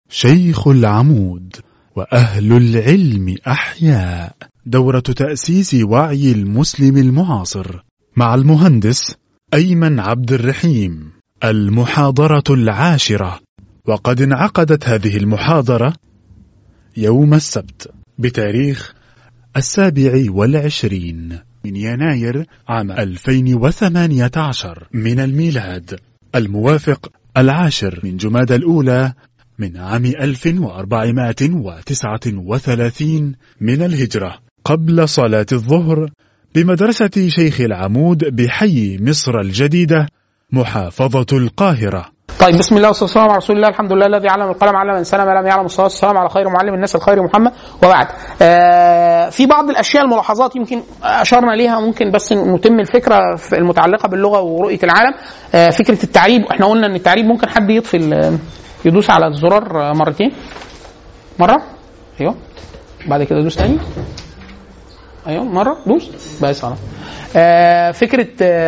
شيخ العمود وأهل العلم أحياء دورة تأسيس وعي المسلم المعاصر مع المهندس أيمن عبد الرحيم المحاضرة العاشرة وقد انعقدت هذه المحاضرة يوم السبت بتاريخ السابع والعشرين من يناير عام 2018 من الميلاد الموافق العاشر من جماد الأولى من عام 1439 من الهجرة قبل صلاة الظهر بمدرسة شيخ العمود بحي مصر الجديدة محافظة القاهرة طيب بسم الله والصلاه والسلام على رسول الله الحمد لله الذي علم القلم علم الانسان ما لم يعلم الصلاه والسلام على خير معلم الناس الخير محمد وبعد آه في بعض الاشياء الملاحظات يمكن اشرنا ليها ممكن بس نتم الفكره في المتعلقه باللغه ورؤيه العالم آه فكره التعريب احنا قلنا ان التعريب ممكن حد يطفي ال- يدوس على الزرار مرتين مره ايوه بعد كده دوس تاني ايوه مره دوس بس خلاص آه فكره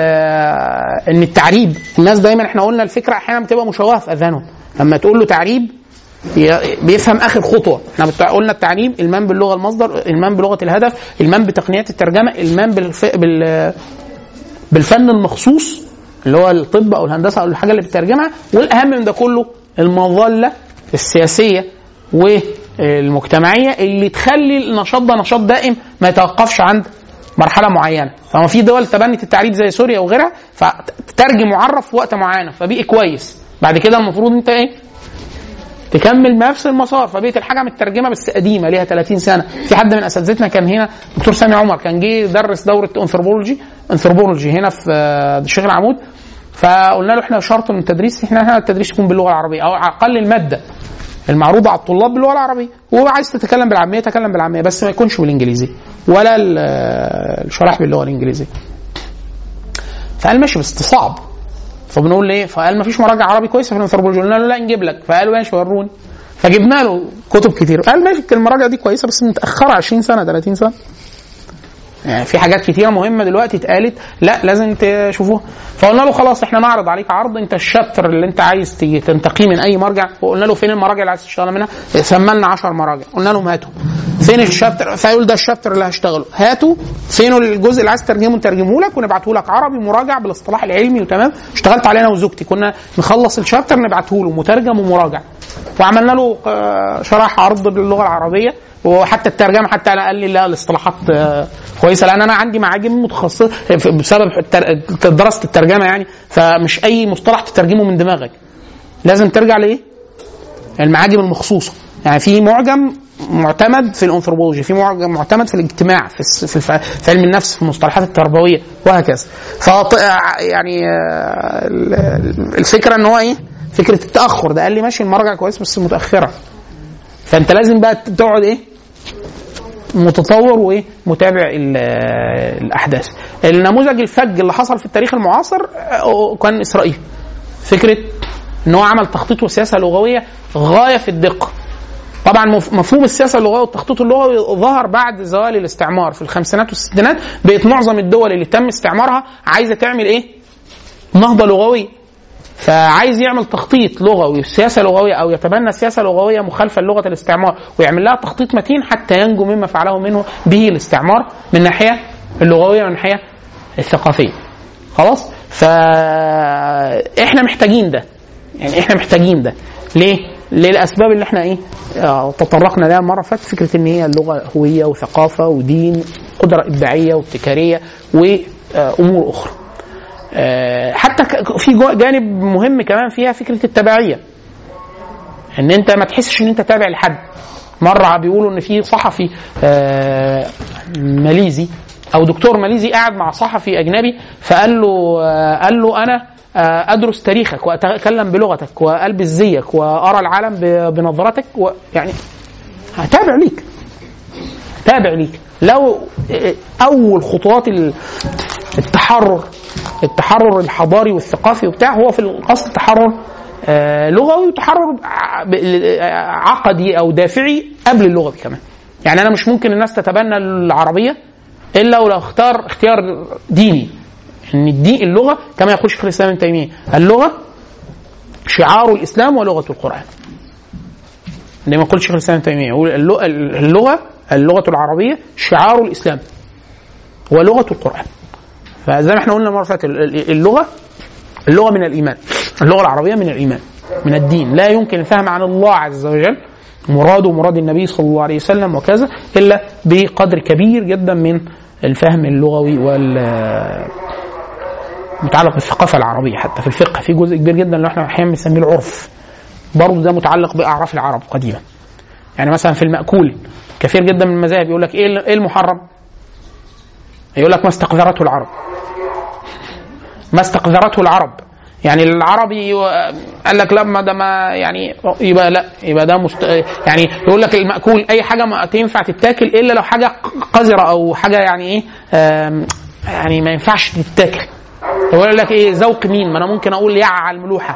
آه ان التعريب الناس دايما احنا قلنا الفكره احيانا بتبقى مشوهه في اذهانهم لما تقول له تعريب ي- بيفهم اخر خطوه احنا بتاع- قلنا التعريب المام باللغه المصدر المام بلغه الهدف المام بتقنيات الترجمه المام بالف... بال... بالفن المخصوص اللي هو الطب او الهندسه او الحاجه اللي بتترجمها والاهم من ده كله المظله السياسيه والمجتمعيه اللي تخلي النشاط ده نشاط دائم ما يتوقفش عند مرحله معينه فما في دول تبنت التعريب زي سوريا وغيرها فتترجم معرف في وقت معين فبقي كويس بعد كده المفروض انت ايه تكمل نفس المسار فبقت الحاجه مترجمه بس قديمه ليها 30 سنه في حد من اساتذتنا كان هنا دكتور سامي عمر كان جه يدرس دوره انثروبولوجي انثروبولوجي هنا في آه، الشيخ العمود فقلنا له احنا شرط من التدريس احنا هنا التدريس يكون باللغه العربيه او على الاقل الماده المعروضه على الطلاب باللغه العربيه وهو عايز تتكلم بالعاميه تكلم بالعاميه بس ما يكونش بالانجليزي ولا ال- آه، الشرائح باللغه الانجليزيه فقال ماشي بس ده صعب فبنقول ليه؟ فقال ما فيش مراجع عربي كويسه في الانثروبولوجي قلنا له لا نجيب لك فقال ماشي وروني فجبنا له كتب كتير قال ماشي المراجع دي كويسه بس متاخره 20 سنه 30 سنه يعني في حاجات كتيره مهمه دلوقتي اتقالت لا لازم تشوفوها فقلنا له خلاص احنا نعرض عليك عرض انت الشابتر اللي انت عايز تيجي تنتقيه من اي مرجع وقلنا له فين المراجع اللي عايز تشتغل منها سملنا 10 مراجع قلنا لهم هاتوا فين الشابتر فيقول ده الشابتر اللي هشتغله هاتوا فين الجزء اللي عايز ترجمه نترجمه لك ونبعته لك عربي مراجع بالاصطلاح العلمي وتمام اشتغلت عليه انا وزوجتي كنا نخلص الشابتر نبعته له مترجم ومراجع وعملنا له آه، شرح عرض باللغه العربيه وحتى الترجمه حتى انا قال لي لا الاصطلاحات آه، كويسه لان انا عندي معاجم متخصصه في- بسبب التر- دراسه الترجمه يعني فمش اي مصطلح تترجمه من دماغك لازم ترجع لايه؟ المعاجم المخصوصه يعني في معجم معتمد في الانثروبولوجي في معجم معتمد في الاجتماع في الس- في, الف... في علم النفس في المصطلحات التربويه وهكذا ف يعني آه، ال- ال- الفكره ان هو ايه فكره التاخر ده قال لي ماشي المراجع كويس بس متاخره فانت لازم بقى تقعد ايه متطور وايه متابع ال- الاحداث النموذج الفج اللي حصل في التاريخ المعاصر آه، كان اسرائيل فكره ان هو عمل تخطيط وسياسه لغويه غايه في الدقه طبعا مف- مفهوم السياسه اللغويه والتخطيط اللغوي ظهر بعد زوال الاستعمار في الخمسينات والستينات بقت معظم الدول اللي تم استعمارها عايزه تعمل ايه؟ نهضه لغويه فعايز يعمل تخطيط لغوي سياسه لغويه او يتبنى سياسه لغويه مخالفه للغه الاستعمار ويعمل لها تخطيط متين حتى ينجو مما فعله منه به الاستعمار من الناحيه اللغويه ومن الناحيه الثقافيه خلاص فاحنا محتاجين ده يعني احنا محتاجين ده ليه؟ للاسباب اللي احنا ايه آه، تطرقنا لها المره اللي فاتت فكره ان هي اللغه هويه وثقافه ودين قدره ابداعيه وابتكاريه وامور اخرى. آه، حتى ك- في جو- جانب مهم كمان فيها فكره التبعيه. ان انت ما تحسش ان انت تابع لحد. مره بيقولوا ان في صحفي آه، ماليزي او دكتور ماليزي قاعد مع صحفي اجنبي فقال له آه، قال له انا آه، ادرس تاريخك واتكلم بلغتك والبس زيك وارى العالم ب- بنظرتك و يعني هتابع ليك تابع ليك لو آه، اول خطوات ال- التحرر التحرر الحضاري والثقافي وبتاع هو في الاصل تحرر آه، لغوي وتحرر ع- ب- آه، عقدي او دافعي قبل اللغوي كمان يعني انا مش ممكن الناس تتبنى العربيه الا ولو اختار اختيار ديني ان الدين اللغه كما يقول شيخ الاسلام ابن تيميه اللغه شعار الاسلام ولغه القران زي ما قلت شيخ الاسلام ابن تيميه يقول اللغه اللغه اللغه العربيه شعار الاسلام ولغه القران فزي ما احنا قلنا المره اللي فاتت اللغه اللغه من الايمان اللغه العربيه من الايمان من الدين لا يمكن الفهم عن الله عز وجل مراده ومراد النبي صلى الله عليه وسلم وكذا الا بقدر كبير جدا من الفهم اللغوي وال متعلق بالثقافه العربيه حتى في الفقه في جزء كبير جدا اللي احنا احيانا بنسميه العرف برضه ده متعلق باعراف العرب قديما يعني مثلا في المأكول كثير جدا من المذاهب يقول لك ايه ايه المحرم؟ يقول لك ما استقذرته العرب ما استقذرته العرب يعني العربي قال لك لا ما ده ما يعني يبقى لا يبقى ده مست... يعني يقول لك المأكول اي حاجه ما تنفع تتاكل الا لو حاجه قذره او حاجه يعني ايه آم، يعني ما ينفعش تتاكل يقول لك ايه ذوق مين ما انا ممكن اقول يع على الملوحه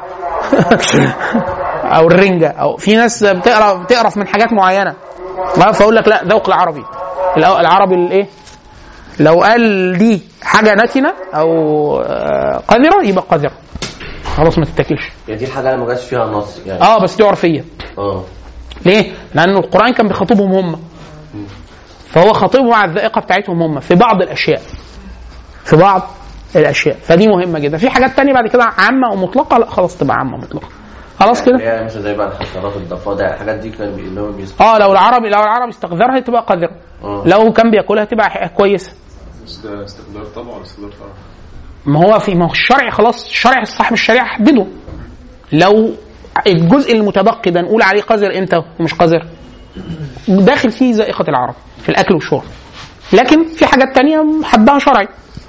او الرنجه او في ناس بتقرا بتقرف من حاجات معينه فاقول لك لا ذوق العربي الأو- العربي الايه لو قال دي حاجه نتنه او آه، قذره يبقى قذره خلاص ما تتاكلش يعني دي الحاجه اللي ما جاش فيها نص يعني اه بس دي عرفيه اه ليه؟ لأن القرآن كان بيخاطبهم هم فهو خاطبهم على الذائقة بتاعتهم هم في بعض الأشياء في بعض الأشياء فدي مهمة جدا في حاجات تانية بعد كده عامة ومطلقة لا خلاص تبقى عامة مطلقة خلاص كده اللي هي مثلا زي بقى الحشرات الضفادع الحاجات دي كان بي- اللي هو بيست اه لو العربي لو العربي استقذرها تبقى قذرة اه لو كان بياكلها تبقى ح- كويسة است- استقدار طبعا استقدار طبعا ما هو في ما هو الشرع خلاص الشرع صاحب الشريعة حدده لو الجزء المتبقي ده نقول عليه قذر امتى ومش قذر داخل فيه ذائقة العرب في الأكل والشرب لكن في حاجات تانية حدها شرعي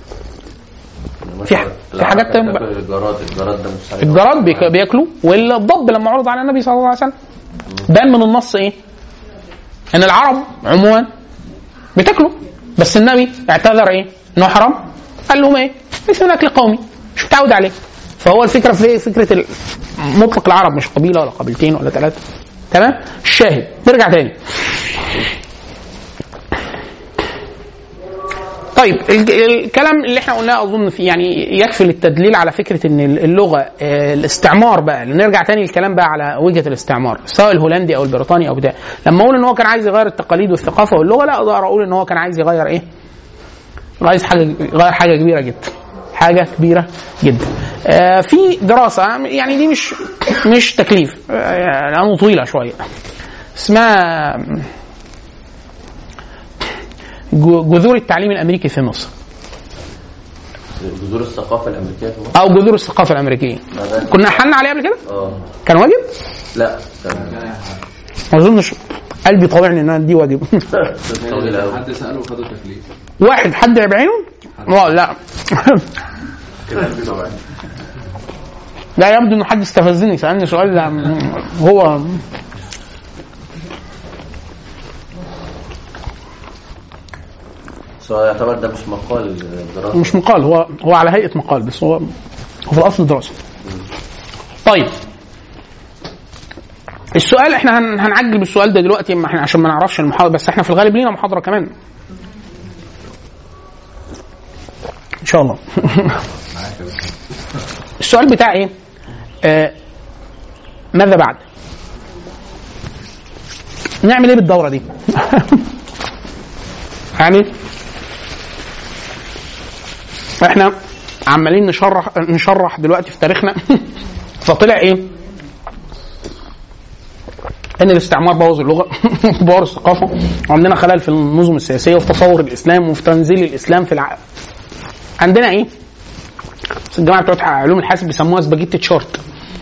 في ح- في حاجات تانية بقى. الجراد الجراد ده مش الجراد بيك- بياكلوا والضب لما عرض على النبي صلى الله عليه وسلم بان من النص ايه؟ ان العرب عموما بتاكلوا بس النبي اعتذر ايه؟ انه حرام قال لهم ايه؟ ليس من اكل قومي مش متعود عليه فهو الفكره في فكره ال- مطلق العرب مش قبيله ولا قبيلتين ولا ثلاثه تمام؟ الشاهد نرجع تاني طيب الج- الكلام اللي احنا قلناه اظن في يعني يكفي للتدليل على فكره ان اللغه آه، الاستعمار بقى نرجع تاني الكلام بقى على وجهه الاستعمار سواء الهولندي او البريطاني او بتاع لما اقول ان هو كان عايز يغير التقاليد والثقافه واللغه لا اقدر اقول ان هو كان عايز يغير ايه؟ عايز حاجه يغير حاجه كبيره جدا حاجه كبيره جدا آه، في دراسه يعني دي مش مش تكليف آه، لانه طويله شويه اسمها جو- جذور التعليم الامريكي في مصر جذور الثقافه الامريكيه في مصر او جذور الثقافه الامريكيه لا ده- كنا حلنا عليه قبل كده اه كان واجب لا كان ما اظنش قلبي طوعني ان أنا دي واجب طويل قوي حد ساله وخدوا تكليف واحد حد بعينه لا لا لا يبدو ان حد استفزني سالني سؤال لا هو بس هو يعتبر ده مش مقال دراسه مش مقال هو هو على هيئه مقال بس هو هو في الاصل دراسه طيب السؤال احنا هن- هنعجل بالسؤال ده دلوقتي ما احنا عشان ما نعرفش المحاضره بس احنا في الغالب لينا محاضره كمان ان شاء الله السؤال بتاع ايه آه ماذا بعد نعمل ايه بالدوره دي يعني احنا عمالين نشرح نشرح دلوقتي في تاريخنا فطلع ايه ان الاستعمار بوظ اللغه بوظ الثقافه وعندنا خلل في النظم السياسيه وفي تصور الاسلام وفي تنزيل الاسلام في العالم عندنا ايه بس الجماعه بتوع علوم الحاسب بيسموها سباجيتي تشارت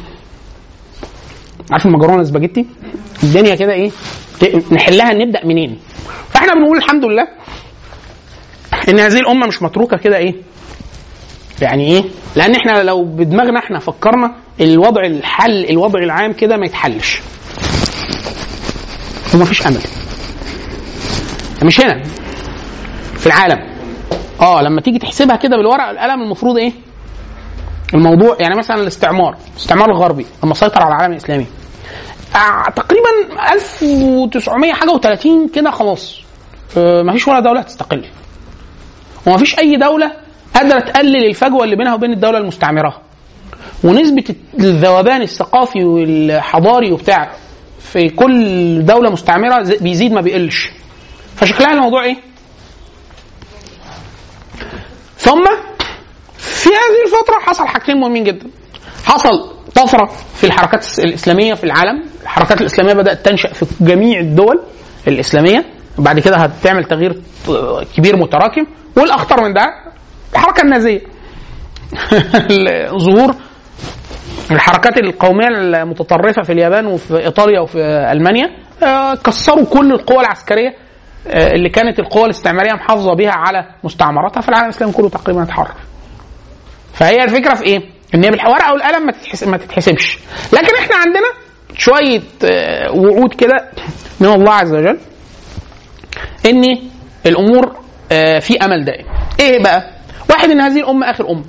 عارف المكرونه سباجيتي الدنيا كده ايه ت- نحلها نبدا منين فاحنا بنقول الحمد لله ان هذه الامه مش متروكه كده ايه يعني ايه لان احنا لو بدماغنا احنا فكرنا الوضع الحل الوضع العام كده ما يتحلش ومفيش امل مش هنا في العالم اه لما تيجي تحسبها كده بالورقه والقلم المفروض ايه الموضوع يعني مثلا الاستعمار الاستعمار الغربي لما سيطر على العالم الاسلامي آه تقريبا 1900 حاجه و30 كده خلاص آه مفيش ولا دوله هتستقل ومفيش اي دوله قادره تقلل الفجوه اللي بينها وبين الدوله المستعمره ونسبه الذوبان الثقافي والحضاري وبتاع في كل دوله مستعمره ز- بيزيد ما بيقلش فشكلها الموضوع ايه؟ ثم في هذه الفتره حصل حاجتين مهمين جدا حصل طفره في الحركات الاسلاميه في العالم الحركات الاسلاميه بدات تنشا في جميع الدول الاسلاميه بعد كده هتعمل تغيير كبير متراكم والاخطر من ده الحركه النازيه ظهور الحركات القوميه المتطرفه في اليابان وفي ايطاليا وفي المانيا آه، كسروا كل القوى العسكريه آه، اللي كانت القوى الاستعماريه محافظه بها على مستعمراتها في العالم الاسلامي كله تقريبا اتحرر. فهي الفكره في ايه؟ ان هي بالورقه والقلم ما تتحسب ما تتحسبش، لكن احنا عندنا شويه آه، وعود كده من الله عز وجل ان الامور آه، في امل دائم. ايه بقى؟ واحد ان هذه الامه اخر امه.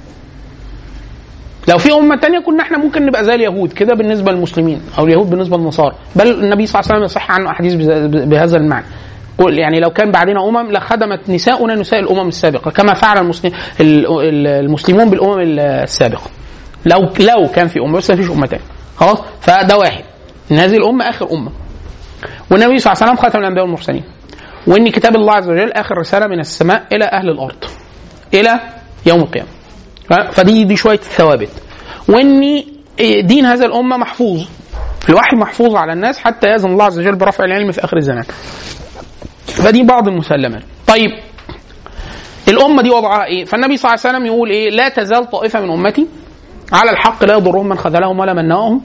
لو في امه تانية كنا احنا ممكن نبقى زي اليهود كده بالنسبه للمسلمين او اليهود بالنسبه للنصارى بل النبي صلى الله عليه وسلم يصح عنه احاديث بز- بهذا المعنى قل يعني لو كان بعدنا امم لخدمت نساؤنا نساء الامم السابقه كما فعل المسلم ال- ال- المسلمون بالامم السابقه لو لو كان في امه بس ما فيش امه تانية خلاص فده واحد ان هذه الامه اخر امه والنبي صلى الله عليه وسلم خاتم الانبياء والمرسلين وان كتاب الله عز وجل اخر رساله من السماء الى اهل الارض الى يوم القيامه ف- فدي دي شويه ثوابت وان دين هذا الامه محفوظ الوحي محفوظ على الناس حتى يأذن الله عز وجل برفع العلم في اخر الزمان فدي بعض المسلمات طيب الامه دي وضعها ايه فالنبي صلى الله عليه وسلم يقول ايه لا تزال طائفه من امتي على الحق لا يضرهم من خذلهم ولا من نواهم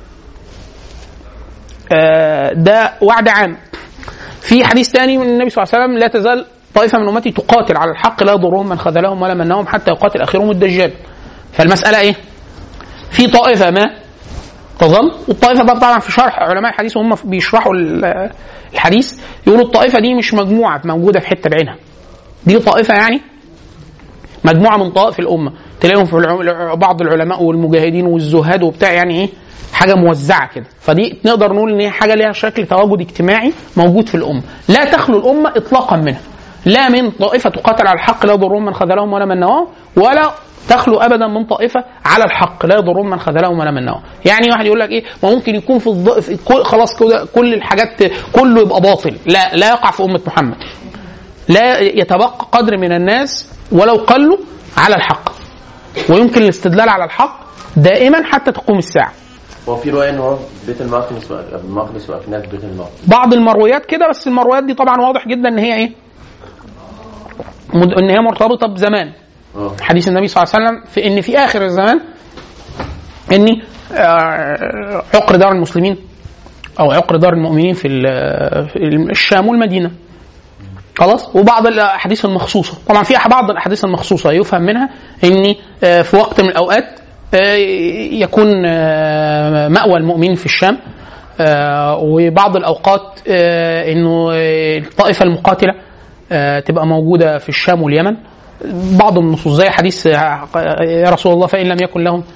آه، ده وعد عام في حديث ثاني من النبي صلى الله عليه وسلم لا تزال طائفه من امتي تقاتل على الحق لا يضرهم من خذلهم ولا من نواهم حتى يقاتل اخرهم الدجال فالمساله ايه في طائفه ما تظل والطائفه ده طبعا في شرح علماء الحديث وهم بيشرحوا ال- الحديث يقولوا الطائفه دي مش مجموعه موجوده في حته بعينها دي طائفه يعني مجموعه من طوائف الامه تلاقيهم في الع- بعض العلماء والمجاهدين والزهاد وبتاع يعني ايه حاجه موزعه كده فدي نقدر نقول ان هي حاجه ليها شكل تواجد اجتماعي موجود في الامه لا تخلو الامه اطلاقا منها لا من طائفه تقاتل على الحق لا يضرهم من خذلهم ولا من نواهم ولا تخلو ابدا من طائفه على الحق لا يضرهم من خذلهم ولا من نواهم يعني واحد يقول لك ايه ما ممكن يكون في, الض... في كل... خلاص كده كل الحاجات كله يبقى باطل لا لا يقع في امه محمد لا يتبقى قدر من الناس ولو قلوا على الحق ويمكن الاستدلال على الحق دائما حتى تقوم الساعه هو في روايه ان هو بيت المقدس وأك- المقدس واكناف بيت المقدس بعض المرويات كده بس المرويات دي طبعا واضح جدا ان هي ايه مد- ان هي مرتبطه بزمان اه حديث النبي صلى الله عليه وسلم في ان في اخر الزمان ان آه، عقر دار المسلمين او عقر دار المؤمنين في ال- في الشام والمدينه خلاص وبعض الاحاديث المخصوصه طبعا في بعض الاحاديث المخصوصه يفهم منها ان آه، في وقت من الاوقات آه، يكون آه، مأوى المؤمنين في الشام آه، وبعض الاوقات آه، انه آه، الطائفه المقاتله آه، تبقى موجوده في الشام واليمن بعض النصوص زي حديث آه، يا رسول الله فان لم يكن لهم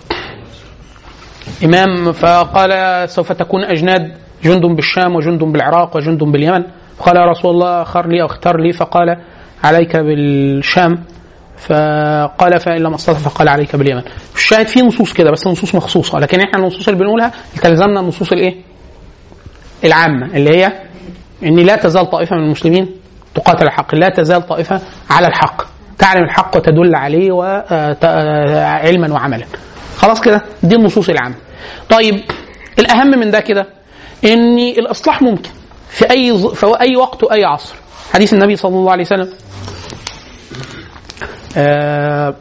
إمام فقال سوف تكون أجناد جند بالشام وجند بالعراق وجند باليمن فقال يا رسول الله اخر لي أو اختار لي فقال عليك بالشام فقال فإن لم أستطع فقال عليك باليمن الشاهد في نصوص كده بس نصوص مخصوصة لكن احنا النصوص اللي بنقولها تلزمنا النصوص الايه العامة اللي هي ان لا تزال طائفة من المسلمين تقاتل الحق لا تزال طائفة على الحق تعلم الحق وتدل عليه وعلما وعملا خلاص كده دي النصوص العامة طيب الأهم من ده كده ان الإصلاح ممكن في أي ظ- في أي وقت وأي عصر حديث النبي صلى الله عليه وسلم آه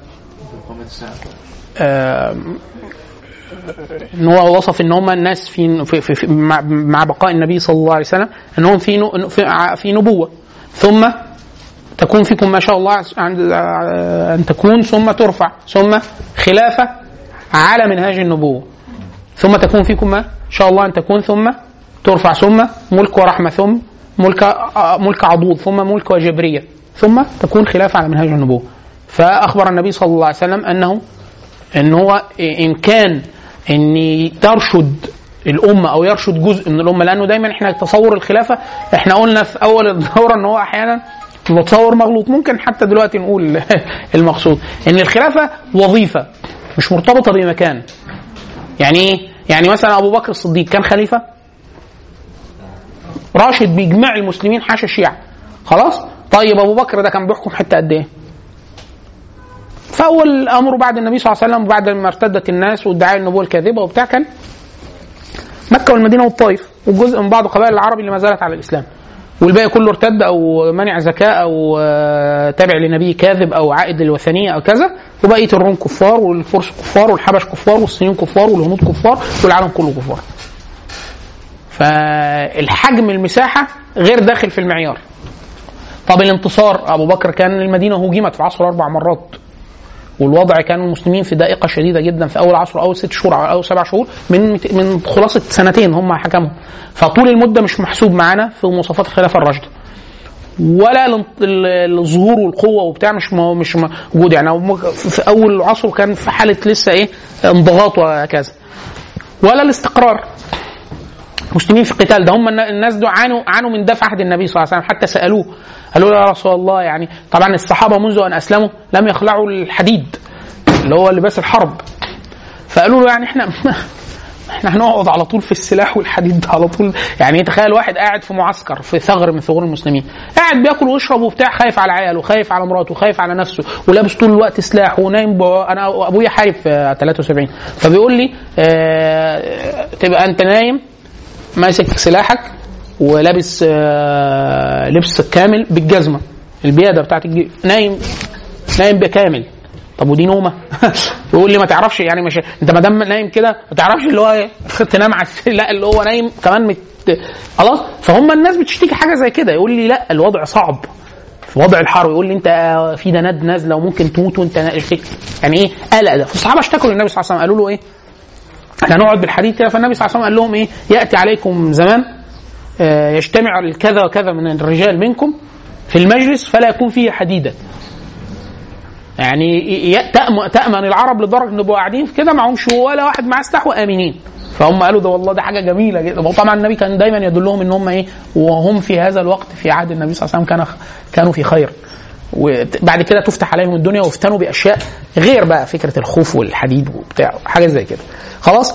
آه ان هو وصف ان هم الناس في, في, في, في مع, مع بقاء النبي صلى الله عليه وسلم انهم في نو- في, ع- في نبوه ثم تكون فيكم ما شاء الله عند ان تكون ثم ترفع ثم خلافه على منهاج النبوه ثم تكون فيكم ما شاء الله ان تكون ثم ترفع ثم ملك ورحمه ثم ملك آه، ملك عضوض ثم ملك وجبريه ثم تكون خلافه على منهاج النبوه فاخبر النبي صلى الله عليه وسلم انه ان هو ان كان ان ترشد الامه او يرشد جزء من الامه لانه دايما احنا تصور الخلافه احنا قلنا في اول الدوره ان هو احيانا متصور مغلوط ممكن حتى دلوقتي نقول المقصود ان الخلافه وظيفه مش مرتبطه بمكان يعني ايه؟ يعني مثلا ابو بكر الصديق كان خليفه راشد بيجمع المسلمين حاشا الشيعة خلاص طيب ابو بكر ده كان بيحكم حته قد ايه فاول امره بعد النبي صلى الله عليه وسلم بعد ما ارتدت الناس وادعاء النبوه الكاذبه وبتاع كان مكه والمدينه والطائف وجزء من بعض قبائل العرب اللي ما زالت على الاسلام والباقي كله ارتد او منع زكاه او آه، تابع لنبي كاذب او عائد للوثنيه او كذا وبقيه الروم كفار والفرس كفار والحبش كفار والصينيين كفار والهنود كفار والعالم كله كفار. فالحجم المساحه غير داخل في المعيار. طب الانتصار ابو بكر كان المدينه هجمت في عصر اربع مرات والوضع كان المسلمين في ضائقه شديده جدا في اول عصر اول ست شهور او سبع شهور من من خلاصه سنتين هم حكموا فطول المده مش محسوب معانا في مواصفات الخلافه الراشده ولا الان- ال- الظهور والقوه وبتاع مش مو- مش موجود يعني هم في اول عصر كان في حاله لسه ايه انضغاط وكذا ولا الاستقرار مسلمين في قتال ده هم النا- الناس دول عانوا عانوا من ده في عهد النبي صلى الله عليه وسلم حتى سالوه قالوا له يا رسول الله يعني طبعا الصحابه منذ ان اسلموا لم يخلعوا الحديد اللي هو لباس الحرب فقالوا له يعني احنا احنا هنقعد على طول في السلاح والحديد ده على طول يعني تخيل واحد قاعد في معسكر في ثغر من ثغور المسلمين قاعد بياكل ويشرب وبتاع خايف على عياله خايف على مراته خايف على نفسه ولابس طول الوقت سلاح ونايم ب... انا ابويا حارب في 73 فبيقول لي اه... تبقى انت نايم ماسك سلاحك ولابس آه، لبس كامل بالجزمه البياده بتاعت الجي... نايم نايم بكامل طب ودي نومه يقول لي ما تعرفش يعني مش انت ما دام نايم كده ما تعرفش اللي هو ايه تنام على الس- لا اللي هو نايم كمان مت... خلاص فهم الناس بتشتكي حاجه زي كده يقول لي لا الوضع صعب في وضع الحرب يقول لي انت في دناد نازله وممكن تموت وانت نا- يعني ايه قلق ده فالصحابه اشتكوا للنبي صلى الله عليه وسلم قالوا له ايه احنا هنقعد بالحديث كده فالنبي صلى الله عليه وسلم قال لهم ايه ياتي عليكم زمان آه، يجتمع الكذا وكذا من الرجال منكم في المجلس فلا يكون فيه حديدا يعني ي- ي- تأم- تأمن العرب لدرجة ان يبقوا قاعدين كده معهمش ولا واحد معاه سلاح وآمنين فهم قالوا ده والله ده حاجة جميلة جدا وطبعا النبي كان دايما يدلهم ان هم ايه وهم في هذا الوقت في عهد النبي صلى الله عليه وسلم كان كانوا في خير وبعد كده تفتح عليهم الدنيا وافتنوا باشياء غير بقى فكره الخوف والحديد وبتاع حاجه زي كده خلاص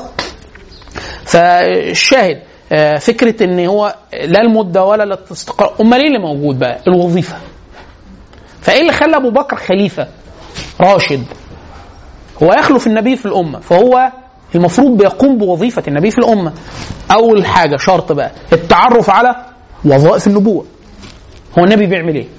فالشاهد آه، فكره ان هو لا المده ولا الاستقرار امال ايه اللي موجود بقى الوظيفه فايه اللي خلى ابو بكر خليفه راشد هو يخلف النبي في الامه فهو المفروض بيقوم بوظيفه النبي في الامه اول حاجه شرط بقى التعرف على وظائف النبوه هو النبي بيعمل ايه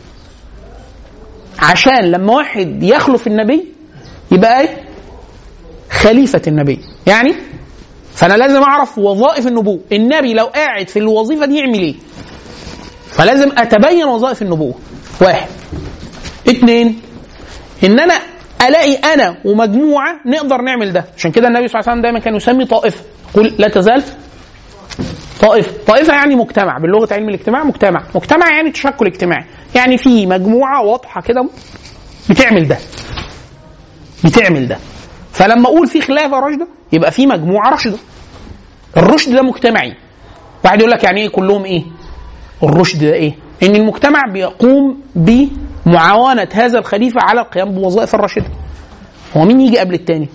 عشان لما واحد يخلف النبي يبقى ايه خليفه النبي يعني فانا لازم اعرف وظائف النبوه النبي لو قاعد في الوظيفه دي يعمل ايه فلازم اتبين وظائف النبوه واحد اتنين ان انا الاقي انا ومجموعه نقدر نعمل ده عشان كده النبي صلى الله عليه وسلم دايما كان يسمي طائفه يقول لا تزال طائفه طائفه يعني مجتمع باللغه علم الاجتماع مجتمع مجتمع يعني تشكل اجتماعي يعني في مجموعه واضحه كده بتعمل ده بتعمل ده فلما اقول في خلافه راشده يبقى في مجموعه راشده الرشد ده مجتمعي واحد يقول لك يعني ايه كلهم ايه الرشد ده ايه ان المجتمع بيقوم بمعاونه هذا الخليفه على القيام بوظائف الراشده هو مين يجي قبل التاني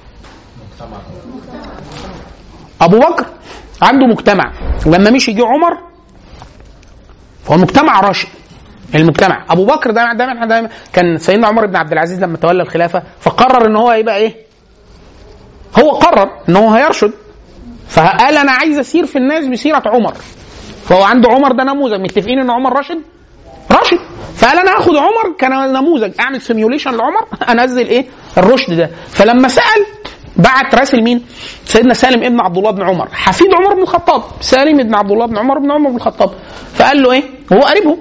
ابو بكر عنده مجتمع لما مشي جه عمر فهو المجتمع راشد المجتمع ابو بكر دايما دايما دايما كان سيدنا عمر بن عبد العزيز لما تولى الخلافه فقرر ان هو يبقى ايه هو قرر ان هو هيرشد فقال انا عايز اسير في الناس بسيره عمر فهو عنده عمر ده نموذج متفقين ان عمر راشد راشد فقال انا هاخد عمر كنموذج اعمل سيميوليشن لعمر انزل ايه الرشد ده فلما سال بعت راسل مين؟ سيدنا سالم ابن عبد الله بن عمر حفيد عمر بن الخطاب سالم ابن عبد الله بن عمر بن عمر بن الخطاب فقال له ايه؟ هو قريبه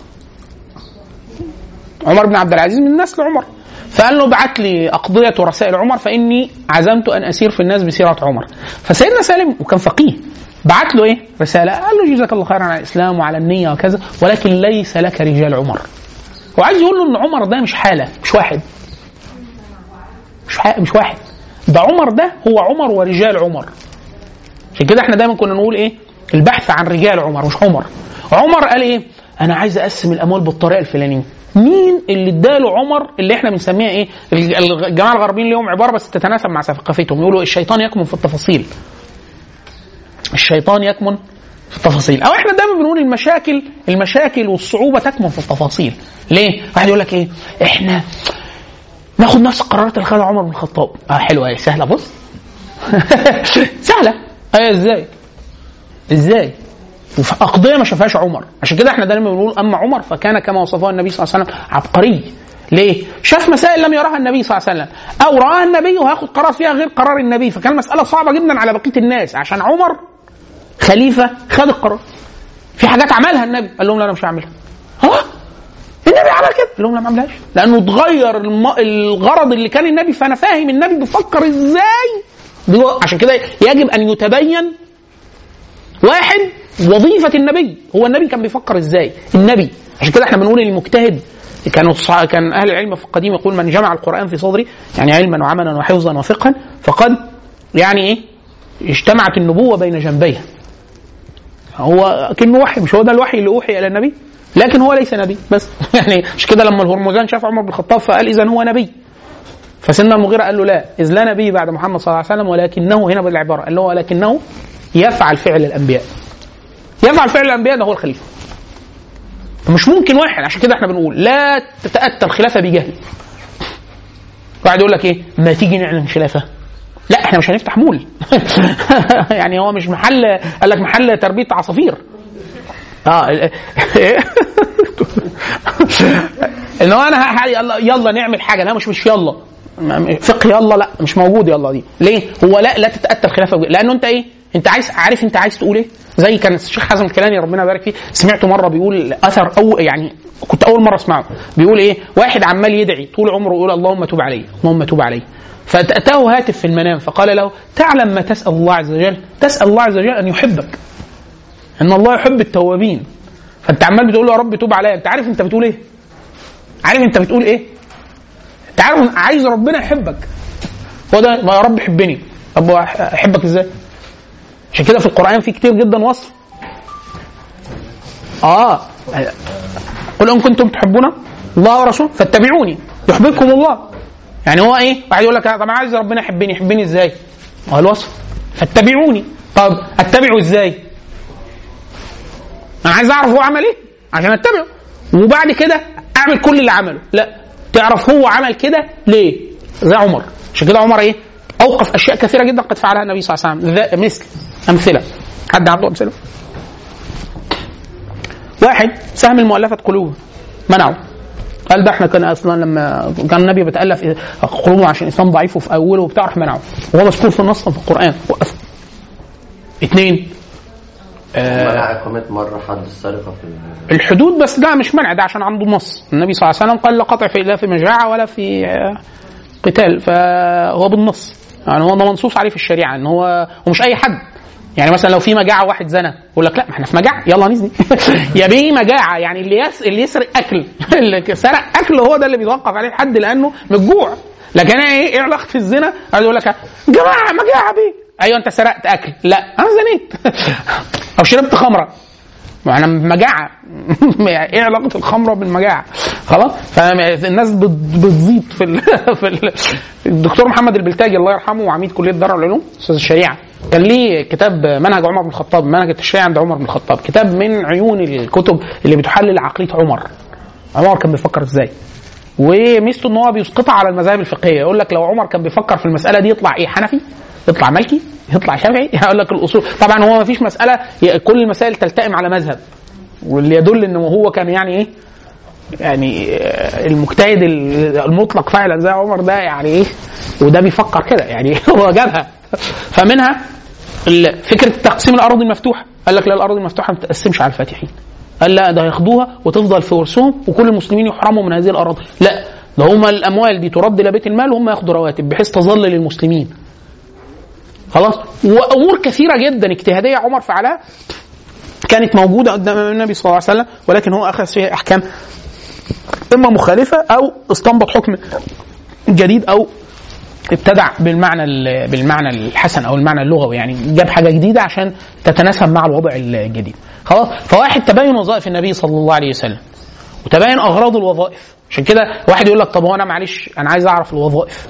عمر بن عبد العزيز من نسل عمر فقال له ابعت لي أقضية ورسائل عمر فإني عزمت أن أسير في الناس بسيرة عمر فسيدنا سالم وكان فقيه بعت له ايه رسالة قال له جزاك الله خيرا على الإسلام وعلى النية وكذا ولكن ليس لك رجال عمر وعايز يقول له ان عمر ده مش حالة مش واحد مش ح- مش واحد ده عمر ده هو عمر ورجال عمر عشان كده احنا دايما كنا نقول ايه البحث عن رجال عمر مش عمر عمر قال ايه انا عايز اقسم الاموال بالطريقه الفلانيه مين اللي اداله عمر اللي احنا بنسميها ايه الج- الجماعه الغربيين ليهم عباره بس تتناسب مع ثقافتهم يقولوا الشيطان يكمن في التفاصيل الشيطان يكمن في التفاصيل او احنا دايما بنقول المشاكل المشاكل والصعوبه تكمن في التفاصيل ليه واحد يقول لك ايه احنا ناخد نفس القرارات اللي خدها عمر بن الخطاب اه حلوه ايه سهله بص سهله ايه ازاي ازاي وفي أقضية ما شافهاش عمر عشان كده احنا دايما بنقول أما عمر فكان كما وصفه النبي صلى الله عليه وسلم عبقري ليه؟ شاف مسائل لم يراها النبي صلى الله عليه وسلم أو رآها النبي وهياخد قرار فيها غير قرار النبي فكان المسألة صعبة جدا على بقية الناس عشان عمر خليفة خد القرار في حاجات عملها النبي قال لهم لا أنا مش هعملها ها النبي عمل كده قال لهم لا ما عملهاش لأنه اتغير الم... الغرض اللي كان النبي فأنا فاهم النبي بيفكر ازاي بيو- عشان كده يجب أن يتبين واحد وظيفة النبي هو النبي كان بيفكر ازاي النبي عشان كده احنا بنقول المجتهد كانوا الصع- كان اهل العلم في القديم يقول من جمع القران في صدره يعني علما وعملا وحفظا وفقها فقد يعني ايه اجتمعت النبوه بين جنبيها هو كأنه وحي مش هو ده الوحي اللي اوحي الى النبي لكن هو ليس نبي بس يعني مش كده لما الهرمزان شاف عمر بن الخطاب فقال اذا هو نبي فسيدنا المغيرة قال له لا إذ لا نبي بعد محمد صلى الله عليه وسلم ولكنه هنا بالعبارة قال له ولكنه يفعل فعل الأنبياء يفعل فعل الأنبياء ده هو الخليفة مش ممكن واحد عشان كده احنا بنقول لا تتأتى الخلافة بجهل واحد يقول لك ايه ما تيجي نعلن خلافة لا احنا مش هنفتح مول يعني هو مش محل قال لك محل تربية عصافير اه ال- ان هو انا ه- ه- يلا, يلا نعمل حاجه لا مش مش يلا م- فقه يلا لا مش موجود يلا دي ليه هو لا لا تتاتى الخلافه بج- لانه انت ايه انت عايز عارف انت عايز تقول ايه زي كان الشيخ حازم الكيلاني ربنا يبارك فيه سمعته مره بيقول اثر او يعني كنت اول مره اسمعه بيقول ايه واحد عمال يدعي طول عمره يقول اللهم تب علي اللهم تب علي فاتاه هاتف في المنام فقال له تعلم ما تسال الله عز وجل تسال الله عز وجل ان يحبك ان الله يحب التوابين فانت عمال بتقول له يا رب توب عليا انت عارف انت بتقول ايه عارف انت بتقول ايه انت عارف عايز ربنا يحبك هو ده ما يا رب حبني طب هو احبك ازاي عشان كده في القران في كتير جدا وصف اه قل ان كنتم تحبون الله ورسوله فاتبعوني يحببكم الله يعني هو ايه واحد يقول لك طب انا عايز ربنا يحبني يحبني ازاي ما هو الوصف فاتبعوني طب اتبعه ازاي انا عايز اعرف هو عمل ايه عشان اتبعه وبعد كده اعمل كل اللي عمله لا تعرف هو عمل كده ليه زي عمر عشان كده عمر ايه اوقف اشياء كثيره جدا قد فعلها النبي صلى الله عليه وسلم ذا- مثل امثله حد عنده امثله واحد سهم المؤلفه قلوب منعه قال ده احنا كان اصلا لما كان النبي بيتالف قلوبه عشان الاسلام ضعيف وفي اوله وبتاع راح منعه وهو مذكور في النص في القران وقفه اثنين منع إقامة مرة حد السرقة في ال- الحدود بس ده مش منع ده عشان عنده نص النبي صلى الله عليه وسلم قال لا قطع في لا في مجاعه ولا في آه، قتال فهو بالنص يعني هو ده منصوص عليه في الشريعه ان هو ومش اي حد يعني مثلا لو في مجاعه واحد زنى يقول لك لا ما احنا في مجاعه يلا نزني يا بيه مجاعه يعني اللي يس اللي يسرق اكل اللي سرق اكل هو ده اللي بيتوقف عليه الحد لانه من الجوع لكن انا ايه ايه علاقه الزنا؟ قاعد يقول لك جماعه مجاعه بيه ايوه انت سرقت اكل لا انا زنيت او شربت خمره ما انا مجاعه ايه علاقه الخمره بالمجاعه خلاص فالناس بت- بتزيد في ال... في ال... الدكتور محمد البلتاجي الله يرحمه وعميد كليه دار العلوم استاذ الشريعه كان ليه كتاب منهج عمر بن الخطاب منهج التشريع عند عمر بن الخطاب كتاب من عيون الكتب اللي بتحلل عقليه عمر عمر كان بيفكر ازاي وميزته ان هو بيسقطها على المذاهب الفقهيه يقول لك لو عمر كان بيفكر في المساله دي يطلع ايه حنفي يطلع مالكي يطلع شافعي يقول لك الاصول طبعا هو ما فيش مساله كل المسائل تلتئم على مذهب واللي يدل انه هو كان يعني ايه يعني آه، المجتهد المطلق فعلا زي عمر ده يعني ايه وده بيفكر كده يعني هو جابها فمنها ال- فكره تقسيم الارض المفتوحه قال لك لا الارض المفتوحه ما تتقسمش على الفاتحين قال لا ده هياخدوها وتفضل في ورثهم وكل المسلمين يحرموا من هذه الاراضي لا ده هما الاموال دي ترد الى بيت المال وهم ياخدوا رواتب بحيث تظل للمسلمين خلاص وامور كثيره جدا اجتهاديه عمر فعلها كانت موجوده قدام النبي صلى الله عليه وسلم ولكن هو اخذ فيها احكام اما مخالفه او استنبط حكم جديد او ابتدع بالمعنى ال- بالمعنى الحسن او المعنى اللغوي يعني جاب حاجه جديده عشان تتناسب مع الوضع الجديد خلاص فواحد تبين وظائف النبي صلى الله عليه وسلم وتبين اغراض الوظائف عشان كده واحد يقول لك طب هو انا معلش انا عايز اعرف الوظائف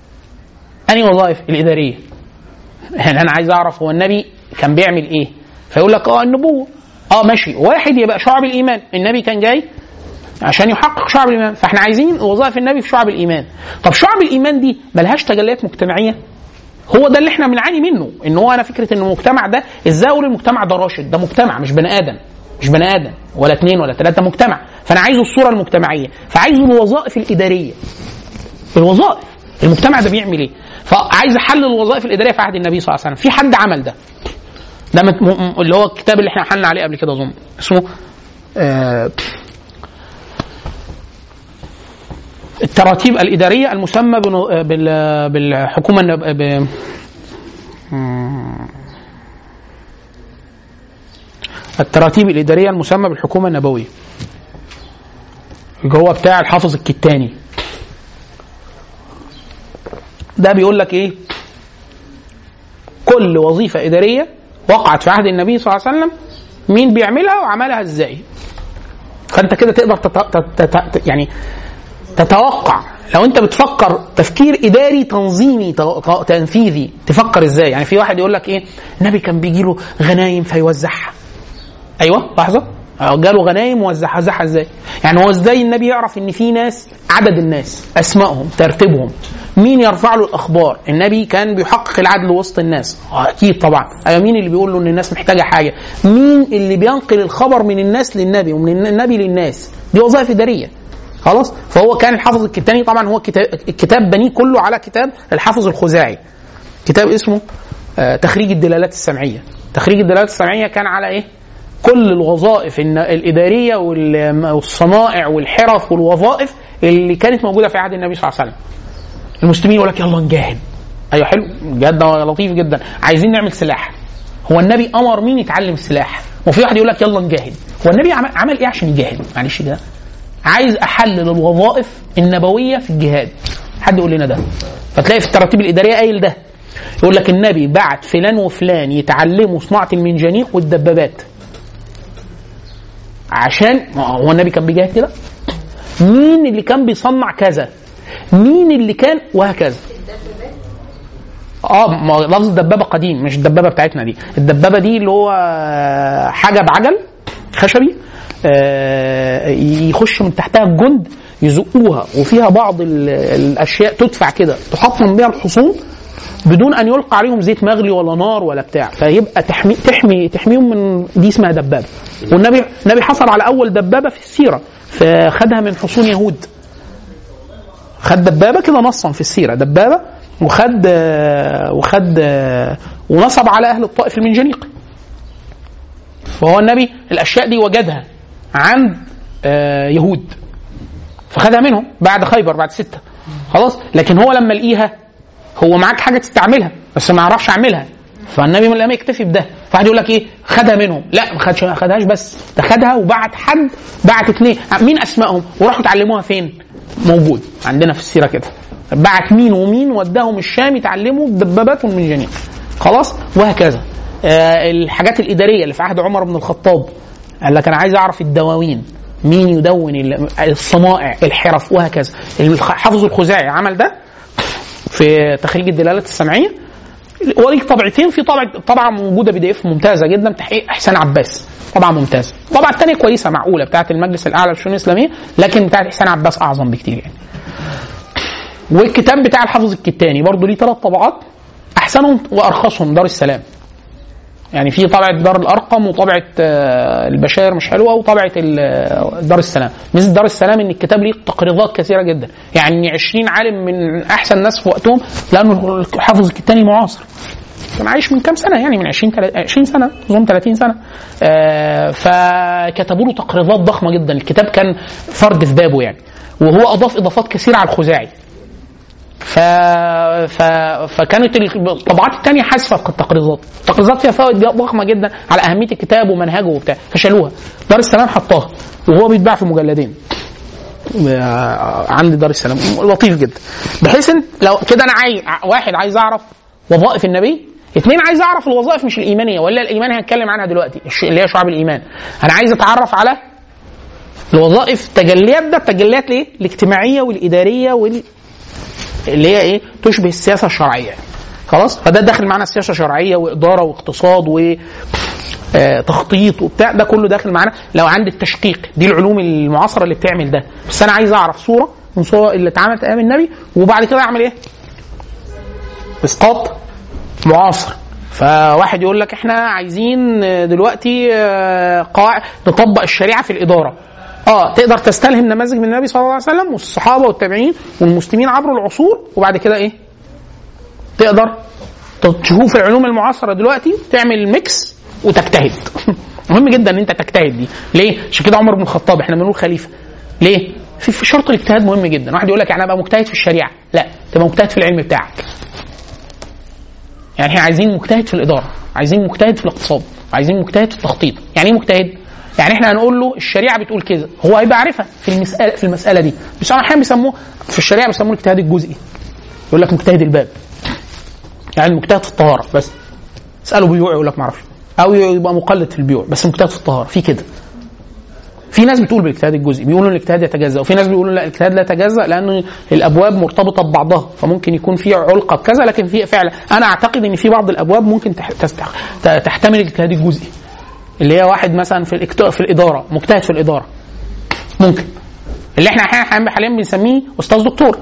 انهي وظائف الاداريه يعني انا عايز اعرف هو النبي كان بيعمل ايه فيقول لك اه النبوه اه ماشي واحد يبقى شعب الايمان النبي كان جاي عشان يحقق شعب الايمان فاحنا عايزين وظائف النبي في شعب الايمان طب شعب الايمان دي ملهاش تجليات مجتمعيه هو ده اللي احنا بنعاني منه ان هو انا فكره ان المجتمع ده ازاي اقول المجتمع ده راشد ده مجتمع مش بني ادم مش بني ادم ولا اثنين ولا ثلاثه ده مجتمع فانا عايزه الصوره المجتمعيه فعايزه الوظائف الاداريه الوظائف المجتمع ده بيعمل ايه فعايز احلل الوظائف الاداريه في عهد النبي صلى الله عليه وسلم في حد عمل ده ده مت- م- م- اللي هو الكتاب اللي احنا حلنا عليه قبل كده اظن اسمه آه التراتيب الاداريه المسمى بن- بال- بالحكومه النب... ب... مم. التراتيب الاداريه المسمى بالحكومه النبويه اللي هو بتاع الحافظ الكتاني ده بيقول لك ايه كل وظيفه اداريه وقعت في عهد النبي صلى الله عليه وسلم مين بيعملها وعملها ازاي فانت كده تقدر تت... تت... تت... يعني تتوقع لو انت بتفكر تفكير اداري تنظيمي ت- ت- تنفيذي تفكر ازاي يعني في واحد يقول لك ايه النبي كان بيجي له غنايم فيوزعها ايوه لحظه اه، جاله غنايم وزعها وزعها ازاي؟ يعني هو ازاي النبي يعرف ان في ناس عدد الناس اسمائهم ترتيبهم مين يرفع له الاخبار؟ النبي كان بيحقق العدل وسط الناس اه، اكيد طبعا ايوه مين اللي بيقول له ان الناس محتاجه حاجه؟ مين اللي بينقل الخبر من الناس للنبي ومن النبي للناس؟ دي وظائف اداريه خلاص فهو كان الحافظ الكتاني طبعا هو كتاب الكتاب بنيه كله على كتاب الحافظ الخزاعي كتاب اسمه آه، تخريج الدلالات السمعيه تخريج الدلالات السمعيه كان على ايه كل الوظائف الن- الاداريه وال- والصنائع والحرف والوظائف اللي كانت موجوده في عهد النبي صلى الله عليه وسلم المسلمين يقول لك يلا نجاهد ايوه حلو الجهاد ده لطيف جدا عايزين نعمل سلاح هو النبي امر مين يتعلم السلاح وفي واحد يقول لك يلا نجاهد هو النبي عمل, عمل ايه عشان يجاهد معلش ده عايز احلل الوظائف النبويه في الجهاد حد يقول لنا ده فتلاقي في التراتيب الاداريه قايل ده يقول لك النبي بعت فلان وفلان يتعلموا صناعه المنجنيق والدبابات عشان ما هو النبي كان بيجاهد كده مين اللي كان بيصنع كذا مين اللي كان وهكذا اه ما هو لفظ دبابه قديم مش الدبابه بتاعتنا دي الدبابه دي اللي هو آه، حاجه بعجل خشبي آه، يخش من تحتها الجند يزقوها وفيها بعض ال- الاشياء تدفع كده تحطم بيها الحصون بدون ان يلقى عليهم زيت مغلي ولا نار ولا بتاع فيبقى تحمي تحمي تحميهم من دي اسمها دبابه والنبي النبي حصل على اول دبابه في السيره فخدها من حصون يهود خد دبابه كده نصا في السيره دبابه وخد وخد ونصب على اهل الطائف المنجنيق فهو النبي الاشياء دي وجدها عند آه، يهود فخدها منهم بعد خيبر بعد ستة خلاص لكن هو لما لقيها هو معاك حاجه تستعملها بس ما يعرفش اعملها فالنبي لم يكتفي بده فواحد يقول لك ايه خدها منهم لا ما خدش ما خدهاش بس ده خدها وبعت حد بعت اثنين مين اسمائهم وراحوا اتعلموها فين موجود عندنا في السيره كده بعت مين ومين وداهم الشام يتعلموا الدبابات والمنجنيق خلاص وهكذا آه الحاجات الاداريه اللي في عهد عمر بن الخطاب قال لك انا عايز اعرف الدواوين مين يدون ال- الصنائع الحرف وهكذا الحافظ الخزاعي عمل ده في تخريج الدلالات السمعيه وليك طبعتين في طبعه طبعه موجوده بي دي اف ممتازه جدا تحقيق احسان عباس طبعه ممتازه الطبعه الثانيه كويسه معقوله بتاعه المجلس الاعلى للشؤون الاسلاميه لكن بتاعه احسان عباس اعظم بكتير يعني والكتاب بتاع الحافظ الكتاني برضه ليه ثلاث طبعات احسنهم وارخصهم دار السلام يعني في طبعه دار الارقم وطبعه آه، البشائر مش حلوه وطبعه ال- آه، دار السلام ميزه دار السلام ان الكتاب ليه تقريضات كثيره جدا يعني 20 عالم من احسن الناس في وقتهم لانه الحافظ الكتاني معاصر كان عايش من كام سنه يعني من 20 تل- 20 سنه اظن 30 سنه آه فكتبوا له تقريضات ضخمه جدا الكتاب كان فرد في بابه يعني وهو اضاف اضافات كثيره على الخزاعي ف... ف... فكانت الطبعات الثانيه حاسه في التقريضات التقريضات فيها فوائد ضخمه جدا على اهميه الكتاب ومنهجه وبتاع فشالوها دار السلام حطاها وهو بيتباع في مجلدين آه، عند دار السلام لطيف جدا بحيث ان لو كده انا عايز واحد عايز اعرف وظائف النبي اثنين عايز اعرف الوظائف مش الايمانيه ولا الايمان هنتكلم عنها دلوقتي الش- اللي هي شعب الايمان انا عايز اتعرف على الوظائف تجليات ده التجليات الايه الاجتماعيه والاداريه وال اللي هي ايه تشبه السياسه الشرعيه خلاص فده داخل معانا سياسه شرعيه واداره واقتصاد و آه، تخطيط وبتاع ده كله داخل معانا لو عندي التشقيق دي العلوم المعاصره اللي بتعمل ده بس انا عايز اعرف صوره من صور اللي اتعملت ايام النبي وبعد كده اعمل ايه؟ اسقاط معاصر فواحد يقول لك احنا عايزين دلوقتي آه، قواعد نطبق الشريعه في الاداره اه تقدر تستلهم نماذج من النبي صلى الله عليه وسلم والصحابه والتابعين والمسلمين عبر العصور وبعد كده ايه؟ تقدر تشوف العلوم المعاصره دلوقتي تعمل ميكس وتجتهد مهم جدا ان انت تجتهد دي ليه عشان كده عمر بن الخطاب احنا بنقول خليفه ليه في في شرط الاجتهاد مهم جدا واحد يقول لك يعني ابقى مجتهد في الشريعه لا تبقى مجتهد في العلم بتاعك يعني احنا عايزين مجتهد في الاداره عايزين مجتهد في الاقتصاد عايزين مجتهد في التخطيط يعني ايه مجتهد يعني احنا هنقول له الشريعه بتقول كذا هو هيبقى عارفها في المساله في المساله دي بس هم احيانا بيسموه في الشريعه بيسموه الاجتهاد الجزئي يقول لك مجتهد الباب يعني مجتهد في الطهاره بس اساله بيوع يقول لك ما اعرفش او يبقى مقلد في البيوع بس مجتهد في الطهاره في كده في ناس بتقول بالاجتهاد الجزئي بيقولوا ان الاجتهاد يتجزا وفي ناس بيقولوا لا الاجتهاد لا يتجزا لان الابواب مرتبطه ببعضها فممكن يكون في علقه بكذا لكن في فعلا انا اعتقد ان في بعض الابواب ممكن تح- تستح- ت- تحتمل الاجتهاد الجزئي اللي هي واحد مثلا في الاكت- في الاداره مجتهد في الاداره ممكن اللي احنا احيانا حاليا بنسميه استاذ دكتور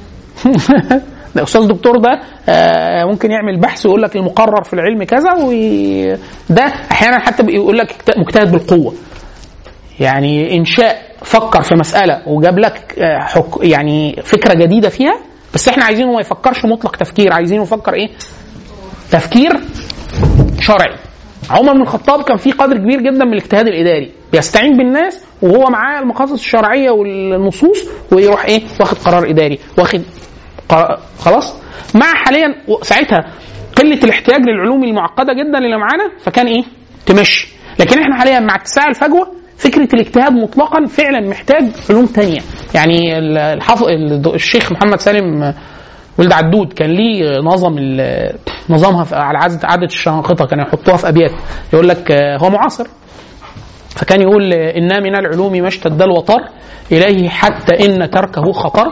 ده استاذ دكتور ده آه، ممكن يعمل بحث ويقول لك المقرر في العلم كذا وي... ده احيانا حتى بيقول لك مجتهد بالقوه يعني انشاء فكر في مساله وجاب لك آه، حك... يعني فكره جديده فيها بس احنا عايزينه ما يفكرش مطلق تفكير عايزينه يفكر ايه تفكير شرعي عمر بن الخطاب كان في قدر كبير جدا من الاجتهاد الاداري بيستعين بالناس وهو معاه المقاصد الشرعيه والنصوص ويروح ايه واخد قرار اداري واخد قرار خلاص مع حاليا ساعتها قله الاحتياج للعلوم المعقده جدا اللي معانا فكان ايه تمشي لكن احنا حاليا مع اتساع الفجوه فكره الاجتهاد مطلقا فعلا محتاج علوم تانية يعني الحافظ الشيخ محمد سالم ولد عدود كان ليه نظم ال- نظامها في- على عدد عدد الشنقطه كانوا يحطوها في ابيات يقول لك آه، هو معاصر فكان يقول آه، إنا من العلوم ما اشتد الوطر إليه حتى إن تركه خطر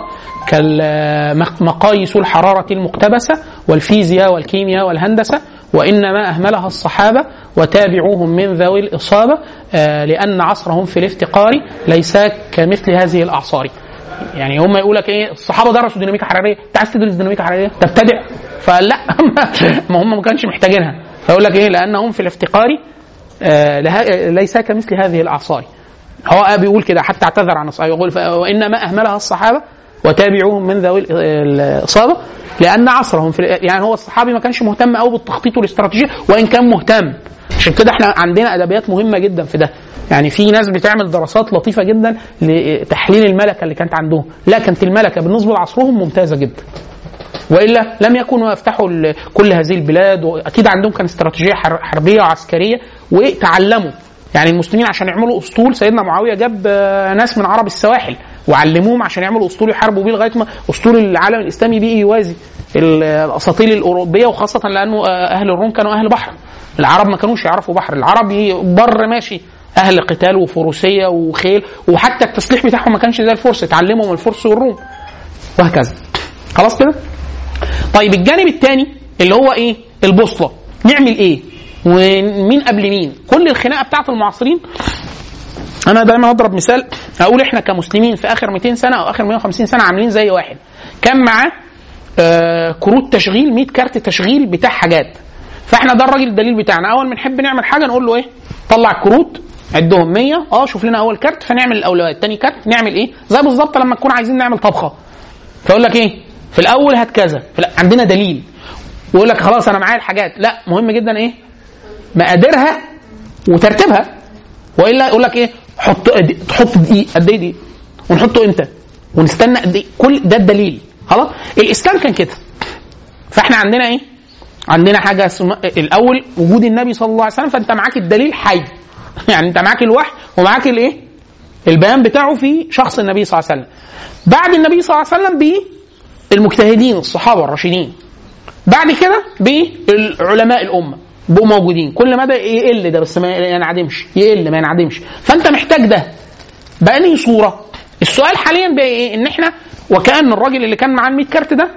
كالمقاييس الحرارة المقتبسة والفيزياء والكيمياء والهندسة وإنما أهملها الصحابة وتابعوهم من ذوي الإصابة آه، لأن عصرهم في الافتقار ليس كمثل هذه الأعصار يعني هم يقول لك ايه الصحابه درسوا ديناميكا حراريه انت عايز تدرس ديناميكا حراريه تبتدع فلا ما هم ما كانش محتاجينها فيقول لك ايه لانهم في الافتقار آه، لها- ليس كمثل هذه الاعصار هو بيقول كده حتى اعتذر عن الصحابه يقول ف- وانما اهملها الصحابه وتابعوهم من ذوي ال- الاصابه لان عصرهم في يعني هو الصحابي ما كانش مهتم قوي بالتخطيط والاستراتيجيه وان كان مهتم عشان كده احنا عندنا ادبيات مهمه جدا في ده يعني في ناس بتعمل دراسات لطيفه جدا لتحليل الملكه اللي كانت عندهم لا كانت الملكه بالنسبه لعصرهم ممتازه جدا والا لم يكونوا يفتحوا ال- كل هذه البلاد واكيد عندهم كان استراتيجيه حر- حربيه وعسكريه وتعلموا يعني المسلمين عشان يعملوا اسطول سيدنا معاويه جاب آه، ناس من عرب السواحل وعلموهم عشان يعملوا اسطول يحاربوا بيه لغايه ما اسطول العالم الاسلامي بقي يوازي ال- الاساطيل الاوروبيه وخاصه لانه آه، اهل الروم كانوا اهل بحر العرب ما كانوش يعرفوا بحر العرب ي- بر ماشي اهل قتال وفروسيه وخيل وحتى التسليح بتاعهم ما كانش زي الفرس اتعلموا من الفرس والروم وهكذا خلاص كده طيب الجانب الثاني اللي هو ايه البوصله نعمل ايه ومين قبل مين كل الخناقه بتاعت المعاصرين انا دايما اضرب مثال اقول احنا كمسلمين في اخر 200 سنه او اخر 150 سنه عاملين زي واحد كان معاه آه كروت تشغيل 100 كارت تشغيل بتاع حاجات فاحنا ده الراجل الدليل بتاعنا اول ما نحب نعمل حاجه نقول له ايه طلع الكروت عدهم 100 اه شوف لنا اول كارت فنعمل الاولويات تاني كارت نعمل ايه زي بالظبط لما نكون عايزين نعمل طبخه فيقول لك ايه في الاول هات كذا في الأ- عندنا دليل ويقول لك خلاص انا معايا الحاجات لا مهم جدا ايه مقاديرها وترتيبها والا يقول لك ايه حط تحط دقيق قد ايه دقيق ونحطه امتى ونستنى قد ايه كل ده الدليل خلاص الاسلام كان كده فاحنا عندنا ايه عندنا حاجه اسمها الاول وجود النبي صلى الله عليه وسلم فانت معاك الدليل حي يعني انت معاك الوحي ومعاك الايه البيان بتاعه في شخص النبي صلى الله عليه وسلم بعد النبي صلى الله عليه وسلم بالمجتهدين الصحابه الراشدين بعد كده بالعلماء الامه بقوا موجودين كل مدى يقل ده بس ما ينعدمش يقل ما ينعدمش فانت محتاج ده بأنهي صوره السؤال حاليا بقى ايه ان احنا وكان الراجل اللي كان معاه ال 100 كارت ده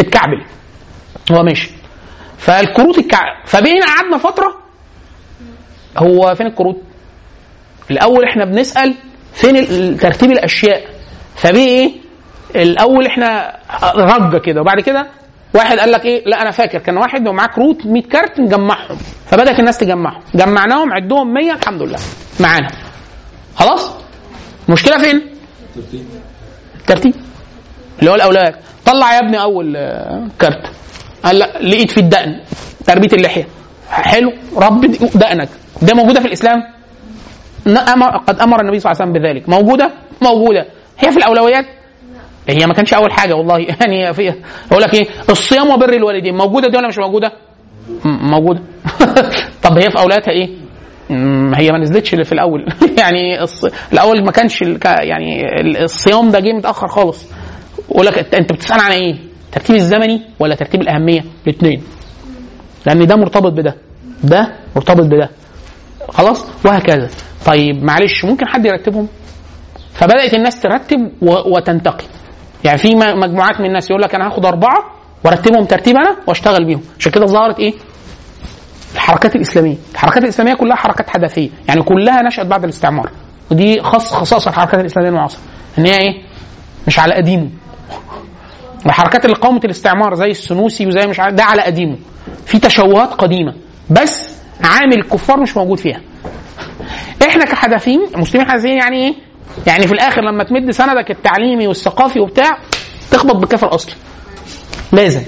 اتكعبل هو ماشي فالكروت الكعب فبقينا قعدنا فتره هو فين الكروت؟ الاول احنا بنسال فين ال- ترتيب الاشياء فبيه ايه الاول احنا رجه كده وبعد كده واحد قال لك ايه لا انا فاكر كان واحد ومعاه كروت 100 كارت نجمعهم فبدات الناس تجمعهم جمعناهم عدهم 100 الحمد لله معانا خلاص المشكله فين الترتيب اللي هو الاولويات طلع يا ابني اول آه، كارت قال لا لقيت في الدقن تربيه اللحيه حلو رب دقنك ده موجوده في الاسلام ن- أمر قد امر النبي صلى الله عليه وسلم بذلك موجوده موجوده هي في الاولويات هي ما كانش اول حاجه والله يعني في يقول لك ايه الصيام وبر الوالدين موجوده دي ولا مش موجوده؟ م- موجوده طب هي في اولوياتها ايه؟ م- هي ما نزلتش اللي في الاول يعني الص... الاول ما كانش ال... ك- يعني ال- الصيام ده جه متاخر خالص يقول لك انت أنت بتسال عن ايه؟ الترتيب الزمني ولا ترتيب الاهميه؟ الاثنين لان ده مرتبط بده ده مرتبط بده خلاص وهكذا طيب معلش ممكن حد يرتبهم فبدات الناس ترتب و... وتنتقي يعني في م- مجموعات من الناس يقول لك انا هاخد اربعه وارتبهم ترتيب انا واشتغل بيهم عشان كده ظهرت ايه الحركات الاسلاميه الحركات الاسلاميه كلها حركات حدثيه يعني كلها نشات بعد الاستعمار ودي خاص خصائص الحركات الاسلاميه المعاصره ان هي ايه مش على قديمه الحركات اللي قاومت الاستعمار زي السنوسي وزي مش عارف ده على قديمه في تشوهات قديمه بس عامل الكفار مش موجود فيها احنا كحدثيين مسلمين حدثيين يعني ايه؟ يعني في الاخر لما تمد سندك التعليمي والثقافي وبتاع تخبط بالكفر الاصلي لازم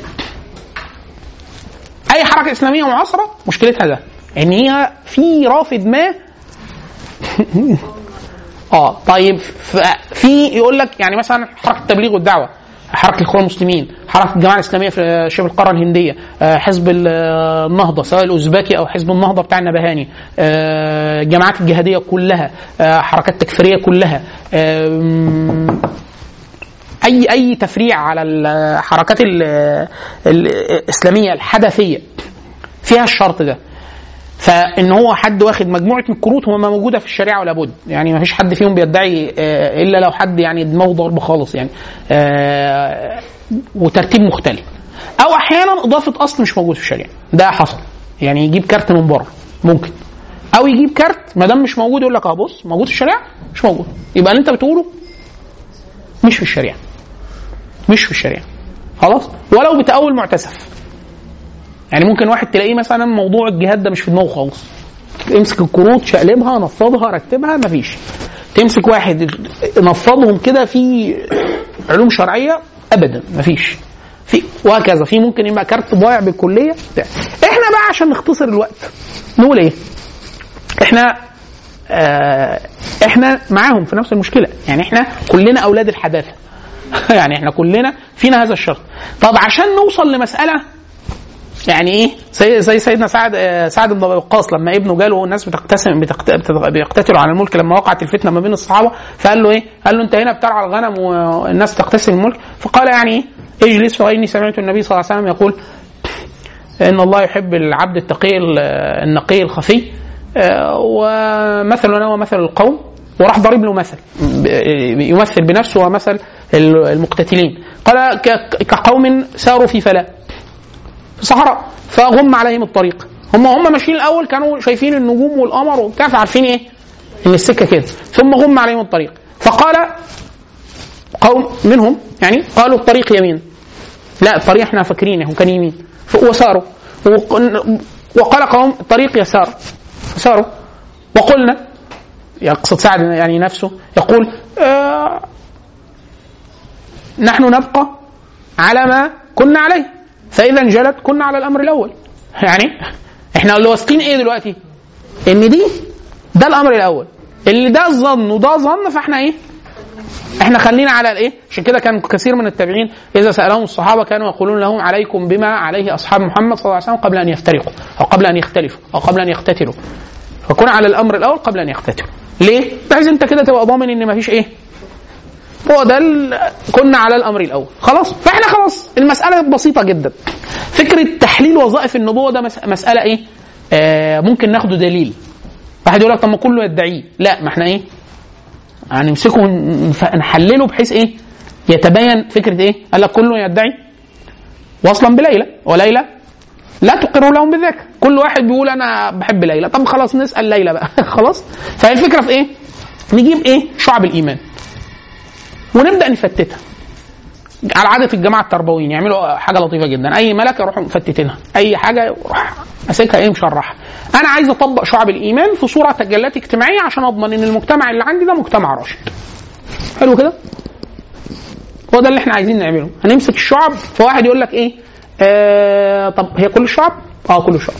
اي حركه اسلاميه معاصره مشكلتها ده ان هي في رافد ما اه طيب ف- في يقول لك يعني مثلا حركه التبليغ والدعوه حركه الاخوان المسلمين حركه الجماعه الاسلاميه في شبه القاره الهنديه آه، حزب ال- آه، النهضه سواء الاوزبكي او حزب النهضه بتاع النبهاني آه، الجماعات الجهاديه كلها آه، حركات تكفيريه كلها آم، اي اي تفريع على الحركات ال- الاسلاميه الحدثيه فيها الشرط ده فان هو حد واخد مجموعه من الكروت وما موجوده في الشريعه ولا بد يعني ما فيش حد فيهم بيدعي آه، الا لو حد يعني دماغه ضرب خالص يعني آه، وترتيب مختلف او احيانا اضافه اصل مش موجود في الشريعه ده حصل يعني يجيب كارت من بره ممكن او يجيب كارت ما دام مش موجود يقول لك اه بص موجود في الشريعه مش موجود يبقى اللي انت بتقوله مش في الشريعه مش في الشريعه خلاص ولو بتأول معتسف يعني ممكن واحد تلاقيه مثلا موضوع الجهاد ده مش في دماغه خالص امسك الكروت شقلبها نفضها رتبها مفيش تمسك واحد نفضهم كده في علوم شرعيه ابدا مفيش في وهكذا في ممكن يبقى كارت ضايع بالكليه بتاع. احنا بقى عشان نختصر الوقت نقول ايه احنا آه احنا معاهم في نفس المشكله يعني احنا كلنا اولاد الحداثه يعني احنا كلنا فينا هذا الشرط طب عشان نوصل لمساله يعني ايه زي زي سيدنا سعد آه، سعد بن ابي وقاص لما ابنه جاله الناس بتقتسم بتقت- بتق- بيقتتلوا على الملك لما وقعت الفتنه ما بين الصحابه فقال له ايه؟ قال له انت هنا بترعى الغنم والناس تقتسم الملك فقال يعني ايه؟ اجلس فاني سمعت النبي صلى الله عليه وسلم يقول ان الله يحب العبد التقي ال- النقي الخفي آه، ومثلنا ومثل القوم وراح ضارب له مثل ب- يمثل بنفسه ومثل المقتتلين قال ك- كقوم ساروا في فلاة في الصحراء فغم عليهم الطريق هم هم ماشيين الاول كانوا شايفين النجوم والقمر وبتاع فعارفين ايه ان السكه كده ثم غم عليهم الطريق فقال قوم منهم يعني قالوا الطريق يمين لا الطريق احنا فاكرينه كان يمين ف- وساروا وق- وقال قوم الطريق يسار ساروا وقلنا يقصد سعد يعني نفسه يقول آه نحن نبقى على ما كنا عليه فاذا انجلت كنا على الامر الاول يعني احنا اللي واثقين ايه دلوقتي ان دي ده الامر الاول اللي ده ظن وده ظن فاحنا ايه احنا خلينا على الايه عشان كده كان كثير من التابعين اذا سالهم الصحابه كانوا يقولون لهم عليكم بما عليه اصحاب محمد صلى الله عليه وسلم قبل ان يفترقوا او قبل ان يختلفوا او قبل ان يقتتلوا فكن على الامر الاول قبل ان يقتتلوا ليه؟ عايز انت كده تبقى ضامن ان مفيش ايه هو ده ال- كنا على الامر الاول خلاص فاحنا خلاص المساله بسيطه جدا فكره تحليل وظائف النبوه ده مس- مساله ايه آه ممكن ناخده دليل واحد يقول لك طب ما كله يدعيه لا ما احنا ايه هنمسكه ونف- نحلله بحيث ايه يتبين فكره ايه قال لك كله يدعي وصلا بليلى وليلى لا تقر لهم بذاك كل واحد بيقول انا بحب ليلى طب خلاص نسال ليلى بقى خلاص فهي الفكره في ايه نجيب ايه شعب الايمان ونبدا نفتتها على عاده الجماعه التربويين يعملوا حاجه لطيفه جدا اي ملكه يروحوا مفتتينها اي حاجه يروح ماسكها ايه مشرحها انا عايز اطبق شعب الايمان في صوره تجلات اجتماعيه عشان اضمن ان المجتمع اللي عندي ده مجتمع راشد حلو كده هو ده اللي احنا عايزين نعمله هنمسك الشعب فواحد يقول لك ايه آه طب هي كل الشعب اه كل الشعب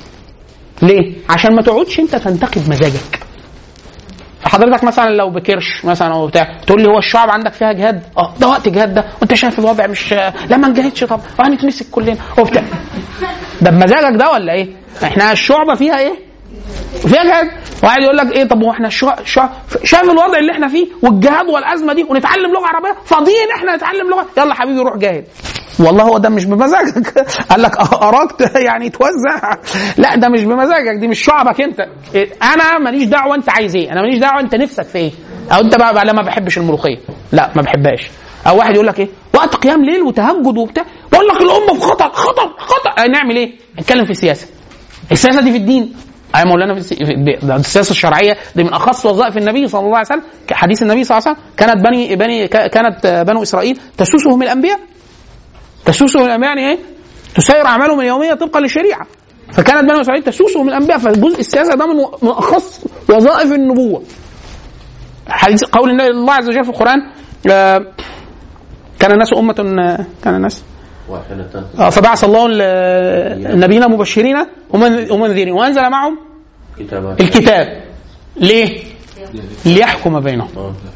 ليه عشان ما تقعدش انت تنتقد مزاجك فحضرتك مثلا لو بكرش مثلا او بتاع تقول لي هو الشعب عندك فيها جهاد اه ده وقت جهاد ده وانت شايف الوضع مش لا ما نجاهدش طب وهنتمسك كلنا وبتاع ده بمزاجك ده ولا ايه؟ احنا الشعبه فيها ايه؟ فيها جهاد واحد يقول لك ايه طب هو احنا الشعب شايف الوضع اللي احنا فيه والجهاد والازمه دي ونتعلم لغه عربيه فاضيين احنا نتعلم لغه يلا حبيبي روح جاهد والله هو ده مش بمزاجك قال لك اراك يعني توزع لا ده مش بمزاجك دي مش شعبك انت انا ماليش دعوه انت عايز ايه انا ماليش دعوه انت نفسك في ايه او انت بقى, بقى لا ما بحبش الملوخيه لا ما بحبهاش او واحد يقول لك ايه وقت قيام ليل وتهجد وبتاع بقول لك الامه في خطر خطر خطر نعمل ايه نتكلم في السياسه السياسه دي في الدين أي مولانا في ده السياسه الشرعيه دي من اخص وظائف النبي صلى الله عليه وسلم حديث النبي صلى الله عليه وسلم كانت بني بني كانت بنو اسرائيل تسوسهم الانبياء تسوسهم الانبياء يعني ايه؟ تسير اعمالهم اليوميه طبقا للشريعه فكانت بنو اسرائيل تسوسهم الانبياء فجزء السياسه ده من من اخص وظائف النبوه حديث قول الله عز وجل في القران آه كان الناس أمة كان الناس آه فبعث الله النبيين مبشرين ومنذرين وأنزل معهم الكتاب ليه؟ ليحكم بينهم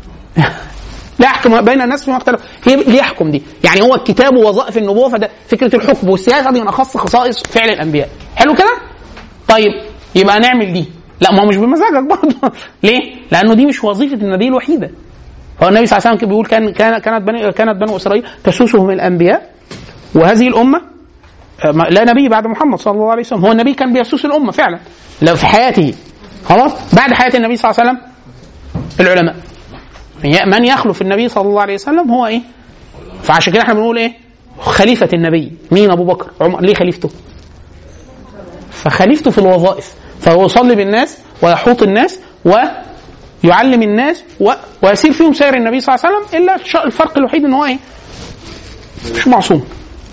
لا يحكم بين الناس فيما اختلف هي ليحكم دي يعني هو الكتاب ووظائف النبوه فده فكره الحكم والسياسه دي من اخص خصائص فعل الانبياء حلو كده طيب يبقى نعمل دي لا ما هو مش بمزاجك برضه ليه لانه دي مش وظيفه النبي الوحيده هو النبي صلى الله عليه وسلم بيقول كان كان كانت بني كانت بنو اسرائيل تسوسهم الانبياء وهذه الامه لا نبي بعد محمد صلى الله عليه وسلم هو النبي كان بيسوس الامه فعلا لو في حياته خلاص بعد حياه النبي صلى الله عليه وسلم العلماء من يخلف النبي صلى الله عليه وسلم هو ايه فعشان كده احنا بنقول ايه خليفه النبي مين ابو بكر عمر ليه خليفته فخليفته في الوظائف فهو يصلي بالناس ويحوط الناس و يعلم الناس و... ويسير فيهم سير النبي صلى الله عليه وسلم الا الفرق الوحيد ان هو ايه؟ مش معصوم.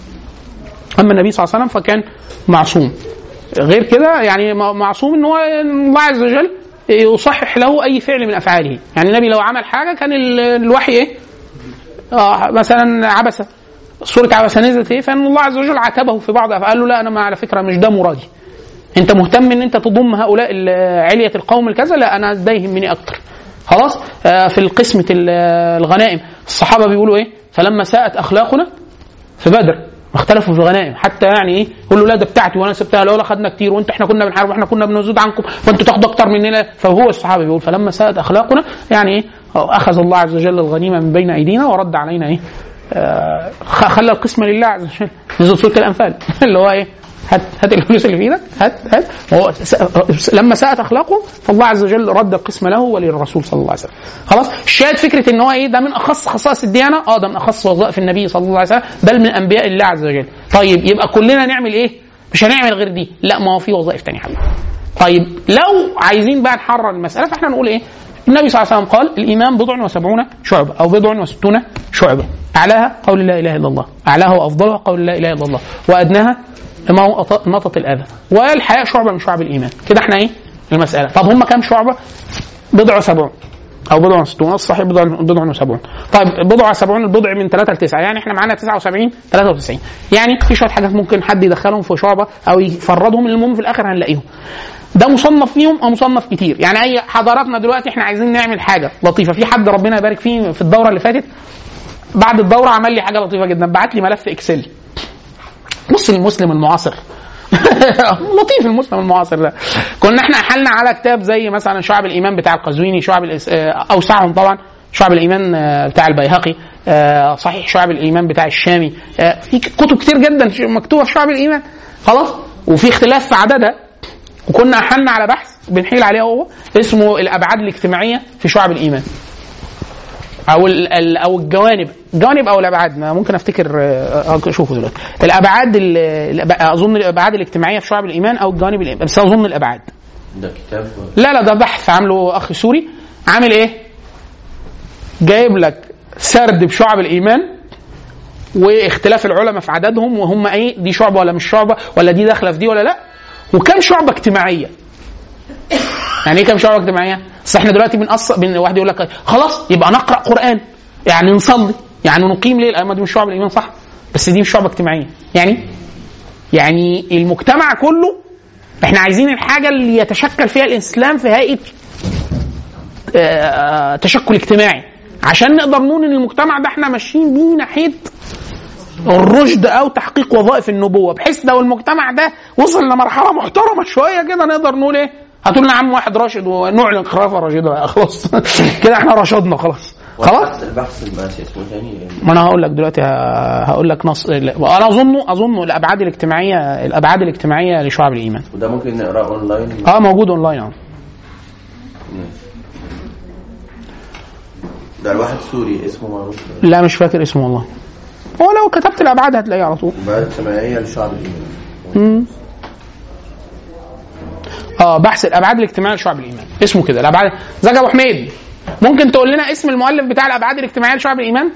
اما النبي صلى الله عليه وسلم فكان معصوم. غير كده يعني معصوم ان هو الله عز وجل يصحح له اي فعل من افعاله، يعني النبي لو عمل حاجه كان الوحي ايه؟ آه مثلا عبسه سوره عبسه نزلت ايه؟ فان الله عز وجل عاتبه في بعض قال له لا انا ما على فكره مش ده مرادي. انت مهتم ان انت تضم هؤلاء علية القوم الكذا لا انا ده يهمني اكتر خلاص آه في القسمة الغنائم الصحابة بيقولوا ايه فلما ساءت اخلاقنا في بدر اختلفوا في الغنائم حتى يعني ايه يقول له لا ده بتاعتي وانا سبتها لولا خدنا كتير وانت احنا كنا بنحارب واحنا كنا بنزود عنكم فانتوا تاخدوا اكتر مننا فهو الصحابه بيقول فلما ساءت اخلاقنا يعني ايه اخذ الله عز وجل الغنيمه من بين ايدينا ورد علينا ايه آه خلى القسمه لله عز وجل نزل سوره الانفال اللي هو ايه هات هات الفلوس اللي في ايدك هات هات هو لما ساءت اخلاقه فالله عز وجل رد القسم له وللرسول صلى الله عليه وسلم خلاص الشاهد فكره ان هو ايه ده من اخص خصائص الديانه اه ده من اخص وظائف النبي صلى الله عليه وسلم بل من انبياء الله عز وجل طيب يبقى كلنا نعمل ايه مش هنعمل غير دي لا ما هو في وظائف ثانيه حبيبي طيب لو عايزين بقى نحرر المساله فاحنا نقول ايه النبي صلى الله عليه وسلم قال الايمان بضع وسبعون شعبه او بضع وستون شعبه اعلاها قول لا اله الا الله اعلاها وافضلها قول لا اله الا الله وادناها ما هو نطط الاذى والحياء شعبه من شعب الايمان كده احنا ايه المساله طب هم كام شعبه بضع وسبعون او بضع وستون الصحيح بضع بضع وسبعون طيب بضع وسبعون البضع من 3 ل 9 يعني احنا معانا 79 93 يعني في شويه حاجات ممكن حد يدخلهم في شعبه او يفردهم المهم في الاخر هنلاقيهم ده مصنف فيهم او مصنف كتير يعني اي حضاراتنا دلوقتي احنا عايزين نعمل حاجه لطيفه في حد ربنا يبارك فيه في الدوره اللي فاتت بعد الدوره عمل لي حاجه لطيفه جدا بعت لي ملف اكسل بص المسلم المعاصر لطيف المسلم المعاصر ده كنا احنا حلنا على كتاب زي مثلا شعب الايمان بتاع القزويني شعب الإس... اوسعهم طبعا شعب الايمان بتاع البيهقي صحيح شعب الايمان بتاع الشامي في كتب كتير جدا مكتوبه في شعب الايمان خلاص وفي اختلاف في عددها وكنا احلنا على بحث بنحيل عليه هو اسمه الابعاد الاجتماعيه في شعب الايمان او ال- ال- او الجوانب جوانب او الابعاد ما ممكن افتكر آه، اشوفه دلوقتي الابعاد ال- الأب- اظن الابعاد الاجتماعيه في شعب الايمان او الجوانب الإيمان. بس اظن الابعاد ده كتاب ولا- لا لا ده بحث عامله اخ سوري عامل ايه جايب لك سرد بشعب الايمان واختلاف العلماء في عددهم وهم ايه دي شعبه ولا مش شعبه ولا دي داخله في دي ولا لا وكم شعبه اجتماعيه يعني ايه كم شعبه اجتماعيه؟ اصل احنا دلوقتي بنقص بن واحد يقول لك خلاص يبقى نقرا قران يعني نصلي يعني نقيم ليل ايوه دي مش شعب الايمان صح بس دي مش شعبه اجتماعيه يعني يعني المجتمع كله احنا عايزين الحاجه اللي يتشكل فيها الاسلام في هيئه آه، تشكل اجتماعي عشان نقدر نقول ان المجتمع ده احنا ماشيين بيه ناحيه الرشد او تحقيق وظائف النبوه بحيث لو المجتمع ده وصل لمرحله محترمه شويه كده نقدر نقول ايه هاتوا لنا عم واحد راشد ونعلن خلافه راشده خلاص كده احنا رشدنا خلاص خلاص والبحث- البحث الماسي اسمه تاني ما انا هقول لك دلوقتي ه- هقول لك نص انا اظن اظن الابعاد الاجتماعيه الابعاد الاجتماعيه لشعب الايمان وده ممكن نقراه اونلاين اه موجود اونلاين اه ده الواحد سوري اسمه معروف لا مش فاكر اسمه والله هو لو كتبت الابعاد هتلاقيه على طول البلد الجماعية لشعب الإيمان مم. اه بحث الابعاد الاجتماعيه لشعب الايمان اسمه كده الابعاد زكي ابو حميد ممكن تقول لنا اسم المؤلف بتاع الابعاد الاجتماعيه لشعب الايمان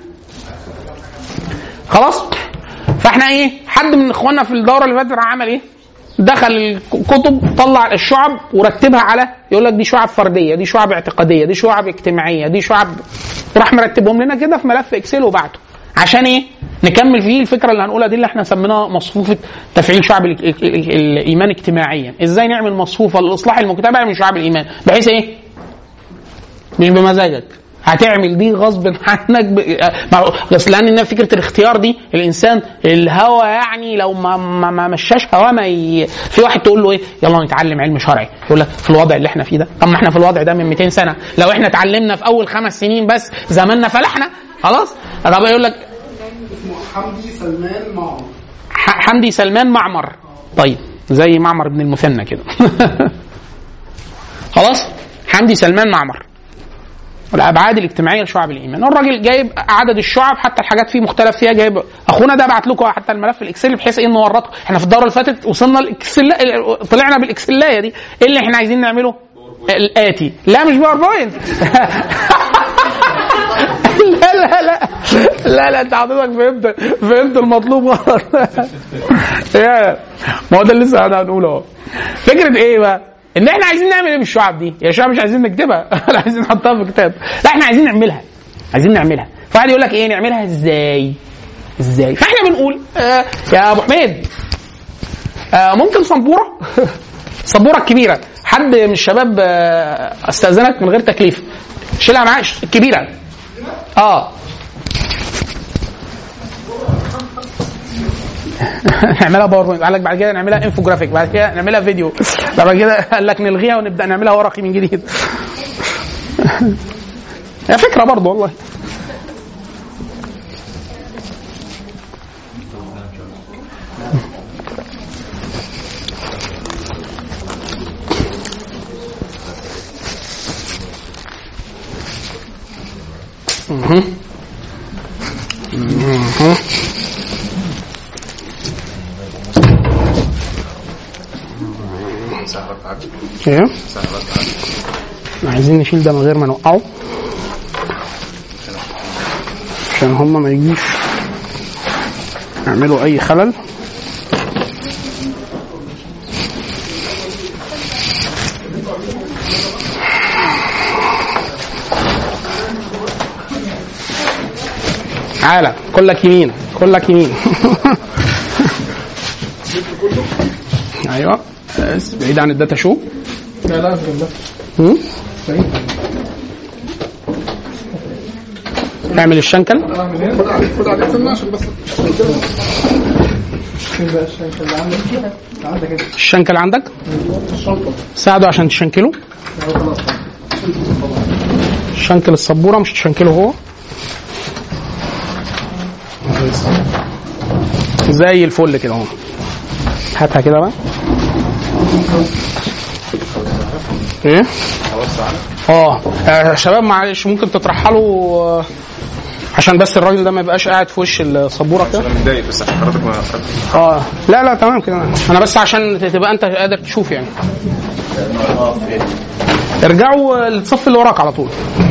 خلاص فاحنا ايه حد من اخواننا في الدوره اللي فاتت راح عمل ايه دخل الكتب طلع الشعب ورتبها على يقول لك دي شعب فرديه دي شعب اعتقاديه دي شعب اجتماعيه دي شعب راح مرتبهم لنا كده في ملف اكسل وبعته عشان ايه نكمل فيه الفكره اللي هنقولها دي اللي احنا سميناها مصفوفه تفعيل شعب ال- ال- ال- الايمان اجتماعيا ازاي نعمل مصفوفه لاصلاح المجتمع من شعب الايمان بحيث ايه مش بمزاجك هتعمل دي غصب عنك ب... مع- بس لان فكره الاختيار دي الانسان الهوى يعني لو ما ما, ما مشاش هواه ما ي... في واحد تقول له ايه يلا نتعلم علم شرعي يقول لك في الوضع اللي احنا فيه ده طب ما احنا في الوضع ده من 200 سنه لو احنا اتعلمنا في اول خمس سنين بس زماننا فلحنا خلاص طب يقول لك حمدي سلمان معمر ح- حمدي سلمان معمر طيب زي معمر بن المثنى كده خلاص حمدي سلمان معمر الابعاد الاجتماعيه لشعب الايمان الراجل جايب عدد الشعب حتى الحاجات فيه مختلف فيها جايب اخونا ده بعت لكم حتى الملف الاكسل بحيث ايه نورطكم احنا في الدوره اللي فاتت وصلنا الاكسل طلعنا بالاكسلايه دي ايه اللي احنا عايزين نعمله الاتي لا مش باوربوينت لا لا لا لا لا انت حضرتك فهمت فهمت المطلوب غلط يا ما هو ده اللي لسه هنقوله اهو فكره ايه بقى؟ ان احنا عايزين نعمل ايه بالشعب دي؟ يا شباب مش عايزين نكتبها ولا عايزين نحطها في كتاب لا احنا عايزين نعملها عايزين نعملها فواحد يقول لك ايه نعملها ازاي؟ ازاي؟ فاحنا بنقول آه يا ابو حميد آه ممكن سبوره سبوره الكبيره حد من الشباب آه استاذنك من غير تكليف شيلها معاه الكبيره اه نعملها باوربوينت قال لك بعد كده نعملها انفوجرافيك بعد كده نعملها فيديو بعد كده قال لك نلغيها ونبدا نعملها ورقي من جديد هي فكره برضه والله مهم. مهم. ايه عايزين نشيل ده من غير ما نوقعه عشان هما ما يجيش يعملوا اي خلل تعالى كلك يمين كلك يمين ايوه بس بعيد عن الداتا شو لا لا بالله هم؟ اعمل الشنكل اعمل ايه؟ خد عليك خد عليك سنة عشان بس فين بقى الشنكة اللي عندك؟ اللي عندك ايه؟ الشنكل عندك الشنطة ساعده عشان تشنكله أهو خلاص شنكل السبوره مش تشنكله هو زي الفل كده اهو هاتها كده بقى ايه توسع على اه آه، شباب معلش ممكن تترحلوا آه، عشان بس الراجل ده ما يبقاش قاعد في وش السبوره كده انا متضايق بس عشان حضرتك ما اه لا لا تمام كده انا بس عشان تبقى انت قادر تشوف يعني ارجعوا للصف اللي وراك على طول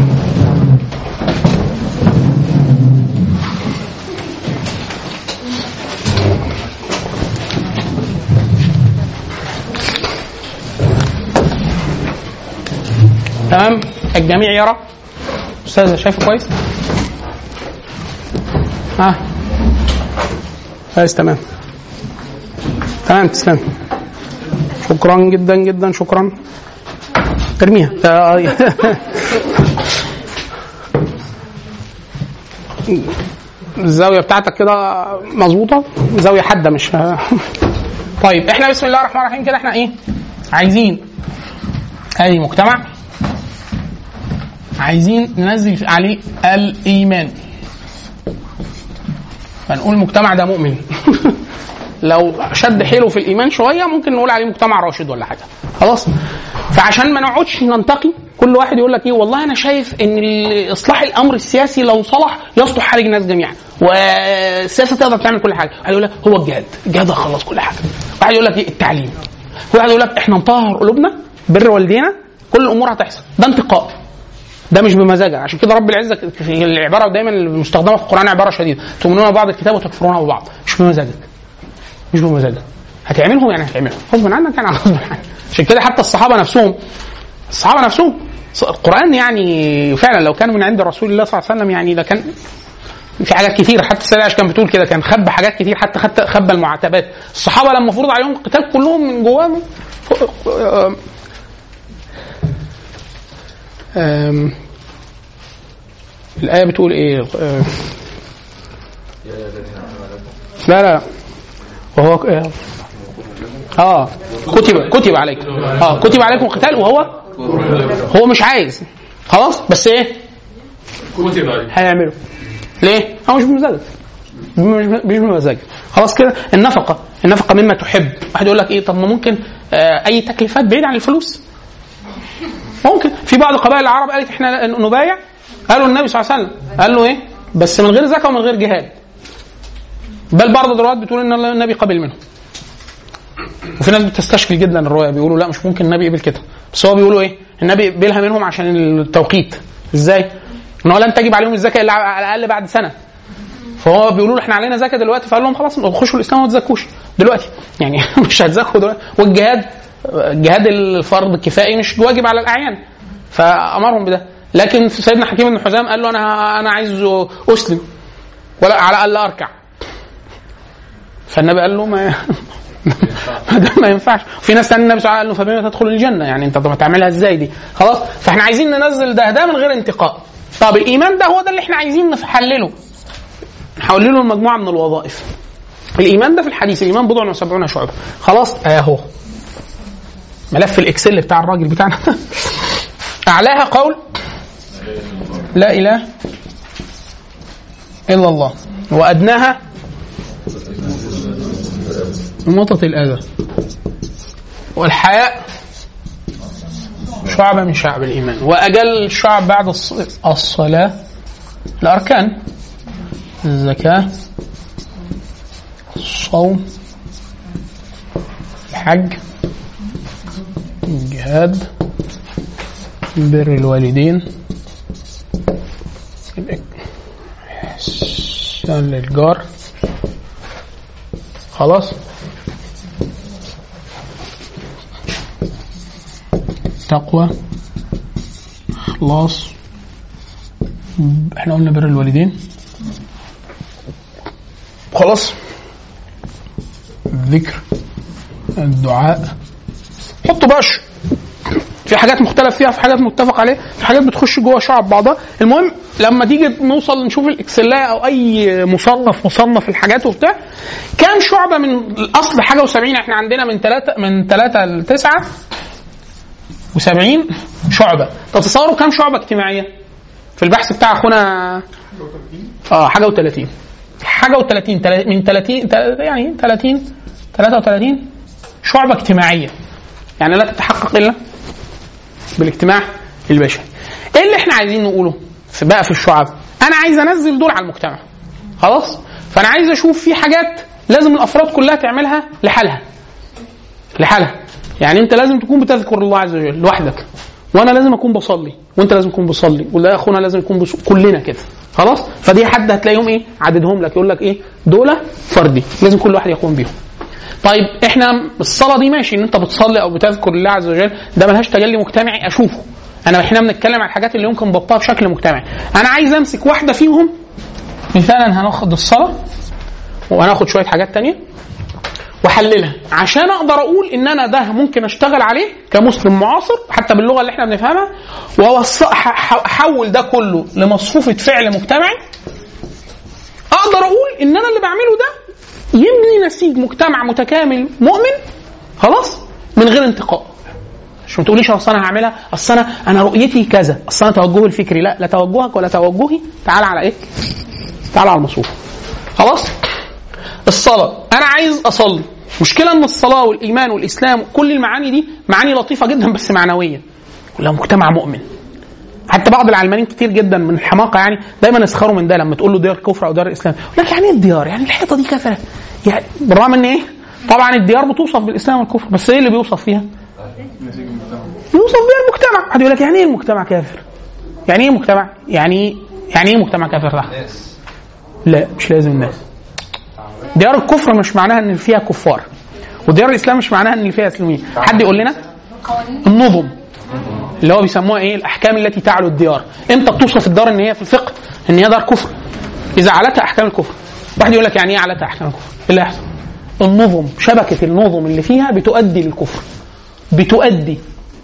تمام الجميع يرى استاذ شايفه كويس ها كويس تمام تمام تسلم شكرا جدا جدا شكرا ارميها ده- الزاويه بتاعتك كده مظبوطه زاويه حاده مش طيب احنا بسم الله الرحمن الرحيم كده احنا ايه عايزين اي مجتمع عايزين ننزل عليه الايمان فنقول المجتمع ده مؤمن لو شد حيله في الايمان شويه ممكن نقول عليه مجتمع راشد ولا حاجه خلاص فعشان ما نقعدش ننتقي كل واحد يقول لك ايه والله انا شايف ان ال- اصلاح الامر السياسي لو صلح يصلح حال الناس جميعا والسياسه تقدر تعمل كل حاجه واحد يقول لك هو الجهاد الجهاد هيخلص كل حاجه واحد يقول لك ايه التعليم واحد يقول لك احنا نطهر قلوبنا بر والدينا كل الامور هتحصل ده انتقاء ده مش بمزاجك عشان كده رب العزه في العباره دايما المستخدمه في القران عباره شديده تؤمنون ببعض الكتاب وتكفرون ببعض مش بمزاجك مش بمزاجك هتعملهم يعني هتعملهم غصب عنك يعني غصب عنك عشان كده حتى الصحابه نفسهم الصحابه نفسهم القران يعني فعلا لو كان من عند رسول الله صلى الله عليه وسلم يعني ده كان في حاجات كتير حتى السيدة عائشة كانت بتقول كده كان خبى حاجات كتير حتى خدت خبى المعاتبات الصحابه لما فرض عليهم القتال كلهم من جواهم آم، آم، الآية بتقول إيه؟ آه، لا لا وهو ك- اه كتب كتب عليكم اه كتب عليكم القتال وهو هو مش عايز خلاص بس ايه كتب عليه هيعمله ليه؟ هو مش بمزاجك مش مش بمزاجك خلاص كده النفقه النفقه مما تحب واحد يقول لك ايه طب ما ممكن آه اي تكليفات بعيد عن الفلوس ممكن في بعض قبائل العرب قالت احنا نبايع قالوا النبي صلى الله عليه وسلم قال له ايه بس من غير زكاه ومن غير جهاد بل بعض الروايات بتقول ان النبي قبل منهم وفي ناس بتستشكل جدا الروايه بيقولوا لا مش ممكن النبي يقبل كده بس هو بيقولوا ايه النبي يقبلها منهم عشان التوقيت ازاي ان هو لن تجب عليهم الزكاه الا على الاقل بعد سنه فهو بيقولوا له احنا علينا زكاه دلوقتي فقال لهم خلاص خشوا الاسلام وما تزكوش دلوقتي يعني مش هتزكوا دلوقتي والجهاد جهاد الفرض الكفائي مش واجب على الاعيان فامرهم بده لكن سيدنا حكيم بن حزام قال له انا انا عايز اسلم ولا على الاقل اركع فالنبي قال له ما ده ما ينفعش في ناس تاني النبي صلى الله عليه وسلم قال له فبما تدخل الجنه يعني انت طب هتعملها ازاي دي خلاص فاحنا عايزين ننزل ده ده من غير انتقاء طب الايمان ده هو ده اللي احنا عايزين نحلله نحلله لمجموعه من الوظائف الايمان ده في الحديث الايمان بضع وسبعون شعبه خلاص اهو ملف الاكسل بتاع الراجل بتاعنا اعلاها قول لا اله الا الله وادناها إماطة الأذى والحياء شعبة من شعب الإيمان وأجل الشعب بعد الص- الصلاة الأركان الزكاة الصوم الحج الجهاد بر الوالدين الإحسان للجار خلاص تقوى اخلاص احنا قلنا بر الوالدين خلاص الذكر الدعاء حطوا باش في حاجات مختلف فيها في حاجات متفق عليها في حاجات بتخش جوه شعب بعضها المهم لما تيجي نوصل نشوف الاكسلايه او اي مصنف مصنف الحاجات وبتاع كام شعبه من الاصل حاجه و70 احنا عندنا من ثلاثه من ثلاثه لتسعه و70 شعبه تتصوروا كام شعبه اجتماعيه في البحث بتاع اخونا اه حاجه و30 حاجه و30 من 30 تل- يعني 30 33 شعبه اجتماعيه يعني لا تتحقق الا بالاجتماع البشري ايه اللي احنا عايزين نقوله في بقى في الشعب انا عايز انزل دول على المجتمع خلاص فانا عايز اشوف في حاجات لازم الافراد كلها تعملها لحالها لحالها يعني انت لازم تكون بتذكر الله عز وجل لوحدك وانا لازم اكون بصلي وانت لازم تكون بصلي ولا اخونا لازم يكون بص... كلنا كده خلاص فدي حد هتلاقيهم ايه عددهم لك يقول لك ايه دول فردي لازم كل واحد يقوم بيهم طيب احنا الصلاه دي ماشي ان انت بتصلي او بتذكر الله عز وجل ده ملهاش تجلي مجتمعي اشوفه انا احنا بنتكلم عن الحاجات اللي يمكن ضبطها بشكل مجتمعي انا عايز امسك واحده فيهم مثالا هناخد الصلاه وهناخد شويه حاجات تانية واحللها عشان اقدر اقول ان انا ده ممكن اشتغل عليه كمسلم معاصر حتى باللغه اللي احنا بنفهمها واحول ده كله لمصفوفه فعل مجتمعي اقدر اقول ان انا اللي بعمله ده يبني نسيج مجتمع متكامل مؤمن خلاص من غير انتقاء مش ما تقوليش اصل انا هعملها اصل انا انا رؤيتي كذا اصل انا توجهي الفكري لا لا توجهك ولا توجهي تعال على ايه؟ تعال على المصروف خلاص؟ الصلاه انا عايز اصلي مشكلة ان الصلاة والايمان والاسلام كل المعاني دي معاني لطيفة جدا بس معنوية كلها مجتمع مؤمن حتى بعض العلمانيين كتير جدا من الحماقه يعني دايما يسخروا من ده لما تقول له ديار كفر او ديار اسلام يقول لك يعني ايه الديار؟ يعني الحيطه دي كفره يعني بالرغم ان ايه؟ طبعا الديار بتوصف بالاسلام والكفر بس ايه اللي بيوصف فيها؟ يوصف بيها المجتمع حد يقول لك يعني ايه المجتمع كافر؟ يعني ايه مجتمع؟ يعني يعني ايه مجتمع كافر ده؟ لا مش لازم الناس ديار الكفر مش معناها ان فيها كفار وديار الاسلام مش معناها ان فيها اسلاميين حد يقول لنا النظم اللي هو بيسموها ايه الاحكام التي تعلو الديار امتى بتوصف الدار ان هي في الفقه ان هي دار كفر اذا علتها احكام الكفر واحد يقول لك يعني ايه علتها احكام الكفر ايه اللي هيحصل النظم شبكه النظم اللي فيها بتؤدي للكفر بتؤدي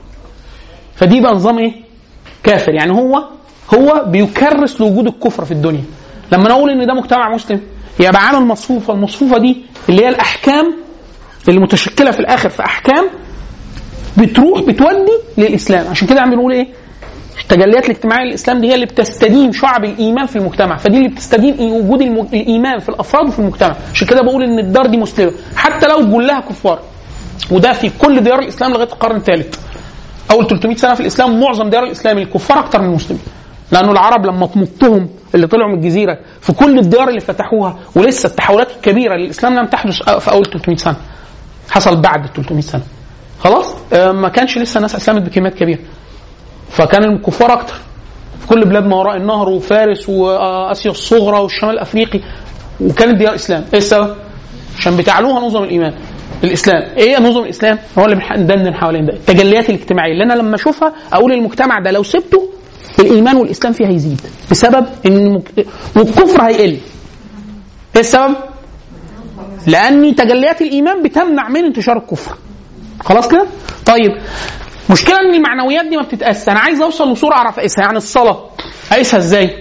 فدي بقى نظام ايه كافر يعني هو هو بيكرس لوجود الكفر في الدنيا لما انا اقول ان ده مجتمع مسلم يبقى عامل مصفوفه المصفوفه دي اللي هي الاحكام اللي متشكله في الاخر في احكام بتروح بتودي للاسلام عشان كده عم بنقول ايه التجليات الاجتماعيه للاسلام دي هي اللي بتستديم شعب الايمان في المجتمع فدي اللي بتستديم إيه؟ وجود الم... الايمان في الافراد وفي المجتمع عشان كده بقول ان الدار دي مسلمه حتى لو كلها كفار وده في كل ديار الاسلام لغايه القرن الثالث اول 300 سنه في الاسلام معظم ديار الاسلام الكفار اكتر من المسلمين لانه العرب لما تمطهم اللي طلعوا من الجزيره في كل الديار اللي فتحوها ولسه التحولات الكبيره للاسلام لم تحدث في اول 300 سنه حصل بعد 300 سنه خلاص آه، ما كانش لسه الناس اسلمت بكميات كبيره فكان الكفار اكتر في كل بلاد ما وراء النهر وفارس واسيا الصغرى والشمال الافريقي وكانت ديار اسلام ايه السبب؟ عشان بتعلوها نظم الايمان الاسلام ايه نظم الاسلام هو اللي بندندن حوالين ده التجليات الاجتماعيه اللي انا لما اشوفها اقول المجتمع ده لو سبته الايمان والاسلام فيه هيزيد بسبب ان المك... والكفر هيقل ايه السبب؟ لان تجليات الايمان بتمنع من انتشار الكفر خلاص كده؟ طيب مشكلة ان المعنويات دي ما بتتقاس انا عايز اوصل لصورة اعرف اقيسها يعني الصلاة اقيسها ازاي؟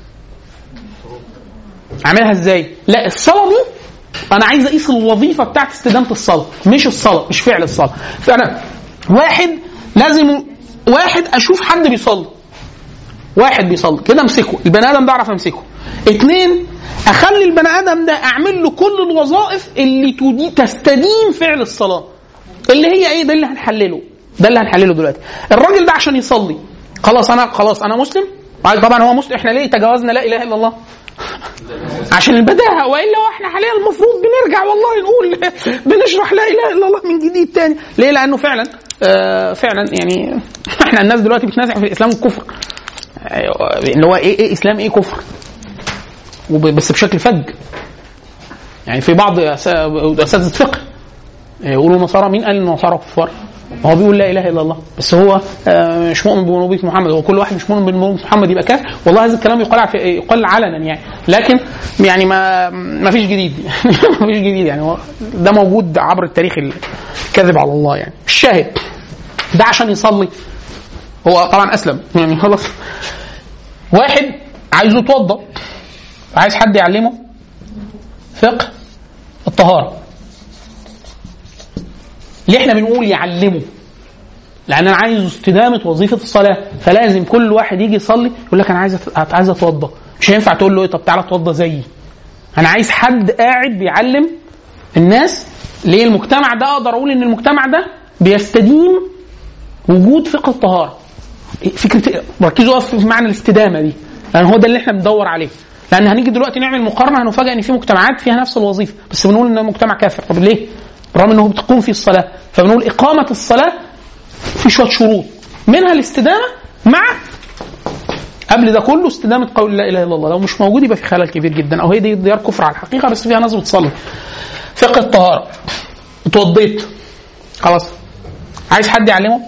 اعملها ازاي؟ لا الصلاة دي انا عايز اقيس الوظيفة بتاعت استدامة الصلاة مش الصلاة مش فعل الصلاة فانا واحد لازم واحد اشوف حد بيصلي واحد بيصلي كده امسكه البني ادم ده اعرف امسكه اثنين اخلي البني ادم ده اعمل له كل الوظائف اللي تدي تستديم فعل الصلاه اللي هي ايه ده اللي هنحلله ده اللي هنحلله دلوقتي الراجل ده عشان يصلي خلاص انا خلاص انا مسلم طبعا هو مسلم احنا ليه تجاوزنا لا اله الا الله عشان البداهه والا هو احنا حاليا المفروض بنرجع والله نقول بنشرح لا اله الا الله من جديد تاني ليه لانه فعلا آه فعلا يعني احنا الناس دلوقتي بتنازع في الاسلام والكفر آه، اللي هو ايه ايه اسلام ايه كفر وب- بس بشكل فج يعني في بعض أس- اساتذه فقه يقولوا النصارى مين قال ان النصارى كفار؟ هو بيقول لا اله الا الله بس هو آه، مش مؤمن بربوبيه محمد هو كل واحد مش مؤمن بربوبيه محمد يبقى كافر والله هذا الكلام يقال في يقال علنا يعني لكن يعني ما ما فيش جديد ما فيش جديد يعني هو ده موجود عبر التاريخ الكذب على الله يعني الشاهد ده عشان يصلي هو طبعا اسلم يعني خلاص واحد عايزه يتوضا عايز حد يعلمه فقه الطهاره ليه احنا بنقول يعلمه لان انا عايز استدامه وظيفه الصلاه فلازم كل واحد يجي يصلي يقول لك انا عايز أت- عايز اتوضا مش هينفع تقول له ايه طب تعالى اتوضا زيي انا عايز حد قاعد بيعلم الناس ليه المجتمع ده اقدر اقول ان المجتمع ده بيستديم وجود فقه الطهاره فكره ركزوا في معنى الاستدامه دي لان هو ده اللي احنا بندور عليه لان هنيجي دلوقتي نعمل مقارنه هنفاجئ ان في مجتمعات فيها نفس الوظيفه بس بنقول ان المجتمع كافر طب ليه؟ بالرغم انه بتقوم فيه الصلاه فبنقول اقامه الصلاه في شويه شروط منها الاستدامه مع قبل ده كله استدامه قول لا اله الا الله لو مش موجود يبقى في خلل كبير جدا او هي دي ديار كفر على الحقيقه بس فيها ناس بتصلي فقه الطهاره اتوضيت خلاص عايز حد يعلمه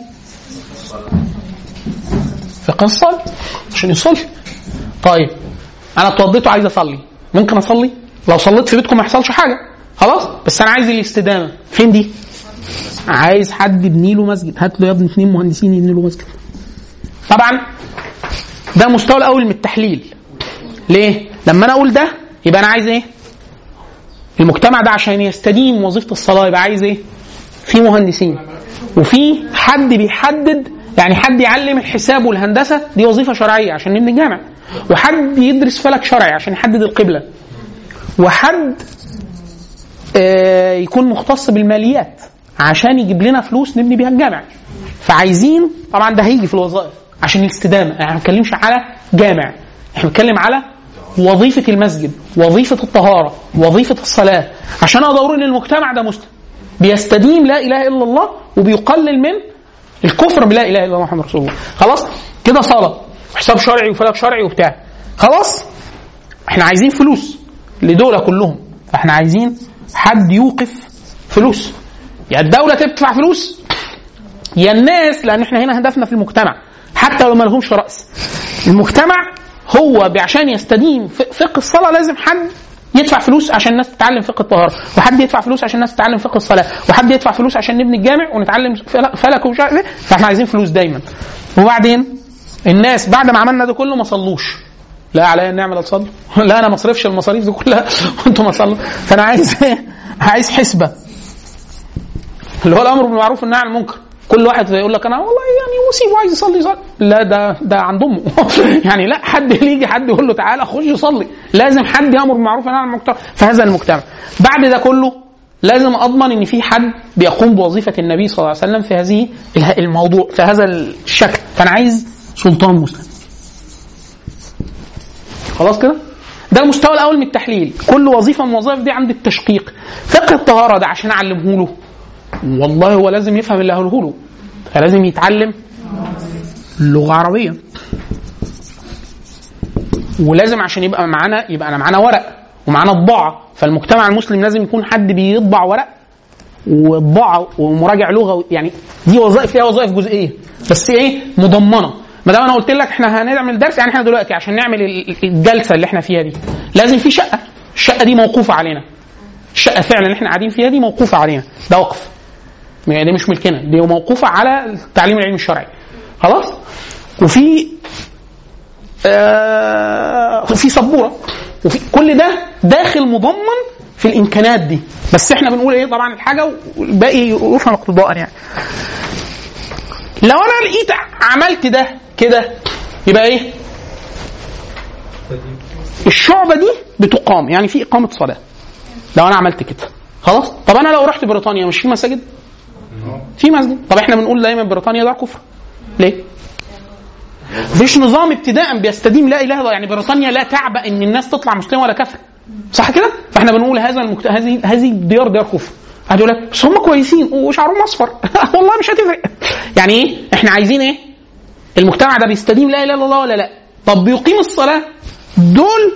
فقه الصلاه عشان يصلي طيب انا اتوضيت وعايز اصلي ممكن اصلي لو صليت في بيتكم ما يحصلش حاجه خلاص بس انا عايز الاستدامه فين دي عايز حد يبني له مسجد هات له يا ابني اثنين مهندسين يبني له مسجد طبعا ده المستوى الاول من التحليل ليه لما انا اقول ده يبقى انا عايز ايه المجتمع ده عشان يستديم وظيفه الصلاه يبقى عايز ايه في مهندسين وفي حد بيحدد يعني حد يعلم الحساب والهندسه دي وظيفه شرعيه عشان نبني الجامع وحد يدرس فلك شرعي عشان يحدد القبله وحد آه، يكون مختص بالماليات عشان يجيب لنا فلوس نبني بيها الجامع فعايزين طبعا ده هيجي في الوظائف عشان الاستدامه يعني ما بنتكلمش على جامع احنا بنتكلم على وظيفه المسجد وظيفه الطهاره وظيفه الصلاه عشان اقدر ان المجتمع ده مسلم بيستديم لا اله الا الله وبيقلل من الكفر بلا اله الا الله محمد رسول الله خلاص كده صلاه حساب شرعي وفلك شرعي وبتاع خلاص احنا عايزين فلوس لدول كلهم فاحنا عايزين حد يوقف فلوس يا الدوله تدفع فلوس يا الناس لان احنا هنا هدفنا في المجتمع حتى لو ما لهمش راس المجتمع هو عشان يستديم ف- فقه الصلاه لازم حد يدفع فلوس عشان الناس تتعلم فقه الطهاره وحد يدفع فلوس عشان الناس تتعلم فقه الصلاه وحد يدفع فلوس عشان نبني الجامع ونتعلم فل- فلك ومش عارف ايه فاحنا عايزين فلوس دايما وبعدين الناس بعد ما عملنا ده كله ما صلوش لا عليا النعمه لا تصلوا لا انا ما اصرفش المصاريف دي كلها وانتم ما صلوا فانا عايز ايه عايز حسبه اللي هو الامر بالمعروف والنهي عن المنكر كل واحد يقول لك انا والله يعني وسيبه عايز يصلي يصلي لا ده ده عند امه يعني لا حد اللي يجي حد يقول له تعالى خش صلي لازم حد يامر بالمعروف والنهي عن المنكر في هذا المجتمع بعد ده كله لازم اضمن ان في حد بيقوم بوظيفه النبي صلى الله عليه وسلم في هذه اله- الموضوع في هذا الشكل فانا عايز سلطان مسلم خلاص كده ده المستوى الاول من التحليل كل وظيفه من الوظائف دي عند التشقيق فقه الطهاره ده عشان اعلمه له والله هو لازم يفهم اللي هقوله له فلازم يتعلم لغه عربيه ولازم عشان يبقى معانا يبقى انا معانا ورق ومعانا طباعه فالمجتمع المسلم لازم يكون حد بيطبع ورق وطباعه ومراجع لغه يعني دي وظائف فيها وظائف جزئيه بس ايه مضمنه ما دام انا قلت لك احنا هنعمل درس يعني احنا دلوقتي عشان نعمل ال- الجلسه اللي احنا فيها دي لازم في شقه الشقه دي موقوفه علينا الشقه فعلا اللي احنا قاعدين فيها دي موقوفه علينا ده وقف يعني دي مش ملكنا دي موقوفه على التعليم العلمي الشرعي خلاص وفي آه في سبوره وفي كل ده داخل مضمن في الامكانات دي بس احنا بنقول ايه طبعا الحاجه والباقي يفهم اقتضاء يعني لو انا لقيت عملت ده كده يبقى ايه الشعبه دي بتقام يعني في اقامه صلاه لو انا عملت كده خلاص طب انا لو رحت بريطانيا مش في مساجد في مسجد طب احنا بنقول دايما بريطانيا ده كفر ليه مفيش نظام ابتداء بيستديم لا اله الا الله يعني بريطانيا لا تعبأ ان الناس تطلع مسلمه ولا كافر صح كده فاحنا بنقول هذا المكت... هذه هذه الديار ديار كفر هتقول لك بس هم كويسين وشعرهم اصفر والله مش هتفرق يعني ايه احنا عايزين ايه المجتمع ده بيستديم لا اله الا الله ولا لا طب بيقيم الصلاه دول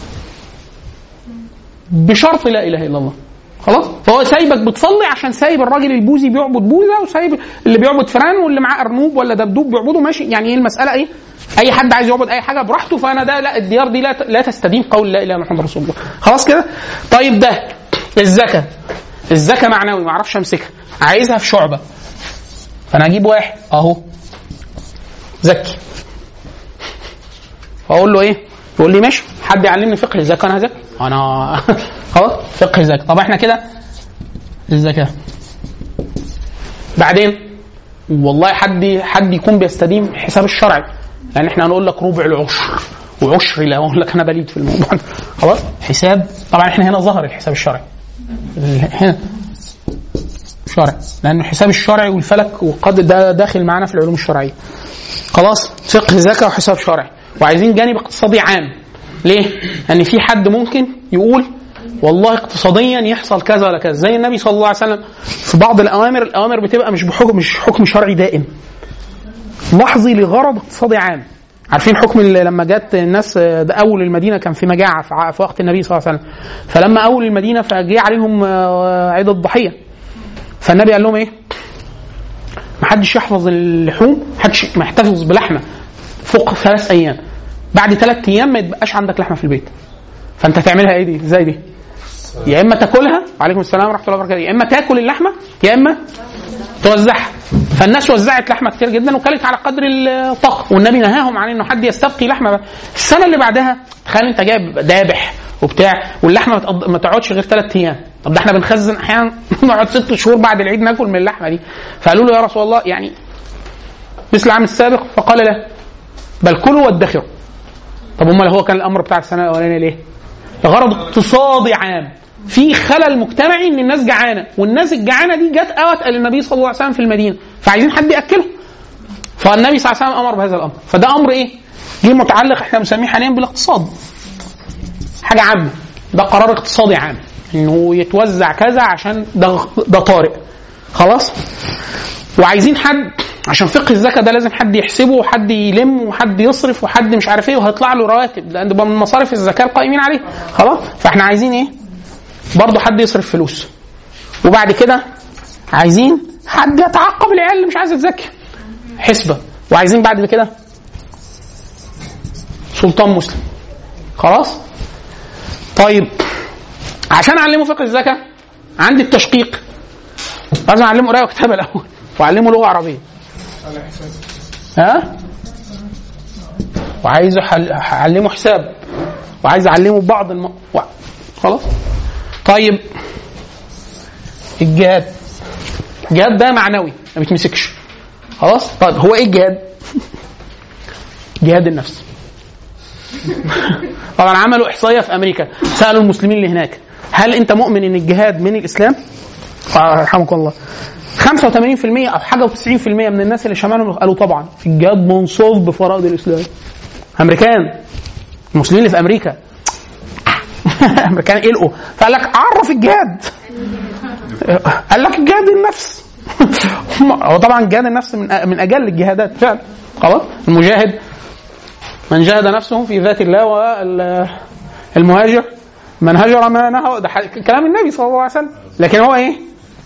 بشرط لا اله الا الله خلاص فهو سايبك بتصلي عشان سايب الراجل البوذي بيعبد بوذا وسايب اللي بيعبد فران واللي معاه ارنوب ولا دبدوب بيعبدوا ماشي يعني ايه المساله ايه اي حد عايز يعبد اي حاجه براحته فانا ده لا الديار دي لا لا تستديم قول لا اله الا الله محمد رسول الله خلاص كده طيب ده الزكاه الزكاه معنوي ما اعرفش امسكها عايزها في شعبه فانا اجيب واحد اهو زكي فاقول له ايه يقول لي ماشي حد يعلمني فقه الزكاه انا هزكي انا خلاص فقه الزكاه طب احنا كده الزكاه بعدين والله حد حد يكون بيستديم حساب الشرعي لان احنا هنقول لك ربع العشر وعشر لا اقول لك انا بليد في الموضوع ده. خلاص حساب طبعا احنا هنا ظهر الحساب الشرعي هنا شرعي لان الحساب الشرعي والفلك والقدر ده داخل معانا في العلوم الشرعيه خلاص فقه زكاه وحساب شرعي وعايزين جانب اقتصادي عام ليه؟ ان في حد ممكن يقول والله اقتصاديا يحصل كذا ولا كذا زي النبي صلى الله عليه وسلم في بعض الاوامر الاوامر بتبقى مش بحكم مش حكم شرعي دائم لحظي لغرض اقتصادي عام عارفين حكم ال- لما جت الناس ده اول المدينه كان في مجاعه في ع- في وقت النبي صلى الله عليه وسلم فلما اول المدينه فجه عليهم آه، عيد الضحيه فالنبي قال لهم ايه؟ ما حدش يحفظ اللحوم ما حدش ما يحتفظ بلحمه فوق ثلاث ايام بعد ثلاث ايام ما يتبقاش عندك لحمه في البيت فانت تعملها ايه دي ازاي دي يا اما تاكلها وعليكم السلام ورحمه الله وبركاته يا اما تاكل اللحمه يا اما توزعها فالناس وزعت لحمه كتير جدا وكلت على قدر الطاقه والنبي نهاهم عن انه حد يستبقي لحمه بقى. السنه اللي بعدها تخيل انت جايب ذابح وبتاع واللحمه ما تقض- ما تقعدش غير ثلاث ايام طب ده احنا بنخزن احيانا نقعد ست شهور بعد العيد ناكل من اللحمه دي فقالوا له يا رسول الله يعني مثل العام السابق فقال لا بل كلوا وادخروا طب امال هو كان الامر بتاع السنه الاولانيه ليه؟ لغرض اقتصادي عام في خلل مجتمعي ان الناس جعانه والناس الجعانه دي جت اوت النبي صلى الله عليه وسلم في المدينه فعايزين حد ياكلهم فالنبي صلى الله عليه وسلم امر بهذا الامر فده امر ايه؟ جه متعلق احنا بنسميه حاليا بالاقتصاد حاجه عامه ده قرار اقتصادي عام انه يتوزع كذا عشان ده ده طارئ خلاص وعايزين حد عشان فقه الزكاه ده لازم حد يحسبه وحد يلم وحد يصرف وحد مش عارف ايه وهيطلع له رواتب لان ده من مصاريف الزكاه القائمين عليه خلاص فاحنا عايزين ايه؟ برضه حد يصرف فلوس وبعد كده عايزين حد يتعقب العيال اللي مش عايزه تزكي حسبه وعايزين بعد كده سلطان مسلم خلاص طيب عشان اعلمه فقه الزكاه عندي التشقيق لازم اعلمه قرايه وكتابه الاول واعلمه لغه عربيه ها وعايز أحل- اعلمه حساب وعايز اعلمه بعض الم... و... خلاص طيب الجهاد الجهاد ده معنوي ما بيتمسكش خلاص طيب هو ايه الجهاد جهاد النفس طبعا عملوا احصائيه في امريكا سالوا المسلمين اللي هناك هل انت مؤمن ان الجهاد من الاسلام آه، رحمك الله 85% او حاجه و90% من الناس اللي شمالهم قالوا طبعا الجهاد منصوب بفرائض الاسلام امريكان المسلمين اللي في امريكا امريكان قلقوا فقال لك عرف الجهاد قال لك جهاد النفس هو طبعا جهاد النفس من من اجل الجهادات فعلا خلاص المجاهد من جاهد نفسه في ذات الله والمهاجر من هجر ما نهى ده ح- كلام النبي صلى الله عليه وسلم لكن هو ايه؟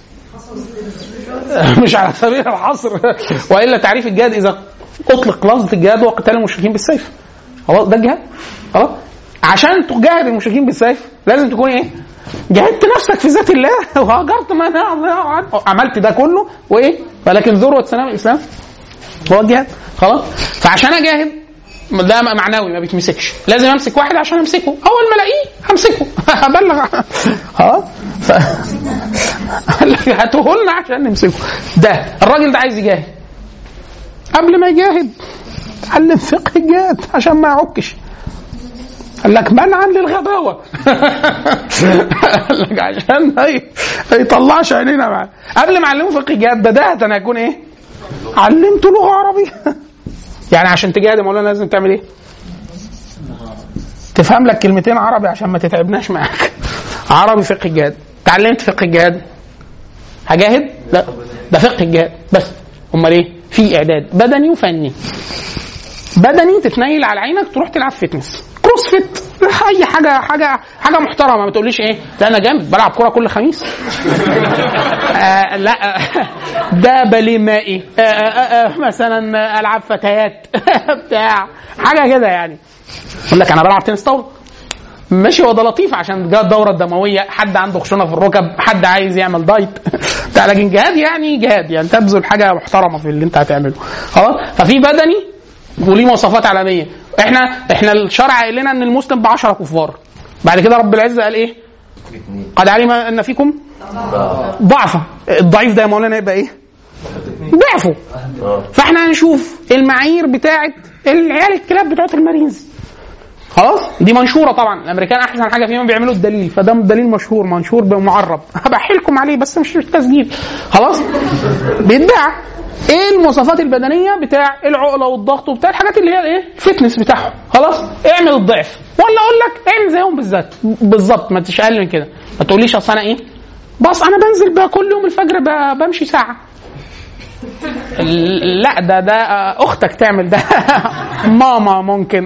مش على سبيل الحصر والا تعريف الجهاد اذا اطلق لفظ الجهاد هو قتال المشركين بالسيف خلاص ده الجهاد خلاص عشان تجاهد المشركين بالسيف لازم تكون ايه؟ جاهدت نفسك في ذات الله وهاجرت ما نهى الله عنه عملت ده كله وايه؟ ولكن ذروه سلام الاسلام هو الجهاد خلاص فعشان اجاهد ده معنوي ما بيتمسكش لازم امسك واحد عشان امسكه اول ما الاقيه همسكه هبلغ خلاص ف... قال لك هاتوه لنا عشان نمسكه ده الراجل ده عايز يجاهد قبل ما يجاهد اتعلم فقه الجهاد عشان ما يعكش قال لك منعا للغباوه قال لك عشان ما ي- ما يطلعش عينينا معاه قبل ما اعلمه فقه الجهاد بداهه انا هيكون ايه؟ علمته لغه عربيه يعني عشان تجاهد يا مولانا لازم تعمل ايه؟ تفهم لك كلمتين عربي عشان ما تتعبناش معاك عربي فقه الجهاد تعلمت فقه الجهاد هجاهد؟ لا ده فقه الجهاد بس امال ايه؟ في اعداد بدني وفني بدني تتنيل على عينك تروح تلعب فتنس كروس فيت اي حاجه حاجه حاجه محترمه ما تقوليش ايه لا انا جامد بلعب كوره كل خميس آه لا ده باليه مائي آه آه آه مثلا العاب فتيات بتاع حاجه كده يعني يقول لك انا بلعب تنس طاوله ماشي هو ده لطيف عشان جا الدوره الدمويه حد عنده خشونه في الركب حد عايز يعمل دايت بتاع لكن جهاد يعني جهاد يعني تبذل حاجه محترمه في اللي انت هتعمله خلاص ففي بدني وليه مواصفات عالميه احنا احنا الشرع قال لنا ان المسلم ب 10 كفار بعد كده رب العزه قال ايه؟ قد علم ان فيكم ضعفا الضعيف ده يا مولانا يبقى ايه؟ ضعفه فاحنا هنشوف المعايير بتاعت العيال الكلاب بتوعت المارينز خلاص دي منشوره طبعا الامريكان احسن حاجه فيهم بيعملوا الدليل فده دليل مشهور منشور بمعرب هبحي لكم عليه بس مش تسجيل خلاص بيتباع ايه المواصفات البدنيه بتاع العقله والضغط وبتاع الحاجات اللي هي الايه الفتنس بتاعهم خلاص اعمل الضعف ولا اقول لك اعمل زيهم بالذات بالظبط ما تش اقل من كده ما تقوليش اصل انا ايه بص انا بنزل بقى كل يوم الفجر ب- بمشي ساعه لا ده ده اختك تعمل ده ماما ممكن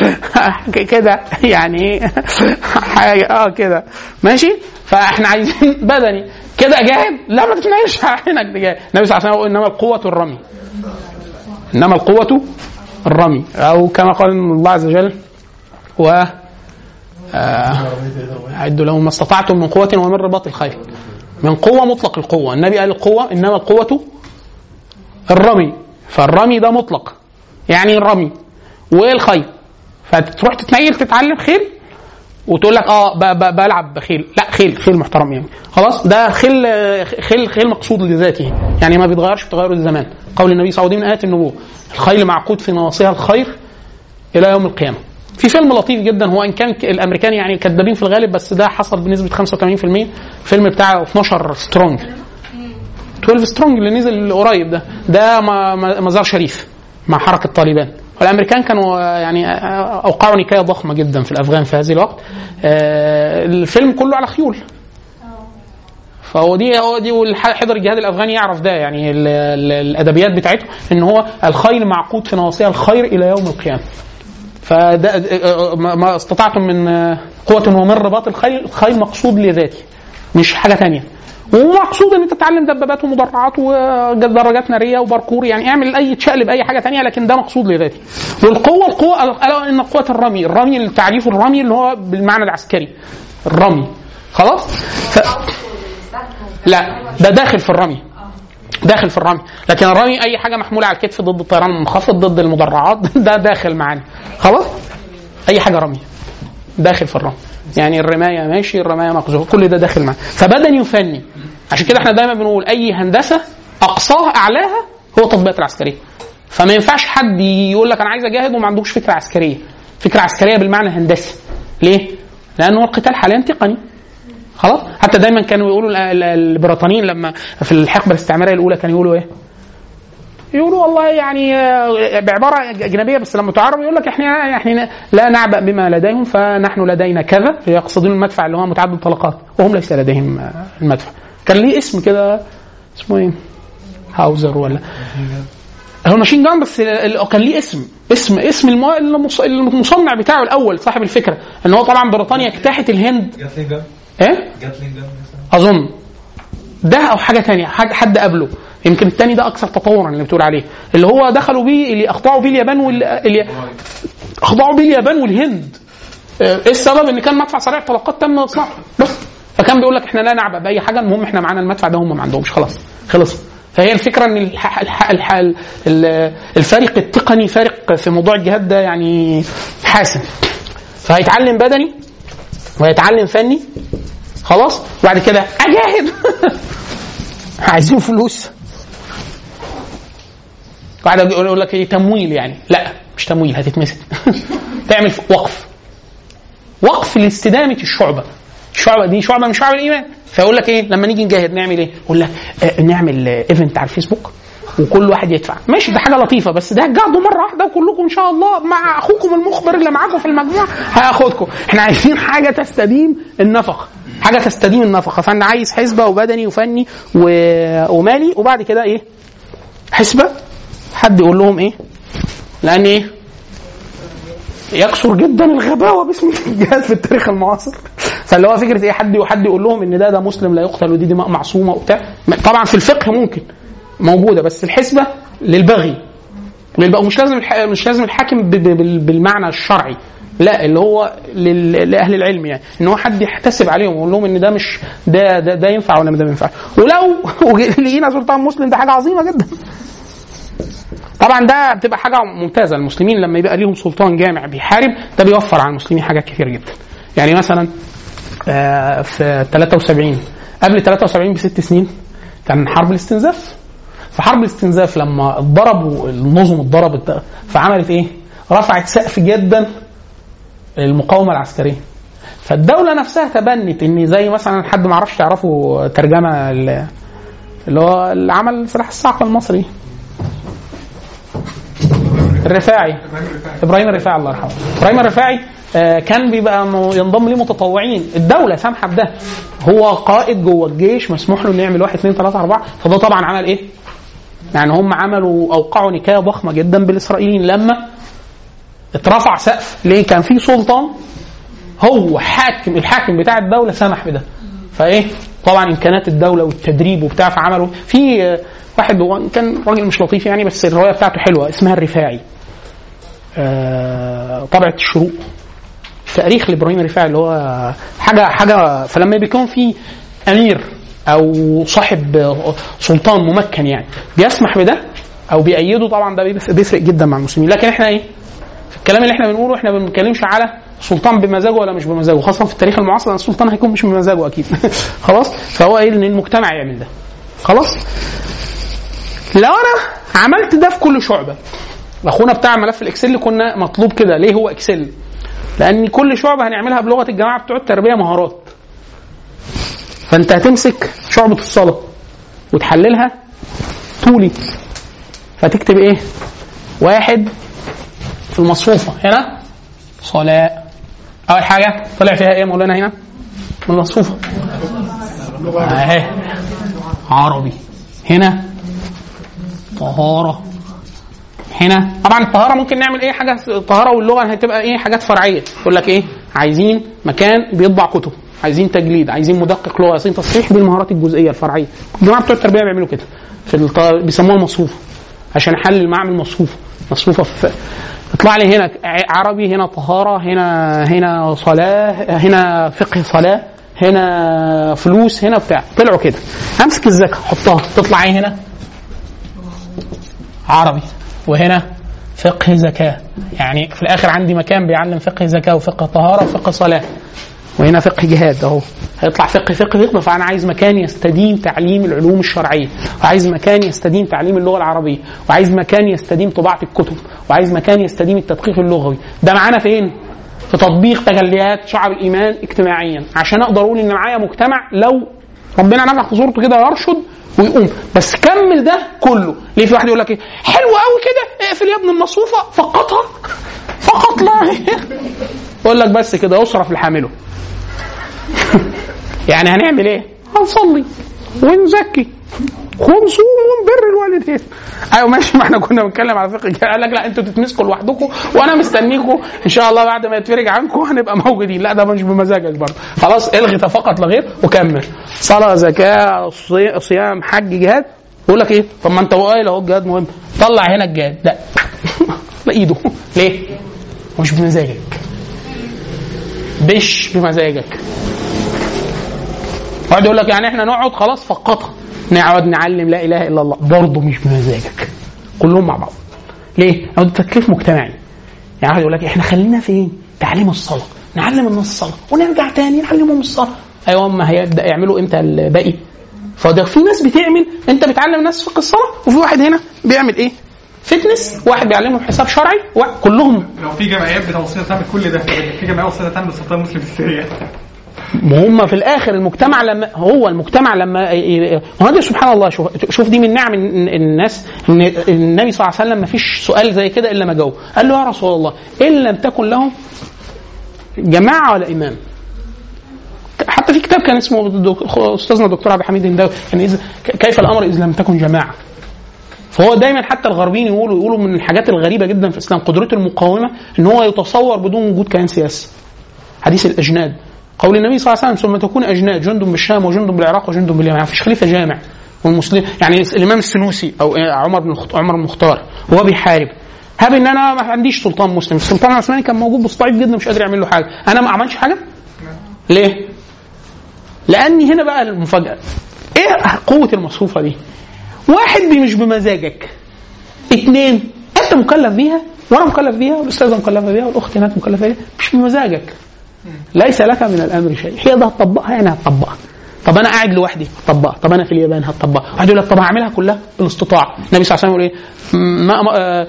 كده يعني حاجه اه كده ماشي فاحنا عايزين بدني كده جاهد لا ما تتناقش عينك ده جاهد النبي صلى الله عليه وسلم يقول انما القوه الرمي انما القوه الرمي او كما قال الله عز وجل و آه، أعدوا لهم ما استطعتم من قوة ومن رباط الخيل من قوة مطلق القوة النبي قال القوة إنما القوة الرمي فالرمي ده مطلق يعني الرمي والخيل فتروح تتنيل تتعلم خيل وتقول لك اه ب- ب- بلعب بخيل لا خيل خيل محترم يعني خلاص ده خيل خيل خيل مقصود لذاته يعني ما بيتغيرش بتغير الزمان قول النبي صلى الله عليه وسلم من ايات النبوه الخيل معقود في نواصيها الخير الى يوم القيامه في فيلم لطيف جدا هو ان كان ك- الامريكان يعني كذابين في الغالب بس ده حصل بنسبه 85% فيلم بتاع 12 سترونج 12 سترونج اللي نزل قريب ده ده م- م- مزار شريف مع حركه طالبان والامريكان كانوا آه، يعني آه، اوقعوا نكايه ضخمه جدا في الافغان في هذه الوقت آه، الفيلم كله على خيول فهو دي هو دي والحضر الجهاد الافغاني يعرف ده يعني ال- ال- الادبيات بتاعته ان هو الخيل معقود في نواصيها الخير الى يوم القيامه فده آه، ما ما استطعتم من آه، قوة ومن رباط الخيل الخيل مقصود لذاته مش حاجة تانية ومقصود ان انت تتعلم دبابات ومدرعات ودراجات ناريه وباركور يعني اعمل اي تشقلب اي حاجه تانية لكن ده مقصود لذاته. والقوه القوه الا ان قوه الرمي، الرمي التعريف الرمي اللي هو بالمعنى العسكري. الرمي خلاص؟ ف... لا ده داخل في الرمي داخل في الرمي لكن الرمي اي حاجه محموله على الكتف ضد الطيران المنخفض ضد المدرعات ده داخل معانا خلاص اي حاجه رمي داخل في الرمي يعني الرمايه ماشي الرمايه مقذوفه كل ده داخل معاه فبدني وفني عشان كده احنا دايما بنقول اي هندسه اقصاها اعلاها هو التطبيقات العسكريه فما ينفعش حد يقول لك انا عايز اجاهد وما عندوش فكره عسكريه فكره عسكريه بالمعنى الهندسي ليه؟ لانه القتال حاليا تقني خلاص حتى دايما كانوا يقولوا ال- ال- البريطانيين لما في الحقبه الاستعماريه الاولى كانوا يقولوا ايه؟ يقولوا والله يعني آه، بعباره اجنبيه بس لما تعرب يقول لك احنا احنا لا نعبأ بما لديهم فنحن لدينا كذا يقصدون المدفع اللي هو متعدد الطلقات وهم ليس لديهم آه، المدفع كان ليه اسم كده اسمه ايه؟ هاوزر ولا هو ماشين جان بس ال- كان ليه اسم اسم اسم المو- المص- المصنع بتاعه الاول صاحب الفكره ان هو طبعا بريطانيا اجتاحت الهند جاتلينجر ايه؟ جاتلينجر مثلا اظن ده او حاجه تانية حد, حد قبله يمكن التاني ده اكثر تطورا اللي بتقول عليه اللي هو دخلوا بيه اللي اخضعوا بيه اليابان وال... اللي اخضعوا بيه اليابان والهند آه، ايه السبب ان كان مدفع سريع طلقات تم اصلاحه بس فكان بيقول لك احنا لا نعبأ باي حاجه المهم احنا معانا المدفع ده هم ما عندهمش خلاص خلص فهي الفكره ان الح... الح... الح... ال- الفارق التقني فارق في موضوع الجهاد ده يعني حاسم فهيتعلم بدني وهيتعلم فني خلاص وبعد كده اجاهد عايزين فلوس بعد يقول يقول لك ايه تمويل يعني لا مش تمويل هتتمسك تعمل وقف وقف لاستدامه الشعبه الشعبه دي شعبه من شعب الايمان فيقول لك ايه لما نيجي نجاهد نعمل ايه؟ يقول لك آه نعمل آه ايفنت على الفيسبوك وكل واحد يدفع ماشي ده حاجه لطيفه بس ده هتجاهدوا مره واحده وكلكم ان شاء الله مع اخوكم المخبر اللي معاكم في المجموعه هياخدكم احنا عايزين حاجه تستديم النفقه حاجه تستديم النفقه فانا عايز حسبه وبدني وفني و... ومالي وبعد كده ايه حسبه حد يقول لهم ايه لان ايه يكثر جدا الغباوه باسم الجهاد في التاريخ المعاصر فاللي هو فكره ايه حد حد يقول لهم ان ده ده مسلم لا يقتل ودي دماء معصومه وبتاع طبعا في الفقه ممكن موجوده بس الحسبه للبغي للبغي مش لازم الح... مش لازم الحاكم ب... ب... بال- بالمعنى الشرعي لا اللي هو لل... لاهل العلم يعني ان هو حد يحتسب عليهم ويقول لهم ان ده مش ده ده, ده ينفع ولا ده ما ينفعش ولو لقينا سلطان مسلم ده حاجه عظيمه جدا طبعا ده بتبقى حاجه ممتازه المسلمين لما يبقى ليهم سلطان جامع بيحارب ده بيوفر على المسلمين حاجات كتير جدا يعني مثلا آه، في 73 قبل 73 بست سنين كان حرب الاستنزاف في حرب الاستنزاف لما اتضربوا النظم اتضربت فعملت ايه؟ رفعت سقف جدا المقاومه العسكريه فالدوله نفسها تبنت ان زي مثلا حد ما اعرفش تعرفوا ترجمه ال- اللي هو اللي عمل سلاح الصعقه المصري الرفاعي ابراهيم الرفاعي الله يرحمه ابراهيم الرفاعي آه، كان بيبقى م- ينضم ليه متطوعين الدوله سامحه بده هو قائد جوه الجيش مسموح له انه يعمل واحد اثنين ثلاثه اربعه فده طبعا عمل ايه؟ يعني هم عملوا اوقعوا نكايه ضخمه جدا بالاسرائيليين لما اترفع سقف ليه؟ كان في سلطان هو حاكم الحاكم بتاع الدوله سمح بده فايه طبعا امكانيات الدوله والتدريب وبتاع فعملوا في آه، واحد هو كان راجل مش لطيف يعني بس الروايه بتاعته حلوه اسمها الرفاعي آه، طبعه الشروق تاريخ لابراهيم الرفاعي اللي هو حاجه حاجه فلما بيكون في امير او صاحب آه، سلطان ممكن يعني بيسمح بده او بيأيده طبعا ده بيفرق بيفرق جدا مع المسلمين لكن احنا ايه في الكلام اللي احنا بنقوله احنا ما بنتكلمش على سلطان بمزاجه ولا مش بمزاجه خاصه في التاريخ المعاصر لأن السلطان هيكون مش بمزاجه اكيد خلاص فهو ايه ان المجتمع يعمل ده خلاص لو انا عملت ده في كل شعبه اخونا بتاع ملف الاكسل كنا مطلوب كده ليه هو اكسل لان كل شعبه هنعملها بلغه الجماعه بتوع التربيه مهارات فانت هتمسك شعبه الصلاه وتحللها طولي فتكتب ايه واحد في المصفوفه هنا صلاه اول حاجه طلع فيها ايه يا مولانا هنا من المصفوفه اهي عربي هنا طهاره هنا طبعا الطهاره ممكن نعمل ايه حاجه الطهاره واللغه هتبقى ايه حاجات فرعيه يقول لك ايه عايزين مكان بيطبع كتب عايزين تجليد عايزين مدقق لغه عايزين تصحيح بالمهارات الجزئيه الفرعيه الجماعه بتوع التربيه بيعملوا كده في الط... بيسموها المصفوفه عشان احلل معمل مصفوفه مصفوفه في يطلع لي هنا عربي هنا طهاره هنا هنا صلاه هنا فقه صلاه هنا فلوس هنا بتاع طلعوا كده امسك الزكاه احطها تطلع ايه هنا عربي وهنا فقه زكاة يعني في الآخر عندي مكان بيعلم فقه زكاة وفقه طهارة وفقه صلاة وهنا فقه جهاد اهو هيطلع فقه فقه فقه فانا عايز مكان يستديم تعليم العلوم الشرعيه وعايز مكان يستديم تعليم اللغه العربيه وعايز مكان يستديم طباعه الكتب وعايز مكان يستديم التدقيق اللغوي ده معانا فين في تطبيق تجليات شعب الايمان اجتماعيا عشان اقدر اقول ان معايا مجتمع لو ربنا نفخ في صورته كده يرشد ويقوم بس كمل ده كله ليه في واحد يقول لك ايه حلو قوي كده اقفل يا ابن المصفوفه فقطها فقط لا يقول لك بس كده يصرف لحامله يعني هنعمل ايه؟ هنصلي ونزكي ونصوم ونبر الوالدين ايوه ماشي ما احنا كنا بنتكلم على فقه الجهاد. قال لك لا انتوا تتمسكوا لوحدكم وانا مستنيكم ان شاء الله بعد ما يتفرج عنكم هنبقى موجودين لا ده مش بمزاجك برضه خلاص الغي فقط لا غير وكمل صلاه زكاه صي- صيام حج جهاد يقول لك ايه طب ما انت قايل اهو الجهاد مهم طلع هنا الجهاد لا لا ايده ليه؟ هو مش بمزاجك مش بمزاجك واحد يقول لك يعني احنا نقعد خلاص فقطها نقعد نعلم لا اله الا الله برضه مش بمزاجك كلهم مع بعض ليه؟ لو ده تكليف مجتمعي يعني واحد يقول لك احنا خلينا فين؟ تعليم الصلاه نعلم الناس الصلاه ونرجع تاني نعلمهم الصلاه ايوه اما هيبدا يعملوا امتى الباقي؟ فده في ناس بتعمل انت بتعلم الناس فقه الصلاه وفي واحد هنا بيعمل ايه؟ فتنس واحد بيعلمهم حساب شرعي واحد كلهم لو في جمعيات بتوصية تعمل كل ده في جمعيه وصية تعمل سلطان مسلم في سوريا ما هم في الاخر المجتمع لما هو المجتمع لما ما هو ده سبحان الله شوف شوف دي من نعم الن- الناس ان النبي صلى الله عليه وسلم ما فيش سؤال زي كده الا ما جاوب قال له يا رسول الله ان لم تكن لهم جماعه ولا امام حتى في كتاب كان اسمه الدك- استاذنا الدكتور عبد الحميد الهنداوي كان إذا كيف الامر اذا لم تكن جماعه فهو دايما حتى الغربيين يقولوا يقولوا من الحاجات الغريبه جدا في الاسلام قدرته المقاومه ان هو يتصور بدون وجود كيان سياسي حديث الاجناد قول النبي صلى الله عليه وسلم ثم تكون اجناد جند بالشام وجند بالعراق وجند باليمن يعني مفيش خليفه جامع والمسلم يعني الامام السنوسي او عمر بن الخط- عمر بن المختار وهو بيحارب هاب ان انا ما عنديش سلطان مسلم السلطان العثماني كان موجود بس ضعيف جدا مش قادر يعمل له حاجه انا ما عملش حاجه ليه لاني هنا بقى المفاجاه ايه قوه المصفوفه دي واحد بي- مش بمزاجك اثنين انت مكلف بيها وانا مكلف بيها والاستاذه مكلفه بيها والاخت هناك مكلفه بيها مش بمزاجك ليس لك من الامر شيء هي ده هتطبقها يعني هتطبقها طب انا قاعد لوحدي هتطبقها طب انا في اليابان هتطبقها واحد يقول لك طب هعملها كلها بالاستطاعه النبي صلى الله عليه وسلم يقول ايه ما ما, آه،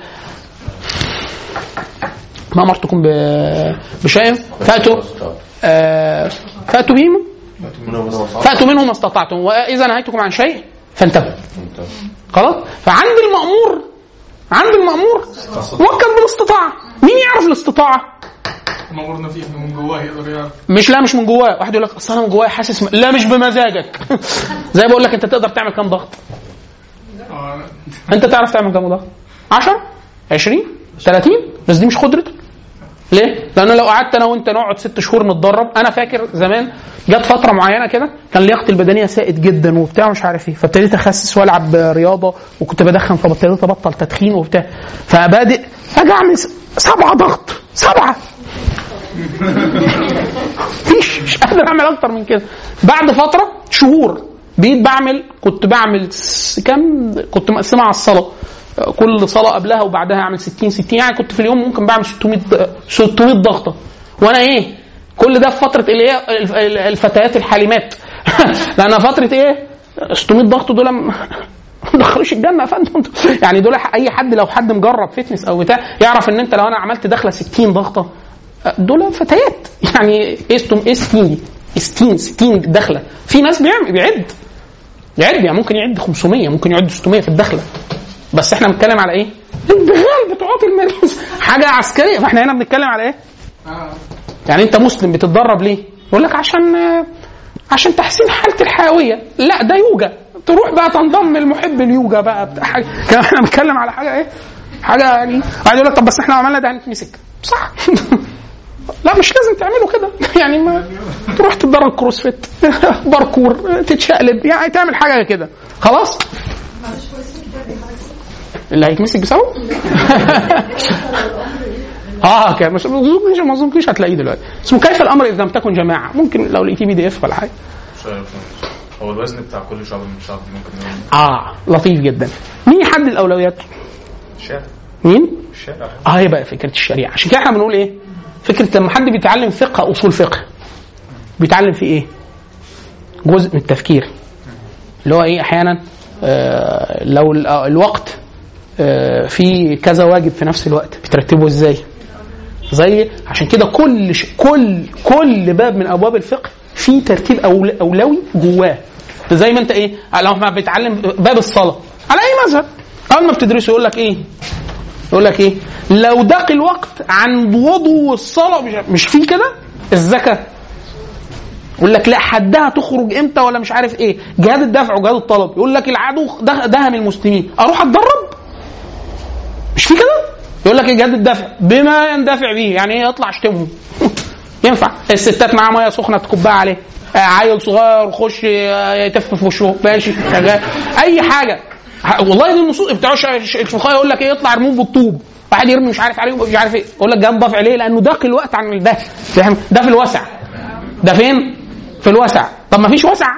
ما امرتكم ب- بشيء فاتوا آه، فاتوا بهم فاتوا منه ما استطعتم واذا نهيتكم عن شيء فانتبه خلاص فعند المأمور عند المأمور وكل بالاستطاعة مين يعرف الاستطاعة؟ مغرنا فيه من جواه يقدر يعرف مش لا مش من جواه واحد يقول لك اصل انا من جوايا حاسس م... لا مش بمزاجك زي بقول لك انت تقدر تعمل كام ضغط اه انت تعرف تعمل كام ضغط 10 20 30 بس دي مش قدرتك ليه؟ لان لو قعدت انا وانت نقعد ست شهور نتدرب انا فاكر زمان جت فتره معينه كده كان لياقتي البدنيه سائد جدا وبتاع مش عارف ايه فابتديت اخسس والعب رياضه وكنت بدخن فابتديت ابطل تدخين وبتاع فبادئ اجي اعمل س- سبعه ضغط سبعه مفيش مش قادر اعمل اكتر من كده بعد فتره شهور بقيت بعمل كنت بعمل س- كم كنت مقسمها على الصلاه كل صلاه قبلها وبعدها اعمل 60 60 يعني كنت في اليوم ممكن بعمل 600 ض- 600 ضغطه وانا ايه كل ده في فتره اللي هي الف- الفتيات الحالمات لان فتره ايه 600 ضغط دول م- ما دخلوش الجنه يا فندم يعني دول اي حد لو حد مجرب فتنس او بتاع يعرف ان انت لو انا عملت دخله 60 ضغطه دول فتيات يعني ايه ستم ايه 60 دي 60 60 دخله في ناس بيعمل بيعد يعد يعني ممكن يعد 500 ممكن يعد 600 في الدخله بس احنا بنتكلم على ايه؟ البغال بتوعات المريض حاجه عسكريه فاحنا هنا بنتكلم على ايه؟ يعني انت مسلم بتتدرب ليه؟ يقول لك عشان عشان تحسين حاله الحيويه لا ده يوجا تروح بقى تنضم المحب اليوجا بقى بتاع حاجه كان احنا بنتكلم على حاجه ايه؟ حاجه يعني بعد يقول لك طب بس احنا لو عملنا ده هنتمسك صح لا مش لازم تعملوا كده يعني ما تروح تتدرب كروسفيت باركور تتشقلب يعني تعمل حاجه كده خلاص اللي هيتمسك بسببه اه كده مش ما اظنش ما اظنش هتلاقيه دلوقتي اسمه كيف الامر اذا لم تكن جماعه ممكن لو لقيتيه بي دي اف ولا حاجه هو الوزن بتاع كل شعب من الشعب دي ممكن نقول اه لطيف جدا مين يحدد الاولويات الشارع مين الشارع اه هي بقى فكره الشريعه عشان كده احنا بنقول ايه فكره لما حد بيتعلم فقه اصول فقه بيتعلم في ايه جزء من التفكير اللي هو ايه احيانا آه لو ال- آه، الوقت آه في كذا واجب في نفس الوقت بترتبه ازاي زي عشان كده كل ش... كل كل باب من ابواب الفقه في ترتيب أول... اولوي جواه زي ما انت ايه لو ما بيتعلم باب الصلاه على اي مذهب اول ما بتدرسه يقول لك ايه يقول لك ايه لو ضاق الوقت عن وضوء الصلاه مش, مش في كده الزكاه يقول لك لا حدها تخرج امتى ولا مش عارف ايه جهاد الدفع وجهاد الطلب يقول لك العدو ده- دهم المسلمين اروح اتدرب مش في كده يقول لك جهاد الدفع بما يندفع به يعني ايه يطلع اشتمهم ينفع الستات معاها ميه سخنه تكبها عليه آه، عيل صغير يخش آه، يتف في وشه ماشي شغال اي حاجه ح- والله دي النصوص بتوع الش- الش- الفقهاء يقول لك ايه يطلع يرموه بالطوب واحد يرمي مش عارف عليه مش عارف ايه يقول لك جاب ضفع ليه لانه ضاق الوقت عن ده فاهم ده في الوسع ده فين في الوسع طب ما فيش وسع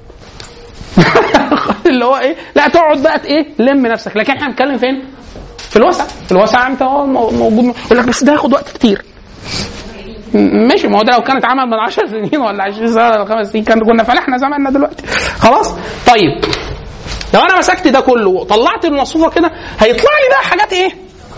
اللي هو ايه لا تقعد بقى ايه لم نفسك لكن احنا بنتكلم فين في الوسع في الوسع انت هو مو- موجود يقول لك بس ده هياخد وقت كتير م- ماشي ما هو ده لو كانت عمل من 10 سنين ولا 20 سنه ولا 5 سنين كان كنا فلحنا زماننا دلوقتي خلاص طيب لو انا مسكت ده كله وطلعت المصفوفه كده هيطلع لي بقى حاجات ايه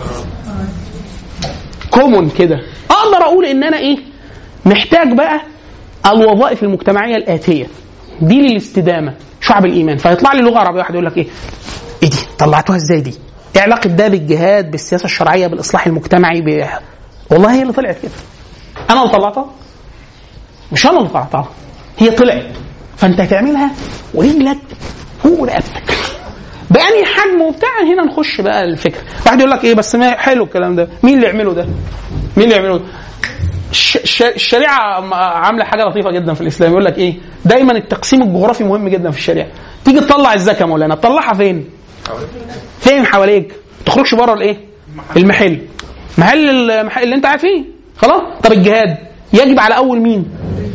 كومون كده اقدر اقول ان انا ايه محتاج بقى الوظائف المجتمعيه الاتيه دي للاستدامه شعب الايمان فيطلع لي لغه عربيه واحد يقول لك ايه ايه دي طلعتوها ازاي دي ايه علاقه ده بالجهاد بالسياسه الشرعيه بالاصلاح المجتمعي ب... والله هي اللي طلعت كده انا اللي طلعتها مش انا اللي طلعتها هي طلعت فانت هتعملها ورجلك فوق رقبتك بأنهي حجم وبتاع هنا نخش بقى الفكره واحد يقول لك ايه بس ما حلو الكلام ده مين اللي يعمله ده مين اللي يعمله ده الش- الش- الشريعه م- عامله حاجه لطيفه جدا في الاسلام يقول لك ايه دايما التقسيم الجغرافي مهم جدا في الشريعه تيجي تطلع الزكاه مولانا تطلعها فين فين حواليك ما تخرجش بره الايه المحل محل المحل اللي انت قاعد فيه خلاص طب الجهاد يجب على اول مين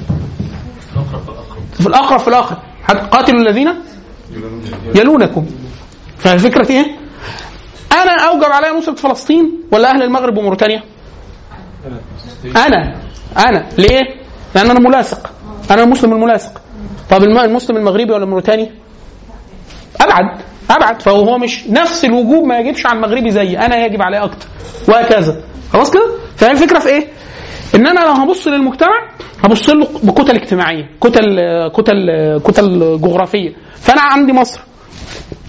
في الاقرب في الاخر قاتلوا الذين يلونكم فالفكره ايه انا اوجب علي نصره فلسطين ولا اهل المغرب وموريتانيا انا انا ليه لان انا ملاصق انا المسلم الملاصق طب الم- المسلم المغربي ولا الموريتاني ابعد ابعد فهو مش نفس الوجوب ما يجبش على المغربي زيي انا يجب عليه اكتر وهكذا خلاص كده فهي الفكره في ايه ان انا لو هبص للمجتمع هبص له بكتل اجتماعيه كتل كتل كتل جغرافيه فانا عندي مصر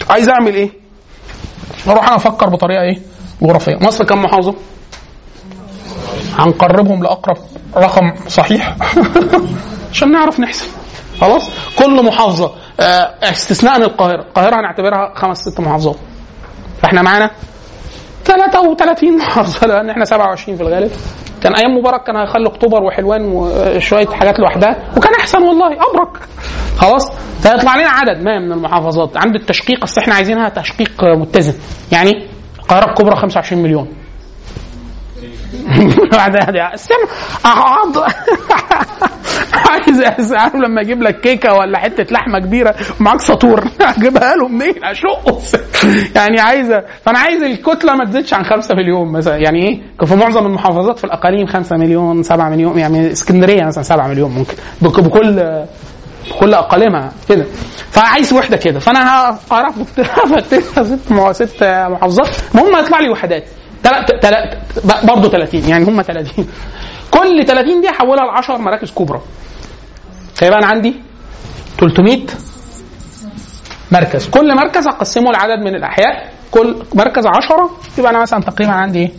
عايز اعمل ايه؟ اروح انا افكر بطريقه ايه؟ جغرافيه مصر كم محافظه؟ هنقربهم لاقرب رقم صحيح عشان نعرف نحسب خلاص كل محافظه آه، استثناء القاهره القاهره هنعتبرها خمس ست محافظات فاحنا معانا 33 محافظه لان احنا 27 في الغالب كان ايام مبارك كان هيخلي اكتوبر وحلوان وشويه حاجات لوحدها وكان احسن والله ابرك خلاص فيطلع لنا عدد ما من المحافظات عند التشقيق بس احنا عايزينها تشقيق متزن يعني القاهره الكبرى 25 مليون بعدها دي استنى اقعد عايز عارف لما اجيب لك كيكه ولا حته لحمه كبيره ومعاك سطور اجيبها له منين اشقه يعني عايزه فانا عايز الكتله ما تزيدش عن 5 مليون مثلا يعني ايه كان في معظم المحافظات في الاقاليم 5 مليون 7 مليون يعني اسكندريه مثلا 7 مليون ممكن بك- بكل بكل اقاليمها كده فعايز وحده كده فانا هعرف ست مع- ست محافظات المهم هيطلع لي وحدات تل- تل- برضه 30 يعني هم 30 كل 30 دي احولها ل 10 مراكز كبرى فيبقى انا عندي 300 مركز كل مركز اقسمه لعدد من الاحياء كل مركز 10 يبقى انا مثلا تقريبا عندي ايه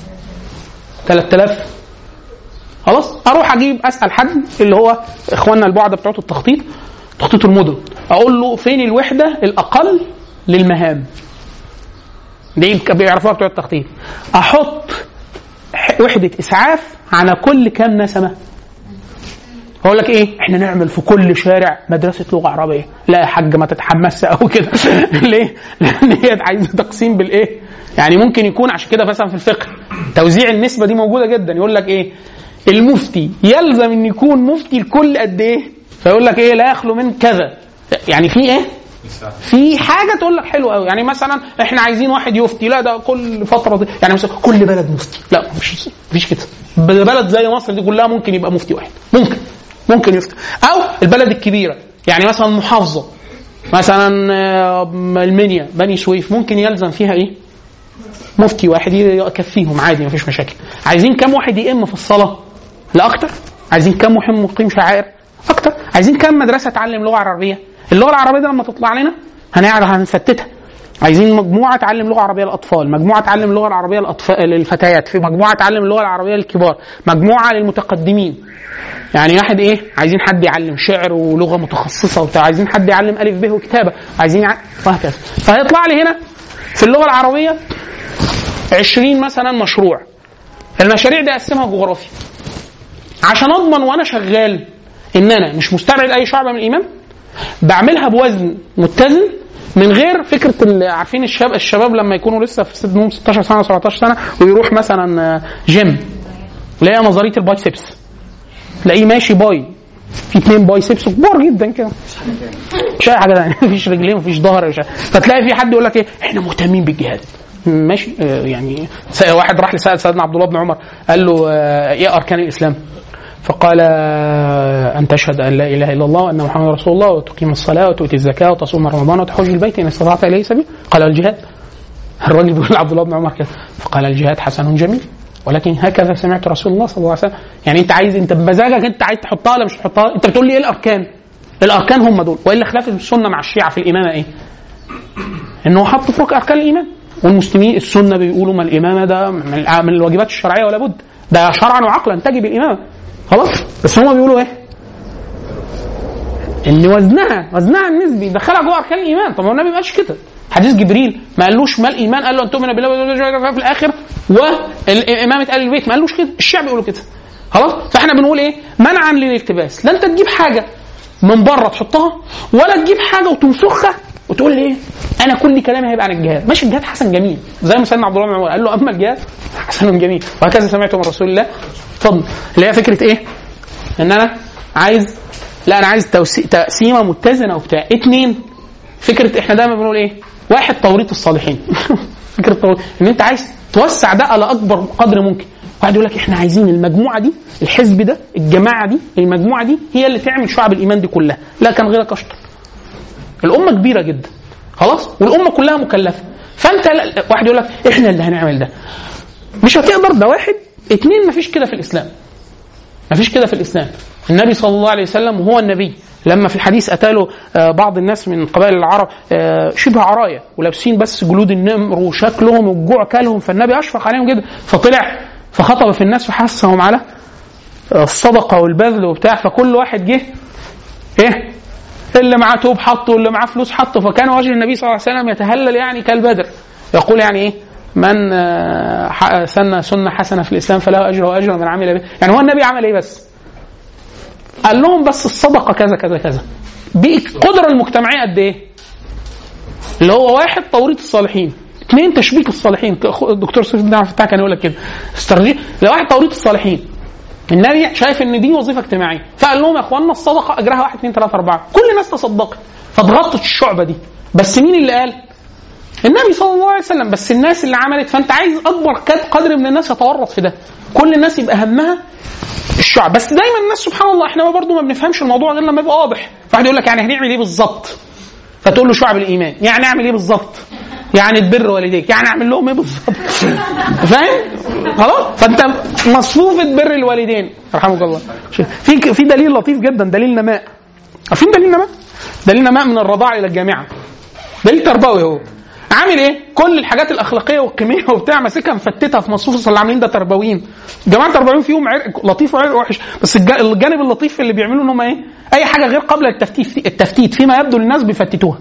3000 خلاص اروح اجيب اسال حد اللي هو اخواننا البعد بتوع التخطيط تخطيط المدن اقول له فين الوحده الاقل للمهام دي بيعرفوها بتوع التخطيط احط ح- وحده اسعاف على كل كام نسمه اقول لك ايه احنا نعمل في كل شارع مدرسه لغه عربيه لا يا حاج ما تتحمسش قوي كده ليه لان هي عايزه تقسيم بالايه يعني ممكن يكون عشان كده مثلا في الفقه توزيع النسبه دي موجوده جدا يقول لك ايه المفتي يلزم ان يكون مفتي الكل قد ايه فيقول لك ايه لا يخلو من كذا يعني في ايه في حاجه تقول لك حلو قوي يعني مثلا احنا عايزين واحد يفتي لا ده كل فتره دي يعني مثلا كل بلد مفتي لا مش مفيش كده بلد زي مصر دي كلها ممكن يبقى مفتي واحد ممكن ممكن يفتي او البلد الكبيره يعني مثلا محافظه مثلا آه، المنيا بني سويف ممكن يلزم فيها ايه مفتي واحد يكفيهم عادي مفيش مشاكل عايزين كم واحد يئم في الصلاه لا اكتر عايزين كم واحد مقيم شعائر اكتر عايزين كم مدرسه تعلم لغه عربيه اللغه العربيه دي لما تطلع لنا هنعرف هنفتتها عايزين مجموعه تعلم لغه عربيه للاطفال مجموعه تعلم لغه العربيه للأطفال للفتيات في مجموعه تعلم اللغه العربيه للكبار مجموعه للمتقدمين يعني واحد ايه عايزين حد يعلم شعر ولغه متخصصه وبتاع عايزين حد يعلم الف ب وكتابه عايزين ع... وهكذا فهيطلع لي هنا في اللغه العربيه 20 مثلا مشروع المشاريع دي اقسمها جغرافي عشان اضمن وانا شغال ان انا مش مستبعد اي شعبه من الايمان بعملها بوزن متزن من غير فكره ال- عارفين الشباب الشباب لما يكونوا لسه في سنهم 16 سنه 17 سنه ويروح مثلا آه، جيم اللي هي نظريه البايسبس تلاقيه ماشي باي في اتنين بايسبس كبار جدا كده مش اي حاجه تانية مفيش رجلين مفيش ظهر مش عارف. فتلاقي في حد يقول لك ايه احنا مهتمين بالجهاد ماشي آه، يعني س- واحد راح لسال سيدنا عبد الله بن عمر قال له آه، ايه اركان الاسلام؟ فقال آه، ان تشهد ان لا اله الا الله وان محمدا رسول الله وتقيم الصلاه وتؤتي الزكاه وتصوم رمضان وتحج البيت ان استطعت اليه سبيل قال الجهاد الراجل بيقول لعبد الله بن عمر كده فقال الجهاد حسن جميل ولكن هكذا سمعت رسول الله صلى الله عليه وسلم يعني انت عايز انت بمزاجك انت عايز تحطها ولا مش تحطها انت بتقول لي ايه الاركان الاركان هم دول والا خلاف السنه مع الشيعه في الامامه ايه انه حط فوق اركان الايمان والمسلمين السنه بيقولوا ما الامامه ده من الع- من الواجبات الشرعيه ولا بد ده شرعا وعقلا تجب الامامه خلاص بس هم بيقولوا ايه ان وزنها وزنها النسبي دخلها جوه اركان الايمان طب هو النبي ما قالش كده حديث جبريل ما قالوش ما الايمان قال له ان تؤمن بالله واليوم في الاخر وامامه ال البيت ما قالوش كده الشعب يقولوا كده خلاص فاحنا بنقول ايه منعا للالتباس لا انت تجيب حاجه من بره تحطها ولا تجيب حاجه وتنسخها وتقول لي ايه انا كل كلامي هيبقى عن الجهاد ماشي الجهاد حسن جميل زي ما سيدنا عبد الله بن عمر قال له اما الجهاد حسن جميل وهكذا سمعته من رسول الله اتفضل اللي هي فكره ايه ان انا عايز لا انا عايز توسي... تقسيمه متزنه وبتاع اتنين فكره احنا دايما بنقول ايه واحد توريط الصالحين فكره توريط ان انت عايز توسع ده على اكبر قدر ممكن واحد يقول لك احنا عايزين المجموعه دي الحزب ده الجماعه دي المجموعه دي هي اللي تعمل شعب الايمان دي كلها لا كان غيرك اشطر الامه كبيره جدا خلاص والامه كلها مكلفه فانت لا- واحد يقول لك احنا اللي هنعمل ده مش هتقدر ده واحد اتنين مفيش كده في الاسلام مفيش كده في الاسلام النبي صلى الله عليه وسلم وهو النبي لما في الحديث اتاله آه، بعض الناس من قبائل العرب آه، شبه عرايا ولابسين بس جلود النمر وشكلهم الجوع كلهم فالنبي اشفق عليهم جدا فطلع فخطب في الناس فحثهم على آه، الصدقه والبذل وبتاع فكل واحد جه ايه اللي معاه توب حطه واللي معاه فلوس حطه فكان وجه النبي صلى الله عليه وسلم يتهلل يعني كالبدر يقول يعني ايه من آه، ح- سن سنه حسنه في الاسلام فله اجر واجر من عمل به يعني هو النبي عمل ايه بس قال لهم بس الصدقه كذا كذا كذا بقدره المجتمعيه قد ايه اللي هو واحد توريط الصالحين اثنين تشبيك الصالحين الدكتور سيف الدين عبد الفتاح كان يقول لك كده استراتيجيه لو واحد توريط الصالحين النبي شايف ان دي وظيفه اجتماعيه فقال لهم يا اخوانا الصدقه اجرها واحد اثنين ثلاثه اربعه كل الناس تصدقت فاتغطت الشعبه دي بس مين اللي قال؟ النبي صلى الله عليه وسلم بس الناس اللي عملت فانت عايز اكبر كد- قدر من الناس يتورط في ده كل الناس يبقى همها الشعب بس دايما الناس سبحان الله احنا برضه ما بنفهمش الموضوع غير لما يبقى واضح واحد يقول لك يعني هنعمل ايه بالظبط فتقول له شعب الايمان يعني اعمل ايه بالظبط يعني تبر والديك يعني اعمل لهم ايه بالظبط فاهم خلاص فانت مصفوفه بر الوالدين رحمك الله في في دليل لطيف جدا دليل نماء عارفين دليل نماء دليل نماء من الرضاعه الى الجامعه دليل تربوي هو عامل ايه؟ كل الحاجات الاخلاقيه والقيميه وبتاع ماسكها مفتتها في مصفوفه اللي عاملين ده تربويين. جماعه تربويين فيهم عرق لطيف وعرق وحش، بس الج- الجانب اللطيف اللي بيعملوه ان هم ايه؟ اي حاجه غير قبل التفتيت التفتيت فيما يبدو للناس بيفتتوها.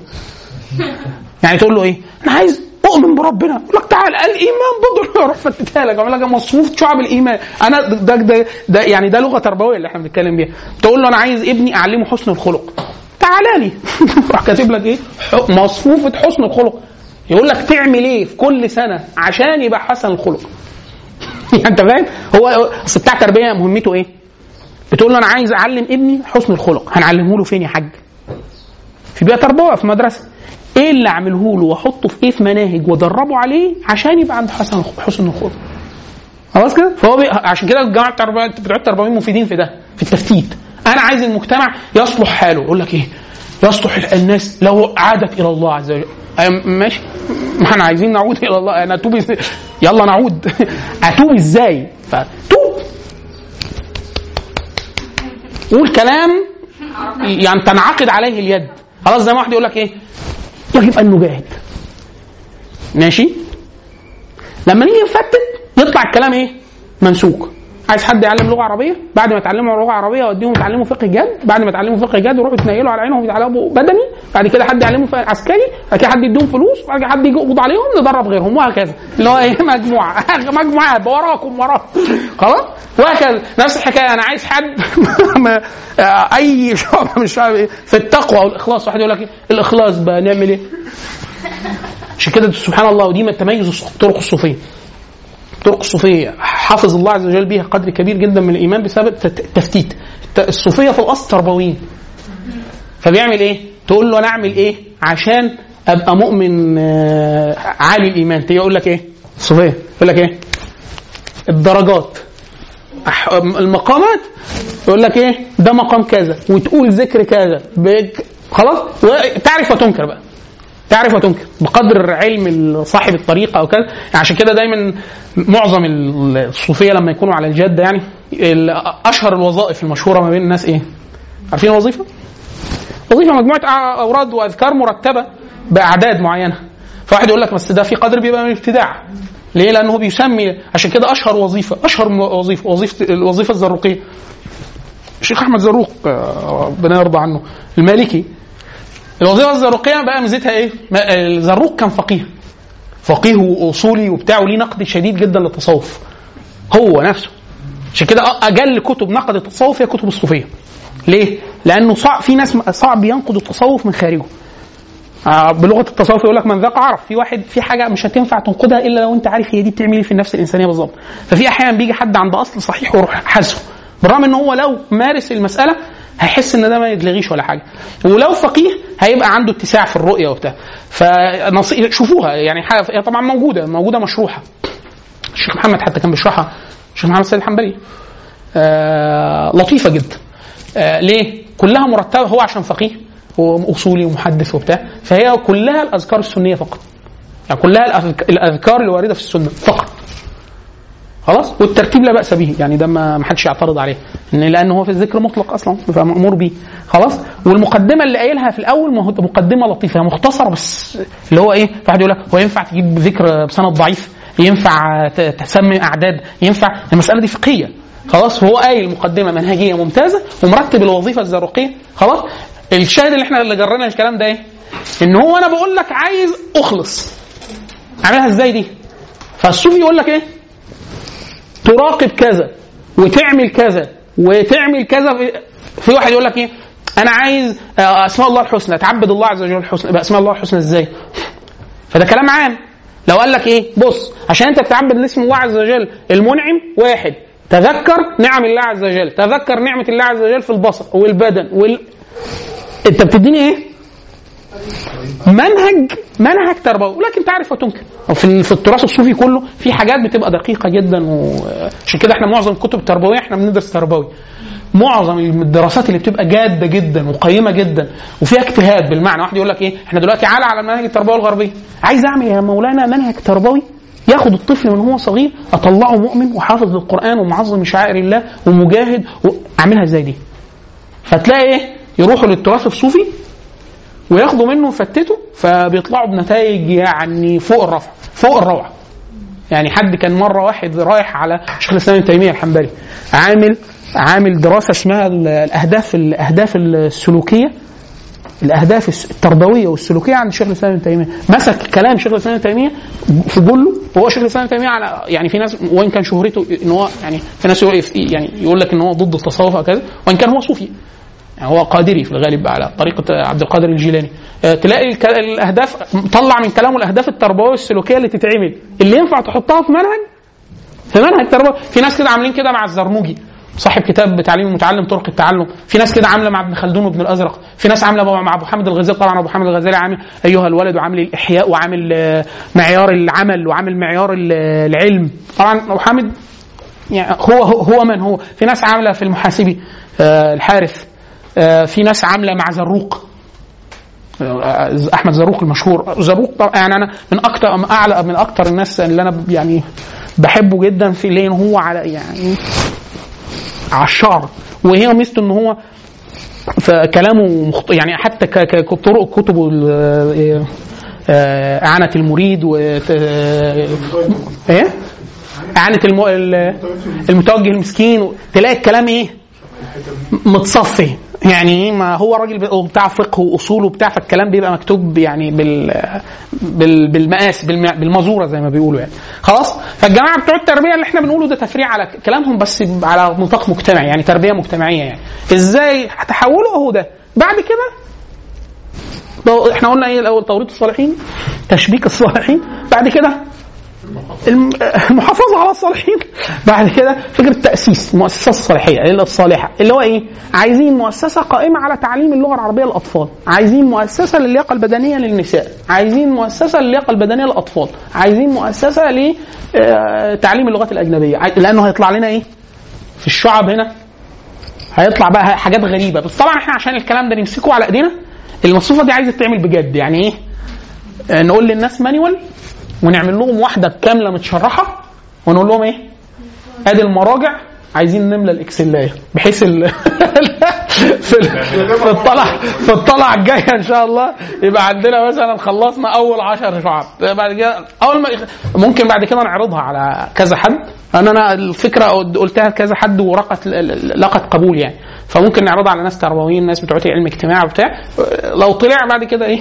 يعني تقول له ايه؟ انا عايز اؤمن بربنا، يقول لك تعال الايمان بضر يروح فتتها لك يعمل لك مصفوف شعب الايمان، انا ده ده, ده يعني ده لغه تربويه اللي احنا بنتكلم بيها. تقول له انا عايز ابني اعلمه حسن الخلق. تعالى لي راح كاتب لك ايه؟ ح- مصفوفه حسن الخلق. يقول لك تعمل ايه في كل سنه عشان يبقى حسن الخلق انت فاهم هو اصل بتاع تربيه مهمته ايه بتقول له انا عايز اعلم ابني حسن الخلق هنعلمه له فين يا حاج في بيئه تربويه في مدرسه ايه اللي اعمله له واحطه في ايه في مناهج وادربه عليه عشان يبقى عنده حسن حسن الخلق خلاص كده فهو بي... عشان كده الجماعه التربويه بتوع التربويين مفيدين في ده في التفتيت انا عايز المجتمع يصلح حاله يقول لك ايه يصلح الناس لو عادت الى الله عز وجل أم- ماشي ما احنا عايزين نعود الى الله انا اتوب إز- يلا نعود اتوب ازاي فتوب قول كلام يعني تنعقد عليه اليد خلاص زي ما واحد يقول لك ايه يجب ان نجاهد ماشي لما نيجي نفتت يطلع الكلام ايه منسوق عايز حد يعلم لغه عربيه بعد ما يتعلموا لغه عربيه اوديهم يتعلموا فقه جاد بعد ما يتعلموا فقه جاد يروحوا يتنيلوا على عينهم يتعلموا بدني بعد كده حد يعلمهم فقه عسكري بعد كده حد يديهم فلوس بعد كده حد يجي يقبض عليهم ندرب غيرهم وهكذا اللي هو ايه مجموعه مجموعات وراكم وراكم خلاص وهكذا نفس الحكايه انا عايز حد ما- آه، اي شعب مش عارف ايه في التقوى والاخلاص واحد يقول لك إيه؟ الاخلاص بقى نعمل ايه؟ عشان كده سبحان الله ودي من تميز الطرق الصوفيه الطرق الصوفيه حافظ الله عز وجل بيها قدر كبير جدا من الايمان بسبب الت- التفتيت الت- الصوفيه في الاصل تربويين فبيعمل ايه؟ تقول له انا اعمل ايه عشان ابقى مؤمن آه، عالي الايمان تيجي يقول لك ايه؟ الصوفيه يقول لك ايه؟ الدرجات أح- المقامات يقول لك ايه؟ ده مقام كذا وتقول ذكر كذا بك- خلاص تعرف وتنكر بقى تعرف وتنكر بقدر علم صاحب الطريقه او كذا يعني عشان كده دايما معظم الصوفيه لما يكونوا على الجاده يعني ال- اشهر الوظائف المشهوره ما بين الناس ايه؟ عارفين الوظيفه؟ وظيفه مجموعه أع- اوراد واذكار مرتبه باعداد معينه فواحد يقول لك بس ده في قدر بيبقى من الابتداع ليه؟ لانه هو بيسمي عشان كده اشهر وظيفه اشهر م- وظيفه وظيفه الوظيفه الزروقيه الشيخ احمد زروق آه، ربنا يرضى عنه المالكي الوظيفه الزروقيه بقى ميزتها ايه؟ ما- الزروق كان فقيه فقيه واصولي وبتاع وليه نقد شديد جدا للتصوف هو نفسه عشان كده اجل كتب نقد التصوف هي كتب الصوفيه ليه؟ لانه صعب في ناس صعب ينقدوا التصوف من خارجه آه، بلغه التصوف يقول لك من ذاق عرف في واحد في حاجه مش هتنفع تنقدها الا لو انت عارف هي دي بتعمل ايه في النفس الانسانيه بالظبط ففي احيانا بيجي حد عند اصل صحيح ويروح حذفه بالرغم ان هو لو مارس المساله هيحس ان ده ما يتلغيش ولا حاجه ولو فقيه هيبقى عنده اتساع في الرؤيه وبتاع فنصي... شوفوها يعني حاجة هي طبعا موجوده موجوده مشروحه الشيخ محمد حتى كان بيشرحها الشيخ محمد سيد الحنبلي آه لطيفه جدا آه ليه؟ كلها مرتبه هو عشان فقيه هو اصولي ومحدث وبتاع فهي كلها الاذكار السنيه فقط يعني كلها الأذك- الاذكار اللي وارده في السنه فقط خلاص والترتيب لا باس به يعني ده ما ما حدش يعترض عليه ان لان هو في الذكر مطلق اصلا فمامور به خلاص والمقدمه اللي قايلها في الاول ما هو مقدمه لطيفه مختصره بس اللي هو ايه في واحد يقول لك هو ينفع تجيب ذكر بسند ضعيف ينفع ت- تسمي اعداد ينفع المساله دي فقهيه خلاص هو قايل مقدمه منهجيه ممتازه ومرتب الوظيفه الزرقيه خلاص الشاهد اللي احنا اللي جرينا الكلام ده ايه ان هو انا بقول لك عايز اخلص اعملها ازاي دي فالصوفي يقول لك ايه تراقب كذا وتعمل كذا وتعمل كذا في, في واحد يقول لك ايه انا عايز آه، اسماء الله الحسنى تعبد الله عز وجل الحسنى باسماء الله الحسنى ازاي فده كلام عام لو قال لك ايه بص عشان انت تتعبد لاسم الله عز وجل المنعم واحد تذكر نعم الله عز وجل تذكر نعمة الله عز وجل في البصر والبدن وال... انت بتديني ايه منهج منهج تربوي ولكن تعرف وتنكر في في التراث الصوفي كله في حاجات بتبقى دقيقه جدا وعشان كده احنا معظم الكتب التربويه احنا بندرس تربوي معظم الدراسات اللي بتبقى جاده جدا وقيمه جدا وفيها اجتهاد بالمعنى واحد يقول لك ايه احنا دلوقتي على على المناهج التربويه الغربيه عايز اعمل يا مولانا منهج تربوي ياخد الطفل من هو صغير اطلعه مؤمن وحافظ للقران ومعظم شعائر الله ومجاهد اعملها ازاي دي فتلاقي ايه يروحوا للتراث الصوفي وياخدوا منه يفتتوا فبيطلعوا بنتائج يعني فوق الرفع فوق الروعه يعني حد كان مره واحد رايح على شيخ الاسلام ابن تيميه الحنبلي عامل عامل دراسه اسمها ال- الاهداف الاهداف السلوكيه الاهداف الس- التربويه والسلوكيه عند شيخ الاسلام ابن تيميه مسك كلام شيخ الاسلام ابن تيميه في جله وهو شيخ الاسلام ابن تيميه على يعني في ناس وان كان شهرته ان هو يعني في ناس يقول يعني يقول لك ان هو ضد التصوف او كذا وان كان هو صوفي يعني هو قادري في الغالب على طريقة عبد القادر الجيلاني آه، تلاقي الك- الأهداف طلع من كلامه الأهداف التربوية والسلوكية اللي تتعمل اللي ينفع تحطها في منهج في منهج تربوي في ناس كده عاملين كده مع الزرنوجي صاحب كتاب تعليم المتعلم طرق التعلم في ناس كده عامله مع ابن خلدون وابن الازرق في ناس عامله مع ابو حامد الغزالي طبعا ابو حامد الغزالي عامل ايها الولد وعامل الاحياء وعامل آه، معيار العمل وعامل معيار ال- العلم طبعا ابو حامد يعني هو هو, هو من هو في ناس عامله في المحاسبي آه، الحارث آه، في ناس عامله مع زروق آه، احمد زروق المشهور زروق طبعاً يعني انا من اكتر من اعلى من اكتر الناس اللي انا يعني بحبه جدا في لان هو على يعني عشار وهي ميزته ان هو فكلامه مخت... يعني حتى ك... ك... طرق كتبه ال- آه، إعانة المريد و ايه؟ إعانة الم... ال- المتوجه المسكين تلاقي الكلام ايه؟ متصفي يعني ايه ما هو راجل بي- بتاع فقه واصول وبتاع فالكلام بيبقى مكتوب يعني بال, بال... بالمقاس بالم... بالمزوره زي ما بيقولوا يعني خلاص فالجماعه بتوع التربيه اللي احنا بنقوله ده تفريع على ك- كلامهم بس على نطاق مجتمعي يعني تربيه مجتمعيه يعني ازاي هتحوله اهو ده بعد كده لو- احنا قلنا ايه الاول توريط الصالحين تشبيك الصالحين بعد كده الم- المحافظه على الصالحين بعد كده فكره تاسيس المؤسسات الصالحيه اللي الصالحه اللي هو ايه عايزين مؤسسه قائمه على تعليم اللغه العربيه للاطفال عايزين مؤسسه للياقه البدنيه للنساء عايزين مؤسسه للياقه البدنيه للاطفال عايزين مؤسسه لتعليم اللغات الاجنبيه عاي- لانه هيطلع لنا ايه في الشعب هنا هيطلع بقى حاجات غريبه بس طبعا احنا عشان الكلام ده نمسكه على ايدينا المصفوفه دي عايزه تتعمل بجد يعني ايه آه، نقول للناس مانيوال ونعمل لهم واحده كامله متشرحه ونقول لهم ايه ادي المراجع عايزين نملى الاكسلايه بحيث ال... في ال- في الطلع في الطلعه الجايه ان شاء الله يبقى عندنا مثلا خلصنا اول 10 شعب بعد كده اول ما ممكن بعد كده نعرضها على كذا حد انا انا الفكره قلتها كذا حد ورقت لقت قبول يعني فممكن نعرضها على ناس تربويين ناس بتوع علم اجتماع وبتاع لو طلع بعد كده ايه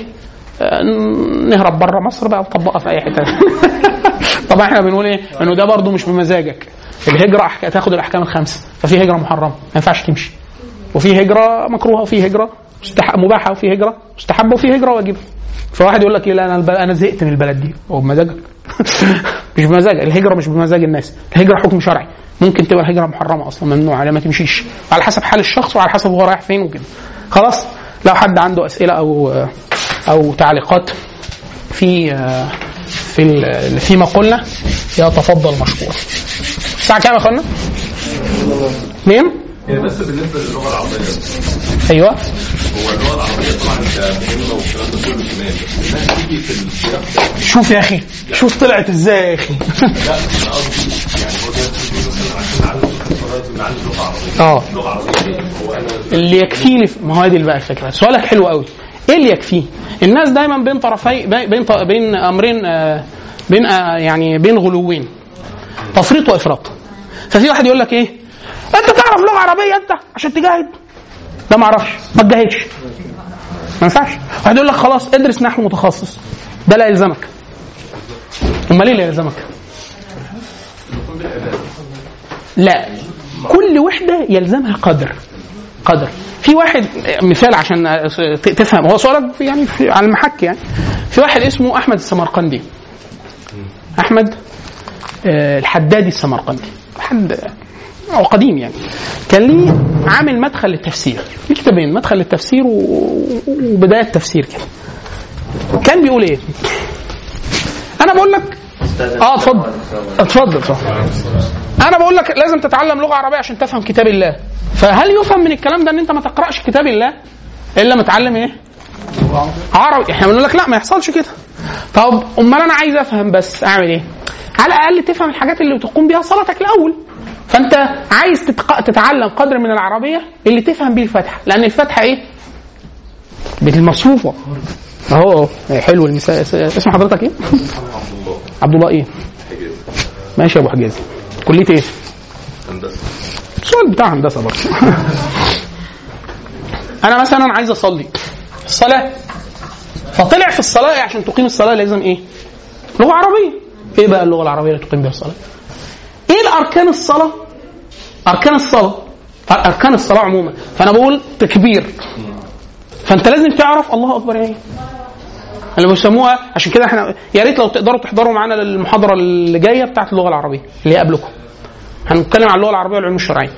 نهرب بره مصر بقى نطبقها في اي حته طبعا احنا بنقول ايه انه ده برضه مش بمزاجك الهجره أحك... تاخد الاحكام الخمسه ففي هجره محرمه ما ينفعش تمشي وفي هجره مكروهه وفي هجره مستح... مباحه وفي هجره مستحبه وفي هجره واجبه فواحد يقول لك ايه لا انا الب... انا زهقت من البلد دي هو بمزاجك مش بمزاجك الهجره مش بمزاج الناس الهجره حكم شرعي ممكن تبقى الهجره محرمه اصلا ممنوعه ما تمشيش على حسب حال الشخص وعلى حسب هو رايح فين وكده خلاص لو حد عنده اسئله او او تعليقات في في فيما قلنا يتفضل مشكور الساعه كام يا اخوانا؟ اثنين هي بس بالنسبه للغه العربيه ايوه هو اللغه العربيه طبعا كمهمه والكلام ده كله تمام بس انها تيجي في السياق ده شوف يا اخي شوف طلعت ازاي يا اخي لا انا قصدي يعني هو دلوقتي بيقول مثلا عشان نعلم القراءات نعلم لغه عربيه اه لغه عربيه ايه؟ هو انا اللي يكفيني في- ما هو دي بقى الفكره سؤالك حلو قوي ايه اللي يكفيه الناس دايما بين طرفي بين بين, ط- بين امرين آه، بين آه، يعني بين غلوين تفريط وافراط ففي واحد يقول لك ايه انت تعرف لغه عربيه انت عشان تجاهد ده ما اعرفش ما تجاهدش ما ينفعش واحد يقول لك خلاص ادرس نحو متخصص ده لا يلزمك امال ايه اللي يلزمك لا كل وحده يلزمها قدر قدر في واحد مثال عشان ت- تفهم هو سؤالك يعني في على المحك يعني في واحد اسمه احمد السمرقندي احمد آه، الحدادي السمرقندي حد هو قديم يعني كان ليه عامل مدخل للتفسير في كتابين مدخل للتفسير و- وبدايه تفسير كده كان بيقول ايه انا بقول لك اه اتفضل اتفضل اتفضل انا بقول لك لازم تتعلم لغه عربيه عشان تفهم كتاب الله فهل يفهم من الكلام ده ان انت ما تقراش كتاب الله الا متعلم ايه عربي احنا بنقول لك لا ما يحصلش كده طب امال انا عايز افهم بس اعمل ايه على الاقل تفهم الحاجات اللي تقوم بيها صلاتك الاول فانت عايز تتق... تتعلم قدر من العربيه اللي تفهم بيه الفاتحه لان الفاتحه ايه بالمصفوفه اهو حلو المثال اسم حضرتك ايه عبد الله ايه ماشي يا ابو حجازي كليه ايه هندسه السؤال بتاع هندسه برضه انا مثلا عايز اصلي الصلاه فطلع في الصلاه عشان تقيم الصلاه لازم ايه لغه عربيه ايه بقى اللغه العربيه اللي تقيم بها الصلاه ايه الاركان الصلاه اركان الصلاه اركان الصلاه عموما فانا بقول تكبير فانت لازم تعرف الله اكبر يعني اللي بيسموها عشان كده احنا يا ريت لو تقدروا تحضروا معانا المحاضره اللي جايه بتاعت اللغه العربيه اللي هي قبلكم هنتكلم عن اللغه العربيه والعلوم الشرعيه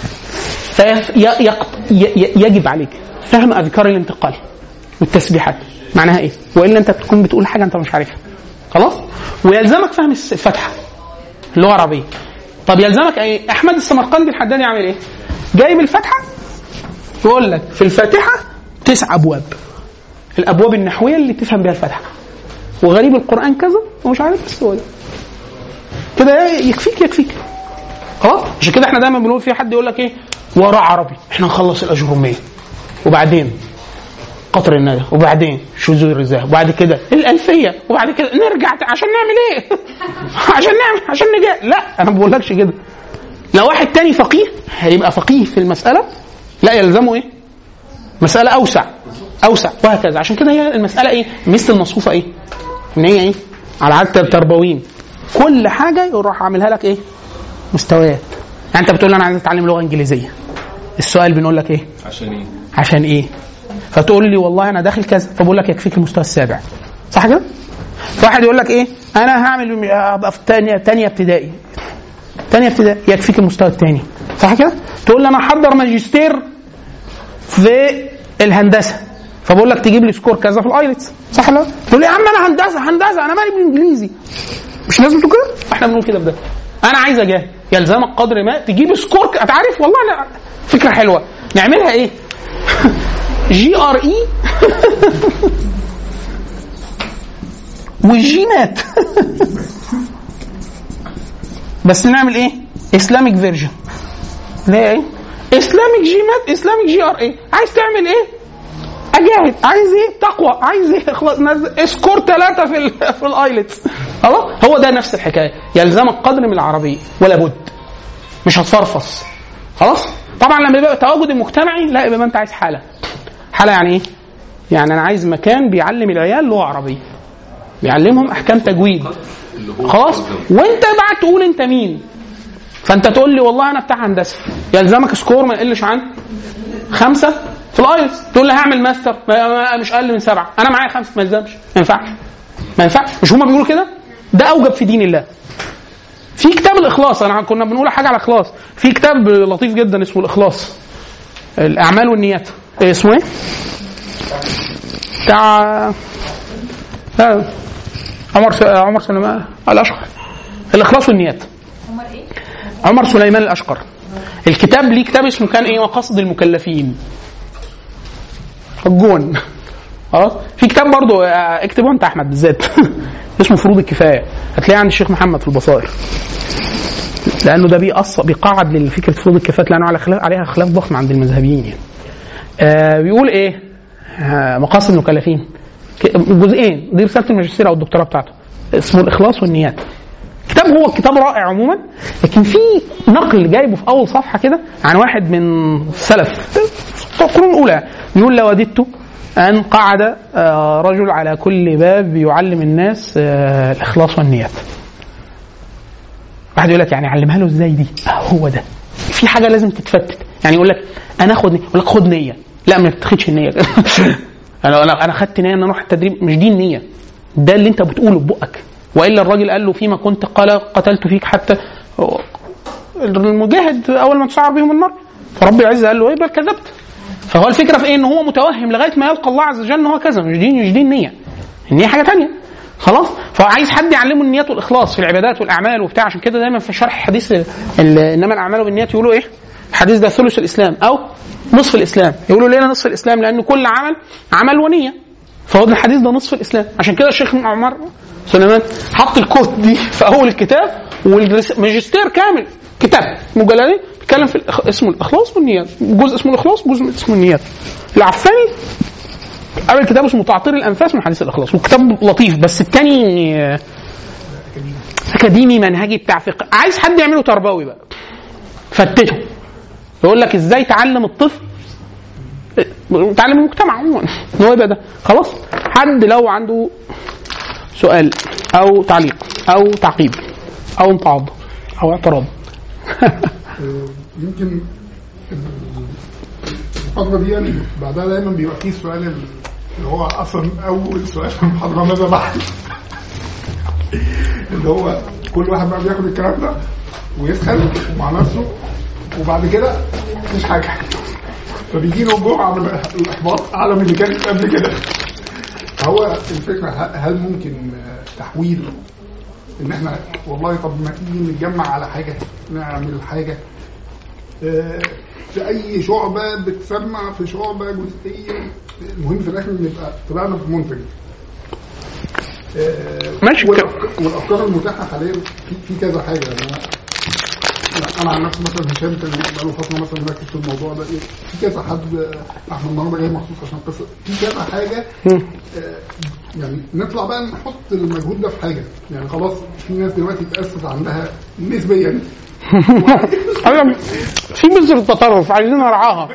فيجب عليك فهم اذكار الانتقال والتسبيحات معناها ايه والا انت تكون بتقول حاجه انت مش عارفها خلاص ويلزمك فهم الفتحه اللغه العربيه طب يلزمك ايه احمد السمرقندي الحداني عامل ايه جايب الفتحه يقول لك في الفاتحه تسع ابواب الابواب النحويه اللي تفهم بها الفاتحه وغريب القران كذا ومش عارف بس هو ده كده يكفيك يكفيك خلاص عشان كده احنا دايما بنقول في حد يقول لك ايه وراه عربي احنا نخلص الاجروميه وبعدين قطر الندى وبعدين شذور الرزاق وبعد كده الالفيه وبعد كده نرجع ت- عشان نعمل ايه؟ عشان نعمل عشان نجا لا انا ما بقولكش كده لو واحد تاني فقيه هيبقى فقيه في المساله لا يلزمه ايه؟ مساله اوسع اوسع وهكذا عشان كده هي المساله ايه؟ مثل المصفوفه ايه؟ ان هي ايه؟ على عاده التربويين كل حاجه يروح عاملها لك ايه؟ مستويات يعني انت بتقول لي انا عايز اتعلم لغه انجليزيه السؤال بنقول لك ايه؟ عشان ايه؟ عشان ايه؟ فتقول لي والله انا داخل كذا فبقول لك يكفيك المستوى السابع صح كده؟ فواحد يقول لك ايه؟ انا هعمل ابقى في ثانيه ثانيه ابتدائي ثانيه ابتدائي يكفيك المستوى الثاني صح كده؟ تقول لي انا احضر ماجستير في الهندسه فبقول لك تجيب لي سكور كذا في الايلتس صح ولا لا؟ تقول لي يا عم انا هندسه هندسه انا مالي بالانجليزي مش لازم تقول كده؟ احنا بنقول كده في ده انا عايز اجاهد يلزمك قدر ما تجيب سكور ك- تعرف والله انا فكره حلوه نعملها ايه؟ جي ار اي والجينات بس نعمل ايه؟ اسلامك فيرجن اللي هي ايه؟ اسلامك جينات اسلامك جي ار اي عايز تعمل ايه؟ اجاهد عايز ايه؟ تقوى عايز ايه؟ خلاص نزل سكور ثلاثه في ال في الايلتس خلاص هو ده نفس الحكايه يلزمك قدر من العربيه ولا بد مش هتفرفص خلاص طبعا لما يبقى التواجد المجتمعي لا يبقى ما انت عايز حاله حاله يعني ايه؟ يعني انا عايز مكان بيعلم العيال لغه عربيه بيعلمهم احكام تجويد خلاص وانت بقى تقول انت مين فانت تقول لي والله انا بتاع هندسه يلزمك سكور ما يقلش عن خمسه في الايلتس تقول لي هعمل ماستر ما- ما- مش اقل من سبعه انا معايا خمسه ما يلزمش ما ينفعش ما ينفعش مش هما بيقولوا كده ده اوجب في دين الله في كتاب الاخلاص انا كنا بنقول حاجه على الاخلاص في كتاب لطيف جدا اسمه الاخلاص الاعمال والنيات إيه اسمه ايه بتاع لا عمر س... عمر سلمان الاشقر الاخلاص والنيات عمر سليمان الاشقر الكتاب ليه كتاب اسمه كان ايه مقاصد المكلفين الجون خلاص في كتاب برضو آه، اكتبه انت احمد بالذات اسمه فروض الكفايه هتلاقيه عند الشيخ محمد في البصائر لانه ده بيقص بيقعد لفكره فروض الكفايه لانه على خلاف عليها خلاف ضخم عند المذهبيين يعني. آه بيقول ايه؟ آه مقاصد المكلفين ك- جزئين دي رساله الماجستير او الدكتوراه بتاعته اسمه الاخلاص والنيات كتاب هو كتاب رائع عموما لكن في نقل جايبه في اول صفحه كده عن واحد من السلف في القرون الاولى بيقول لوددت ان قعد آه، رجل على كل باب يعلم الناس آه، الاخلاص والنيات واحد يقول لك يعني علمها له ازاي دي آه، هو ده في حاجه لازم تتفتت يعني يقول لك انا اخد يقول لك خد نيه لا ما تاخدش النيه انا انا انا خدت نيه ان اروح التدريب مش دي النيه ده اللي انت بتقوله ببقك والا الراجل قال له فيما كنت قال قتلت فيك حتى المجاهد اول ما تسعر بهم النار فرب العزه قال له ايه بل كذبت فهو الفكره في ايه ان هو متوهم لغايه ما يلقى الله عز وجل ان هو كذا مش دي مش دي النيه النيه حاجه تانية خلاص فهو عايز حد يعلمه النيات والاخلاص في العبادات والاعمال وبتاع عشان كده دايما في شرح حديث ال- انما الاعمال بالنيات يقولوا ايه الحديث ده ثلث الاسلام او نصف الاسلام يقولوا ليه نصف الاسلام لان كل عمل عمل ونيه فهو ده الحديث ده نصف الاسلام عشان كده الشيخ عمر سليمان حط الكود دي في اول الكتاب والماجستير كامل كتاب مجلدين بيتكلم في الإخ- اسمه الاخلاص والنيات جزء اسمه الاخلاص وجزء اسمه النيات العفاني عمل كتاب اسمه تعطير الانفاس من حديث الاخلاص وكتاب لطيف بس الثاني آه، اكاديمي منهجي بتاع فقه عايز حد يعمله تربوي بقى فتته يقول لك ازاي تعلم الطفل تعلم المجتمع عموما ان هو يبقى ده خلاص حد لو عنده سؤال او تعليق او تعقيب او امتعاض او اعتراض يمكن الفترة دي يعني بعدها دايما بيبقى فيه السؤال اللي هو أصلا أول سؤال في المحاضرة ماذا بعد؟ اللي هو كل واحد بقى بياخد الكلام ده ويسخن مع نفسه وبعد كده مفيش حاجة فبيجي له الجرعة من الإحباط أعلى من اللي كانت قبل كده فهو الفكرة ه- هل ممكن آه، تحويل ان احنا والله طب ما تيجي نتجمع على حاجه نعمل حاجه آه، في اي شعبه بتسمع في شعبه جزئيه المهم في الاخر نبقى طلعنا في منتج آه، ماشي. والأفك- والافكار المتاحه حاليا في, في كذا حاجه يعني انا انا عن نفسي مثلا هشام كان بقاله فتره مثلا مركز في الموضوع ده في كذا حد آه، احنا النهارده جاي مخصوص عشان قصه في كذا حاجه آه، يعني نطلع بقى نحط المجهود ده في حاجه يعني خلاص في ناس دلوقتي تاسس عندها نسبيا أيوة، في بذر التطرف عايزين نرعاها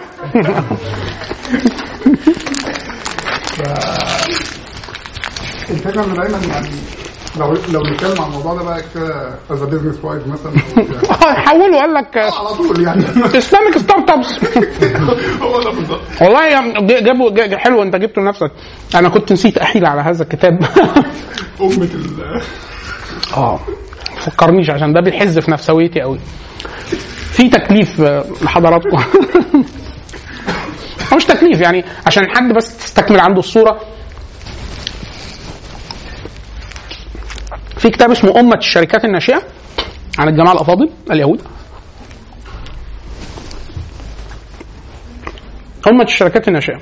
الفكره ان دايما يعني لو لو نتكلم عن الموضوع ده بقى كده از بزنس وايز مثلا يعني حولوا قال لك على طول يعني اسلامك ستارت ابس هو ده بالظبط والله يا- ج- جابوا ج- حلو انت جبته لنفسك انا كنت نسيت احيل على هذا الكتاب أمة ال اه فكرنيش عشان ده بيحز في نفسويتي قوي في تكليف آه، لحضراتكم هو مش تكليف يعني عشان حد بس تستكمل عنده الصوره في كتاب اسمه أمة الشركات الناشئة عن الجماعة الأفاضل اليهود أمة الشركات الناشئة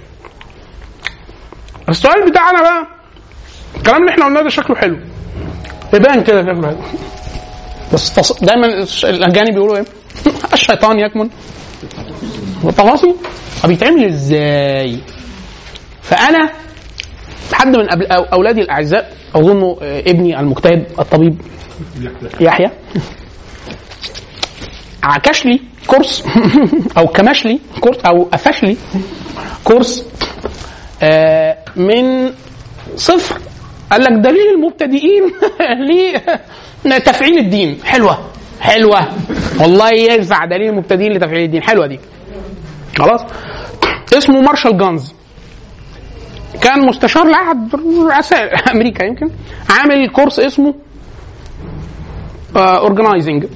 السؤال بتاعنا بقى الكلام اللي احنا قلناه ده شكله حلو يبان كده شكله حلو بس تص... دايما الاجانب بيقولوا ايه؟ الشيطان يكمن والتواصي طب يتعمل ازاي؟ فانا حد من أبل... أو- اولادي الاعزاء اظن آه، ابني المجتهد الطبيب يحيى عكش لي كورس او كمش لي كورس او قفش لي كورس آه، من صفر قال لك دليل المبتدئين لتفعيل الدين حلوه حلوه والله ينفع دليل المبتدئين لتفعيل الدين حلوه دي خلاص اسمه مارشال جانز كان مستشار لاحد رؤساء امريكا يمكن عامل كورس اسمه اورجنايزنج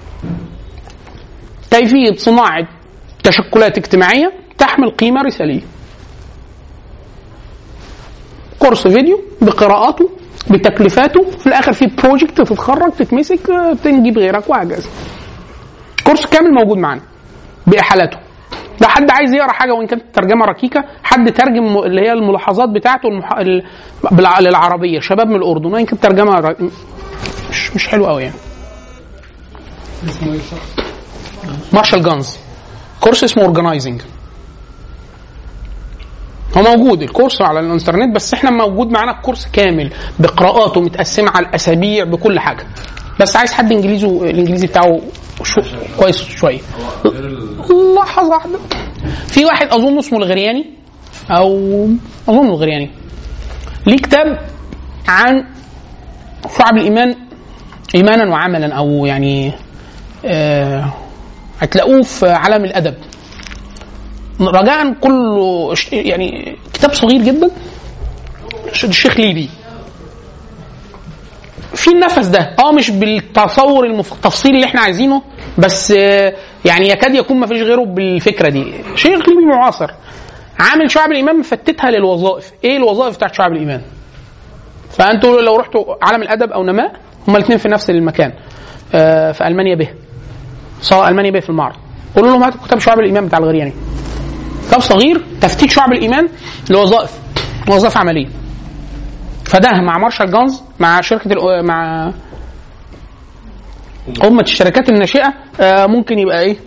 كيفيه صناعه تشكلات اجتماعيه تحمل قيمه رساليه كورس فيديو بقراءاته بتكلفاته في الاخر في بروجكت تتخرج تتمسك آه، تنجيب غيرك وهكذا كورس كامل موجود معانا باحالاته ده حد عايز يقرا حاجه وان كانت ترجمه ركيكه حد ترجم م- اللي هي الملاحظات بتاعته المح... ال... بالع... للعربيه شباب من الاردن وان كانت ترجمه ر... مش مش حلو قوي يعني مارشال جانز كورس اسمه اورجنايزنج هو موجود الكورس على الانترنت بس احنا موجود معانا الكورس كامل بقراءاته متقسمه على الاسابيع بكل حاجه بس عايز حد انجليزي الانجليزي بتاعه شو كويس شويه لحظه واحده في واحد اظن اسمه الغرياني او اظن الغرياني ليه كتاب عن شعب الايمان ايمانا وعملا او يعني آه هتلاقوه في عالم الادب رجاء كله ش- يعني كتاب صغير جدا ش- الشيخ ليبي في النفس ده اه مش بالتصور المف- التفصيلي اللي احنا عايزينه بس آه، يعني يكاد يكون ما فيش غيره بالفكره دي شيخ ليبي معاصر عامل شعب الايمان مفتتها للوظائف ايه الوظائف بتاعت شعب الايمان فانتوا لو رحتوا عالم الادب او نماء هما الاثنين في نفس المكان آه، في المانيا به سواء المانيا به في المعرض قولوا لهم هاتوا كتاب شعب الايمان بتاع الغرياني كتاب صغير تفتيت شعب الايمان لوظائف وظائف عمليه فده مع مارشال جانز مع شركه الأ- مع أمة الشركات الناشئة آه، ممكن يبقى إيه؟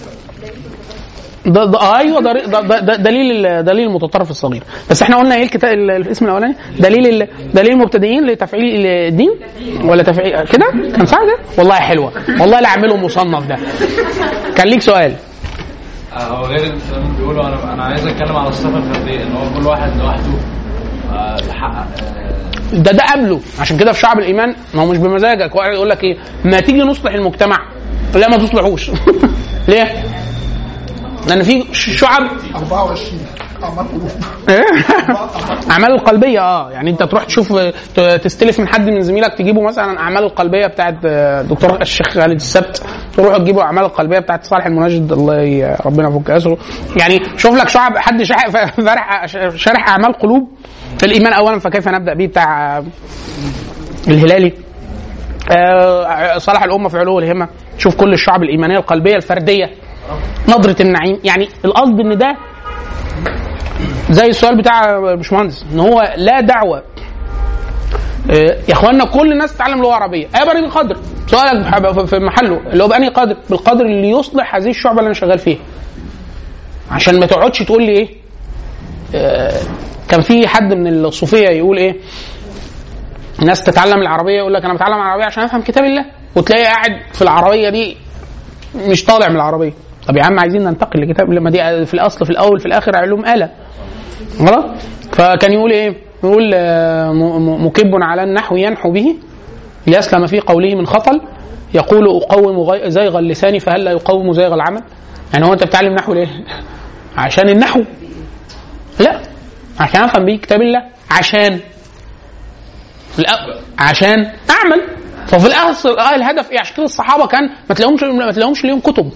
ده ده آه ايوه ده ده ده ده دليل ال- دليل المتطرف الصغير بس احنا قلنا ايه الكتاب ال- الاسم الاولاني دليل ال- دليل المبتدئين لتفعيل الدين ولا تفعيل كده كان صح ده والله حلوه والله لا اعمله مصنف ده كان ليك سؤال آه، هو غير الكلام اللي بيقولوا انا انا عايز اتكلم على الصفه الفرديه ان هو كل واحد لوحده آه، يحقق آه، ده ده قبله عشان كده في شعب الايمان ما هو مش بمزاجك واحد يقول لك ايه ما تيجي نصلح المجتمع لا ما تصلحوش ليه؟ لان في ش- شعب 24 اعمال قلوب ايه اعمال القلبيه اه يعني انت تروح تشوف ت- تستلف من حد من زميلك تجيبه مثلا اعمال القلبيه بتاعت آه، دكتور الشيخ خالد السبت تروحوا تجيبوا اعمال القلبيه بتاعت صالح المنجد الله ي- ربنا يفك اسره يعني شوف لك شعب حد شارح فرح شارح اعمال قلوب الايمان اولا فكيف نبدا به بتاع آه، الهلالي آه، صالح الامه في علو الهمه شوف كل الشعب الايمانيه القلبيه الفرديه نظره النعيم يعني القصد ان ده زي السؤال بتاع باشمهندس ان هو لا دعوه آه، يا اخوانا كل الناس تتعلم لغه عربيه ايه بني قدر سؤالك بح- في محله اللي هو بأني قدر بالقدر اللي يصلح هذه الشعبه اللي انا شغال فيها عشان ما تقعدش تقول لي ايه آه، كان في حد من الصوفيه يقول ايه الناس تتعلم العربيه يقول لك انا بتعلم العربيه عشان افهم كتاب الله وتلاقي قاعد في العربيه دي مش طالع من العربيه طب يا عم عايزين ننتقل لكتاب لما دي في الاصل في الاول في الاخر علوم اله خلاص فكان يقول ايه يقول آه، م- م- مكب على النحو ينحو به ليسلم في قوله من خطل يقول اقوم غي- زيغ اللسان فهل لا يقوم زيغ العمل يعني هو انت بتعلم نحو ليه عشان النحو لا عشان افهم بيه كتاب الله عشان الأ- عشان اعمل ففي الاصل اه الهدف ايه عشان كده الصحابه كان ما تلاقيهمش ما تلاقيهمش ليهم كتب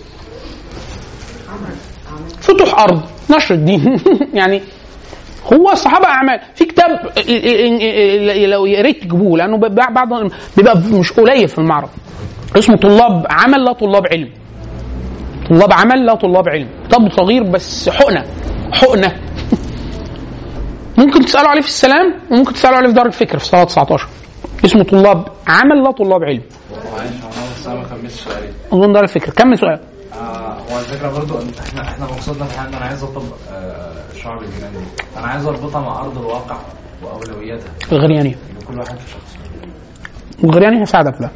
فتوح ارض نشر الدين يعني هو الصحابه اعمال في كتاب لو يا ريت تجيبوه لانه بيبقى بعض بيبقى مش قليل في المعرض اسمه طلاب عمل لا طلاب علم طلاب عمل لا طلاب علم كتاب صغير بس حقنه حقنه ممكن تسالوا عليه في السلام وممكن تسالوا عليه في دار الفكر في صلاه 19 اسمه طلاب عمل لا طلاب علم معلش هو انا بس انا ما كملتش سؤالي اظن دار الفكر كمل سؤال آه، هو الفكره برضو ان احنا احنا مقصودنا في حاجه انا عايز اطبق آه، شعب الايمان دي انا عايز اربطها مع ارض الواقع واولوياتها الغرياني ان كل واحد في شخص الغرياني هيساعدك في ده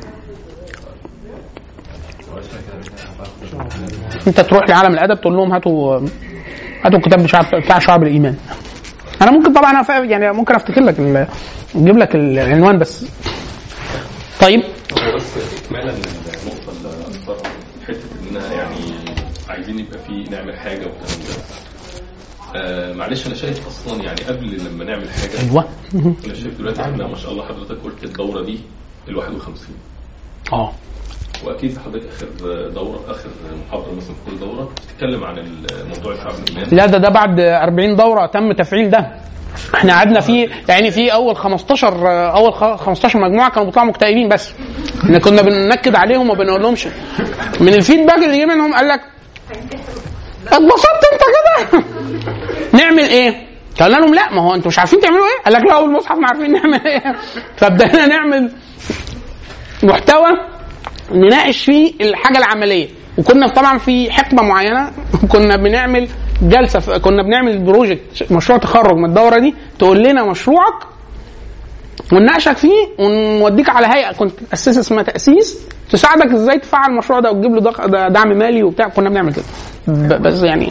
انت تروح لعالم الادب تقول لهم هاتوا هاتوا الكتاب بتاع بتاع شعب الايمان انا ممكن طبعا أنا فا- يعني ممكن افتكر لك ال- اجيب لك العنوان بس طيب هو بس اكمالا للنقطه اللي اثرها حته اننا يعني عايزين يبقى في نعمل حاجه والكلام ده آه معلش انا شايف اصلا يعني قبل لما نعمل حاجه ايوه انا شايف دلوقتي احنا ما شاء الله حضرتك قلت الدوره دي ال 51 اه واكيد حضرتك اخر دوره اخر محاضره مثلا في كل دوره بتتكلم عن موضوع الشعب الايماني لا ده ده بعد 40 دوره تم تفعيل ده احنا قعدنا فيه يعني في اول 15 اول خ- 15 مجموعه كانوا بيطلعوا مكتئبين بس احنا كنا بننكد عليهم وما بنقولهمش من الفيدباك اللي جه منهم قال لك اتبسطت انت كده نعمل ايه؟ قلنا لهم لا ما هو انتوا مش عارفين تعملوا ايه؟ قال لك لا اول مصحف ما عارفين نعمل ايه فبدأنا نعمل محتوى نناقش فيه الحاجه العمليه وكنا طبعا في حقبه معينه كنا بنعمل جلسه ف- كنا بنعمل بروجكت مشروع تخرج من الدوره دي تقول لنا مشروعك ونناقشك فيه ونوديك على هيئه كنت اسسها اسمها تاسيس تساعدك ازاي تفعل المشروع ده وتجيب له دق- ده- دعم مالي وبتاع كنا بنعمل كده ب- بس يعني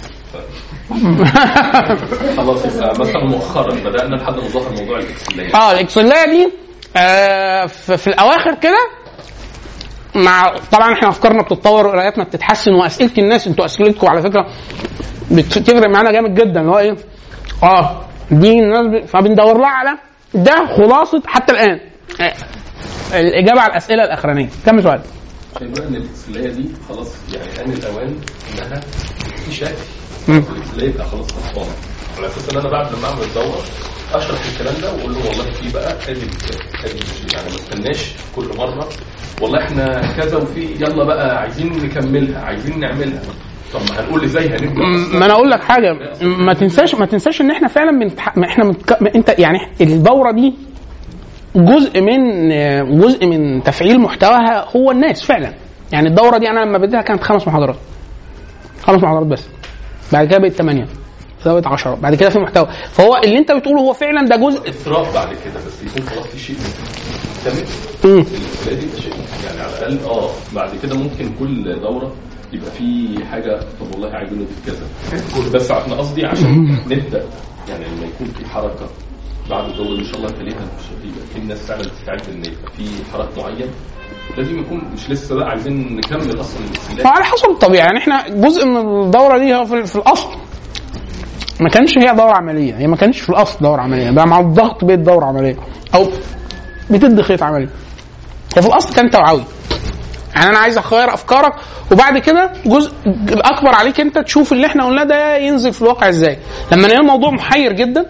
خلاص يبقى مثلا مؤخرا بدانا لحد ما ظهر موضوع الاكسليه اه الاكسليه دي آه في, في الاواخر كده مع طبعا احنا افكارنا بتتطور وقراياتنا بتتحسن واسئله الناس انتوا اسئلتكم على فكره بتفرق معانا جامد جدا اللي هو ايه اه دي الناس ب... فبندور لها على ده خلاصه حتى الان آه، الاجابه على الاسئله الاخرانيه كم سؤال شايف بقى ان الاكسليه دي خلاص يعني ان الاوان انها في شكل مم. الاكسليه يبقى خلاص خلصانه على اساس ان انا بعد لما اعمل الدوره اشرح الكلام ده واقول له والله في بقى ادي ادي يعني ما استناش كل مره والله احنا كذا وفي يلا بقى عايزين نكملها عايزين نعملها طب ما هنقول ازاي هنبدا م- ما انا اقول لك حاجه ما تنساش ما تنساش ان احنا فعلا بنتح... ما احنا متك... ما انت يعني الدوره دي جزء من جزء من تفعيل محتواها هو الناس فعلا يعني الدوره دي انا لما بديتها كانت خمس محاضرات خمس محاضرات بس بعد كده بقت ثمانيه بقت 10 بعد كده في محتوى فهو اللي انت بتقوله هو فعلا ده جزء اثراء بعد كده بس يكون خلاص في شيء مستمر مم. الاكسليه دي يبقى شيء يعني على الاقل اه بعد كده ممكن كل دوره يبقى في حاجه طب والله عايزين نضيف كذا بس احنا قصدي عشان نبدا يعني لما يكون في حركه بعد الدوره ان شاء الله انت ليها مش يبقى في الناس فعلا تستعد ان يبقى في حركه معين لازم يكون مش لسه بقى عايزين نكمل اصلا الاكسليه وعلى حسب الطبيعه يعني احنا جزء من الدوره دي هو في, في الاصل ما كانش هي دوره عمليه هي ما كانش في الاصل دوره عمليه بقى مع الضغط بقت دوره عمليه او بتدي خيط عملي هي في الاصل كان توعوي يعني انا عايز اغير افكارك وبعد كده جزء الاكبر عليك انت تشوف اللي احنا قلناه ده ينزل في الواقع ازاي لما نلاقي الموضوع محير جدا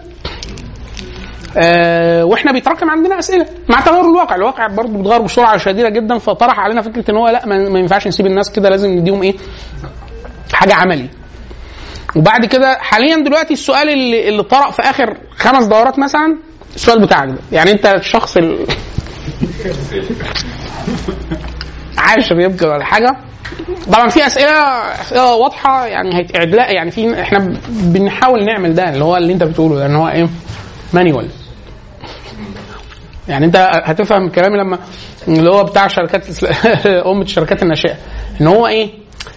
آه واحنا بيتراكم عندنا اسئله مع تغير الواقع الواقع برضه بيتغير بسرعه شديده جدا فطرح علينا فكره ان هو لا ما ما ينفعش نسيب الناس كده لازم نديهم ايه حاجه عملي وبعد كده حاليا دلوقتي السؤال اللي, اللي طرأ في اخر خمس دورات مثلا السؤال بتاعك ده يعني انت الشخص ال... عاشر يمكن ولا حاجه طبعا في اسئله اسئله واضحه يعني هيتقعد لا يعني في احنا ب- بنحاول نعمل ده اللي هو اللي انت بتقوله ده ان هو ايه مانيوال يعني انت هتفهم كلامي لما اللي هو بتاع شركات ام الشركات الناشئه ان هو ايه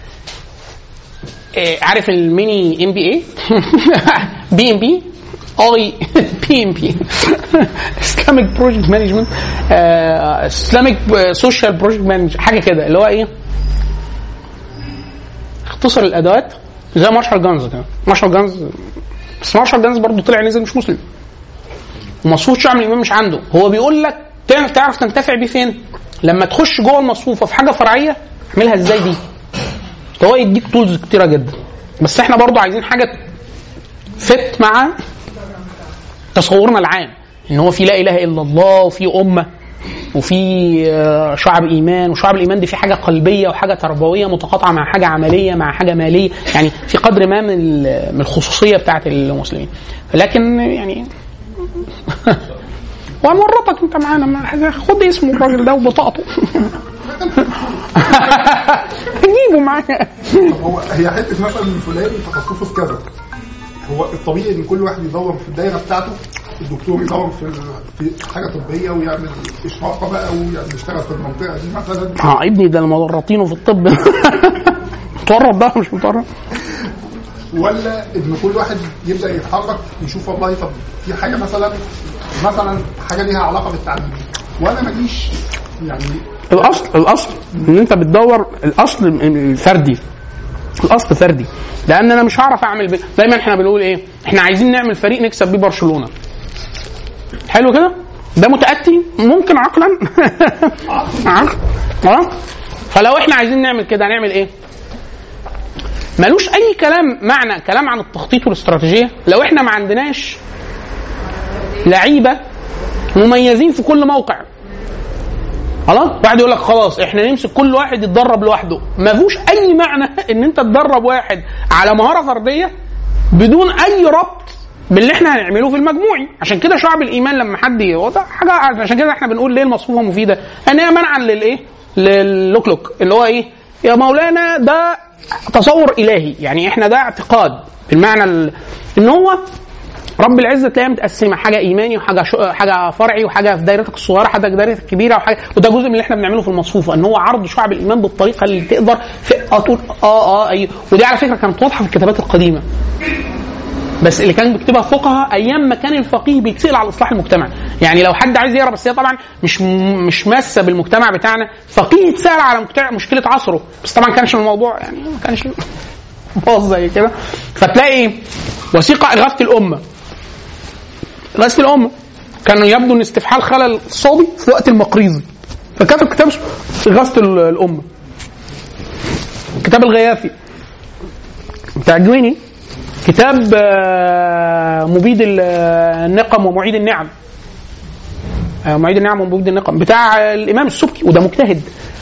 إيه، عارف الميني ام بي اي بي ام بي اي بي ام بي اسلامك بروجكت مانجمنت اسلامك سوشيال بروجكت مانجمنت حاجه كده اللي هو ايه اختصر الادوات زي مارشال جانز كده مارشال جانز بس مارشال جانز برضه طلع نزل مش مسلم ومصفوف شعب الامام مش عنده هو بيقول لك تعرف تعرف تنتفع بيه فين لما تخش جوه المصفوفه في حاجه فرعيه اعملها ازاي دي هو يديك تولز كتيره جدا بس احنا برضو عايزين حاجه فت مع تصورنا العام ان هو في لا اله الا الله وفي امه وفي آه، شعب ايمان وشعب الايمان دي في حاجه قلبيه وحاجه تربويه متقاطعه مع حاجه عمليه مع حاجه ماليه يعني في قدر ما من ال- من الخصوصيه بتاعت المسلمين لكن يعني وهنورطك انت معانا ما- خد اسمه الراجل ده وبطاقته جيبه معايا طب هو هي حته مثلا الفلاني تخصصه في كذا هو الطبيعي ان كل واحد يدور في الدايره بتاعته الدكتور يدور في في حاجه طبيه ويعمل اشراقه بقى ويعمل يشتغل في المنطقه دي مثلا اه ابني ده المورطينه في الطب متورط ده مش متورط ولا ان كل واحد يبدا يتحرك يشوف والله طب في حاجه مثلا مثلا حاجه ليها علاقه بالتعليم وانا ماليش يعني الاصل الاصل ان انت بتدور الاصل الفردي الاصل فردي لان انا مش هعرف اعمل بي... دايما احنا بنقول ايه احنا عايزين نعمل فريق نكسب بيه برشلونه حلو كده ده متاتي ممكن عقلا عقل اه فلو احنا عايزين نعمل كده هنعمل ايه ملوش اي كلام معنى كلام عن التخطيط والاستراتيجيه لو احنا ما عندناش لعيبه مميزين في كل موقع خلاص واحد يقول لك خلاص احنا نمسك كل واحد يتدرب لوحده ما فيهوش اي معنى ان انت تدرب واحد على مهاره فرديه بدون اي ربط باللي احنا هنعمله في المجموعي عشان كده شعب الايمان لما حد ي- هو ده حاجه عشان كده احنا بنقول ليه المصفوفه مفيده ان هي منعا للايه للوكلوك اللي هو ايه يا مولانا ده تصور الهي يعني احنا ده اعتقاد بالمعنى ال- ان هو رب العزه تلاقيها متقسمه حاجه ايماني وحاجه شو حاجه فرعي وحاجه في دايرتك الصغيره حاجه في دايرتك الكبيره وحاجه وده جزء من اللي احنا بنعمله في المصفوفه ان هو عرض شعب الايمان بالطريقه اللي تقدر في اه تقول اه اه ايوه ودي على فكره كانت واضحه في الكتابات القديمه بس اللي كان بيكتبها الفقهاء ايام ما كان الفقيه بيتسال على اصلاح المجتمع يعني لو حد عايز يقرا بس هي طبعا مش مش ماسه بالمجتمع بتاعنا فقيه يتسال على مجتمع مشكله عصره بس طبعا كانش الموضوع يعني ما كانش باظ زي كده فتلاقي وثيقه اغاثه الامه اغاثه الامه كان يبدو ان استفحال خلل اقتصادي في وقت المقريزي فكتب كتاب اسمه اغاثه ال- الامه كتاب الغياثي بتاع الجويني كتاب آه، مبيد ال- النقم ومعيد النعم آه، معيد النعم ومبيد النقم بتاع الامام السبكي وده مجتهد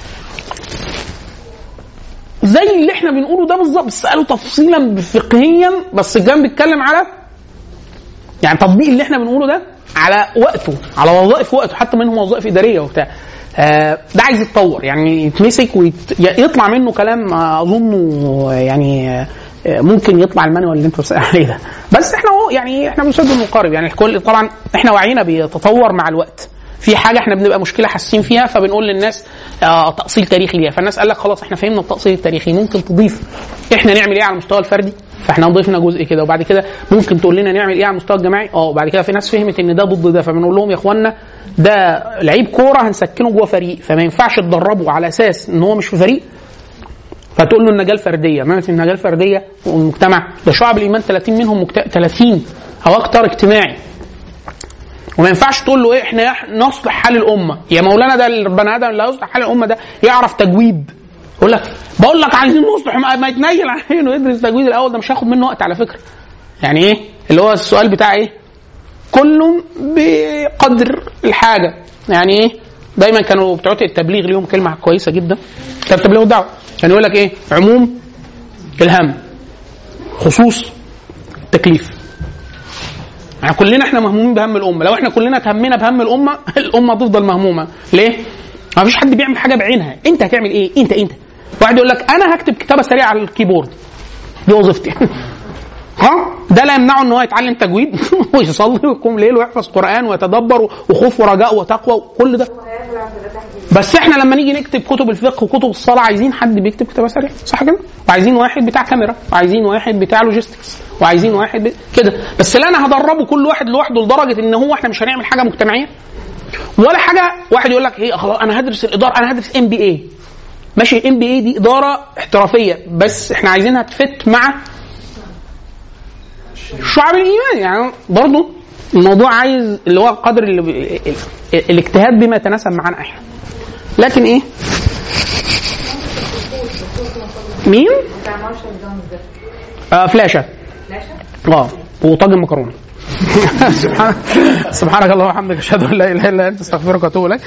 زي اللي احنا بنقوله ده بالظبط بس قالوا تفصيلا فقهيا بس كان بيتكلم على يعني تطبيق اللي احنا بنقوله ده على وقته على وظائف وقته حتى منهم وظائف اداريه وبتاع آه، ده عايز يتطور يعني يتمسك ويطلع منه كلام آه، اظنه يعني آه، ممكن يطلع المانيوال اللي انت بتسال عليه ده بس احنا اهو يعني احنا بنسد المقارب يعني الكل طبعا احنا وعينا بيتطور مع الوقت في حاجه احنا بنبقى مشكله حاسين فيها فبنقول للناس آه تاصيل تاريخي ليها فالناس قال لك خلاص احنا فهمنا التاصيل التاريخي ممكن تضيف احنا نعمل ايه على المستوى الفردي فاحنا ضفنا جزء كده وبعد كده ممكن تقول لنا نعمل ايه على المستوى الجماعي اه وبعد كده في ناس فهمت ان ده ضد ده فبنقول لهم يا اخوانا ده لعيب كوره هنسكنه جوه فريق فما ينفعش تدربه على اساس ان هو مش في فريق فتقول له النجاه الفرديه ما في النجاه الفرديه والمجتمع ده شعب الايمان 30 منهم مكت... 30 او اكتر اجتماعي وما ينفعش تقول له ايه احنا يح- نصلح حال الامه يا مولانا ده البني ادم اللي هيصلح حال الامه ده يعرف تجويد يقول لك بقول لك عايزين نصلح ما, ما يتنيل عينه يدرس تجويد الاول ده مش هياخد منه وقت على فكره يعني ايه اللي هو السؤال بتاع ايه كل بقدر الحاجه يعني ايه دايما كانوا بتوع التبليغ ليهم كلمه كويسه جدا كان التبليغ والدعوه كان يقول لك ايه عموم الهم خصوص التكليف يعني كلنا احنا مهمومين بهم الامه لو احنا كلنا تهمنا بهم الامه الامه تفضل مهمومه ليه ما فيش حد بيعمل حاجه بعينها انت هتعمل ايه انت انت واحد يقول لك انا هكتب كتابه سريعه على الكيبورد دي وظيفتي ها ده لا يمنعه ان هو يتعلم تجويد ويصلي ويقوم ليل ويحفظ قران ويتدبر وخوف ورجاء وتقوى وكل ده بس احنا لما نيجي نكتب كتب الفقه وكتب الصلاه عايزين حد بيكتب كتابه سريعه صح كده؟ وعايزين واحد بتاع كاميرا وعايزين واحد بتاع لوجيستكس وعايزين واحد ب... كده بس لا انا هدربه كل واحد لوحده لدرجه ان هو احنا مش هنعمل حاجه مجتمعيه ولا حاجه واحد يقول لك ايه خلاص انا هدرس الاداره انا هدرس ام بي اي ماشي الام بي اي دي اداره احترافيه بس احنا عايزينها تفت مع شعب الايمان يعني برضه الموضوع عايز اللي هو قدر اللي ال- ال- الاجتهاد بما يتناسب معانا احنا لكن ايه مين آه فلاشه اه وطاجن مكرونه سبحان- سبحانك اللهم وبحمدك اشهد ان لا اله الا انت استغفرك واتوب اليك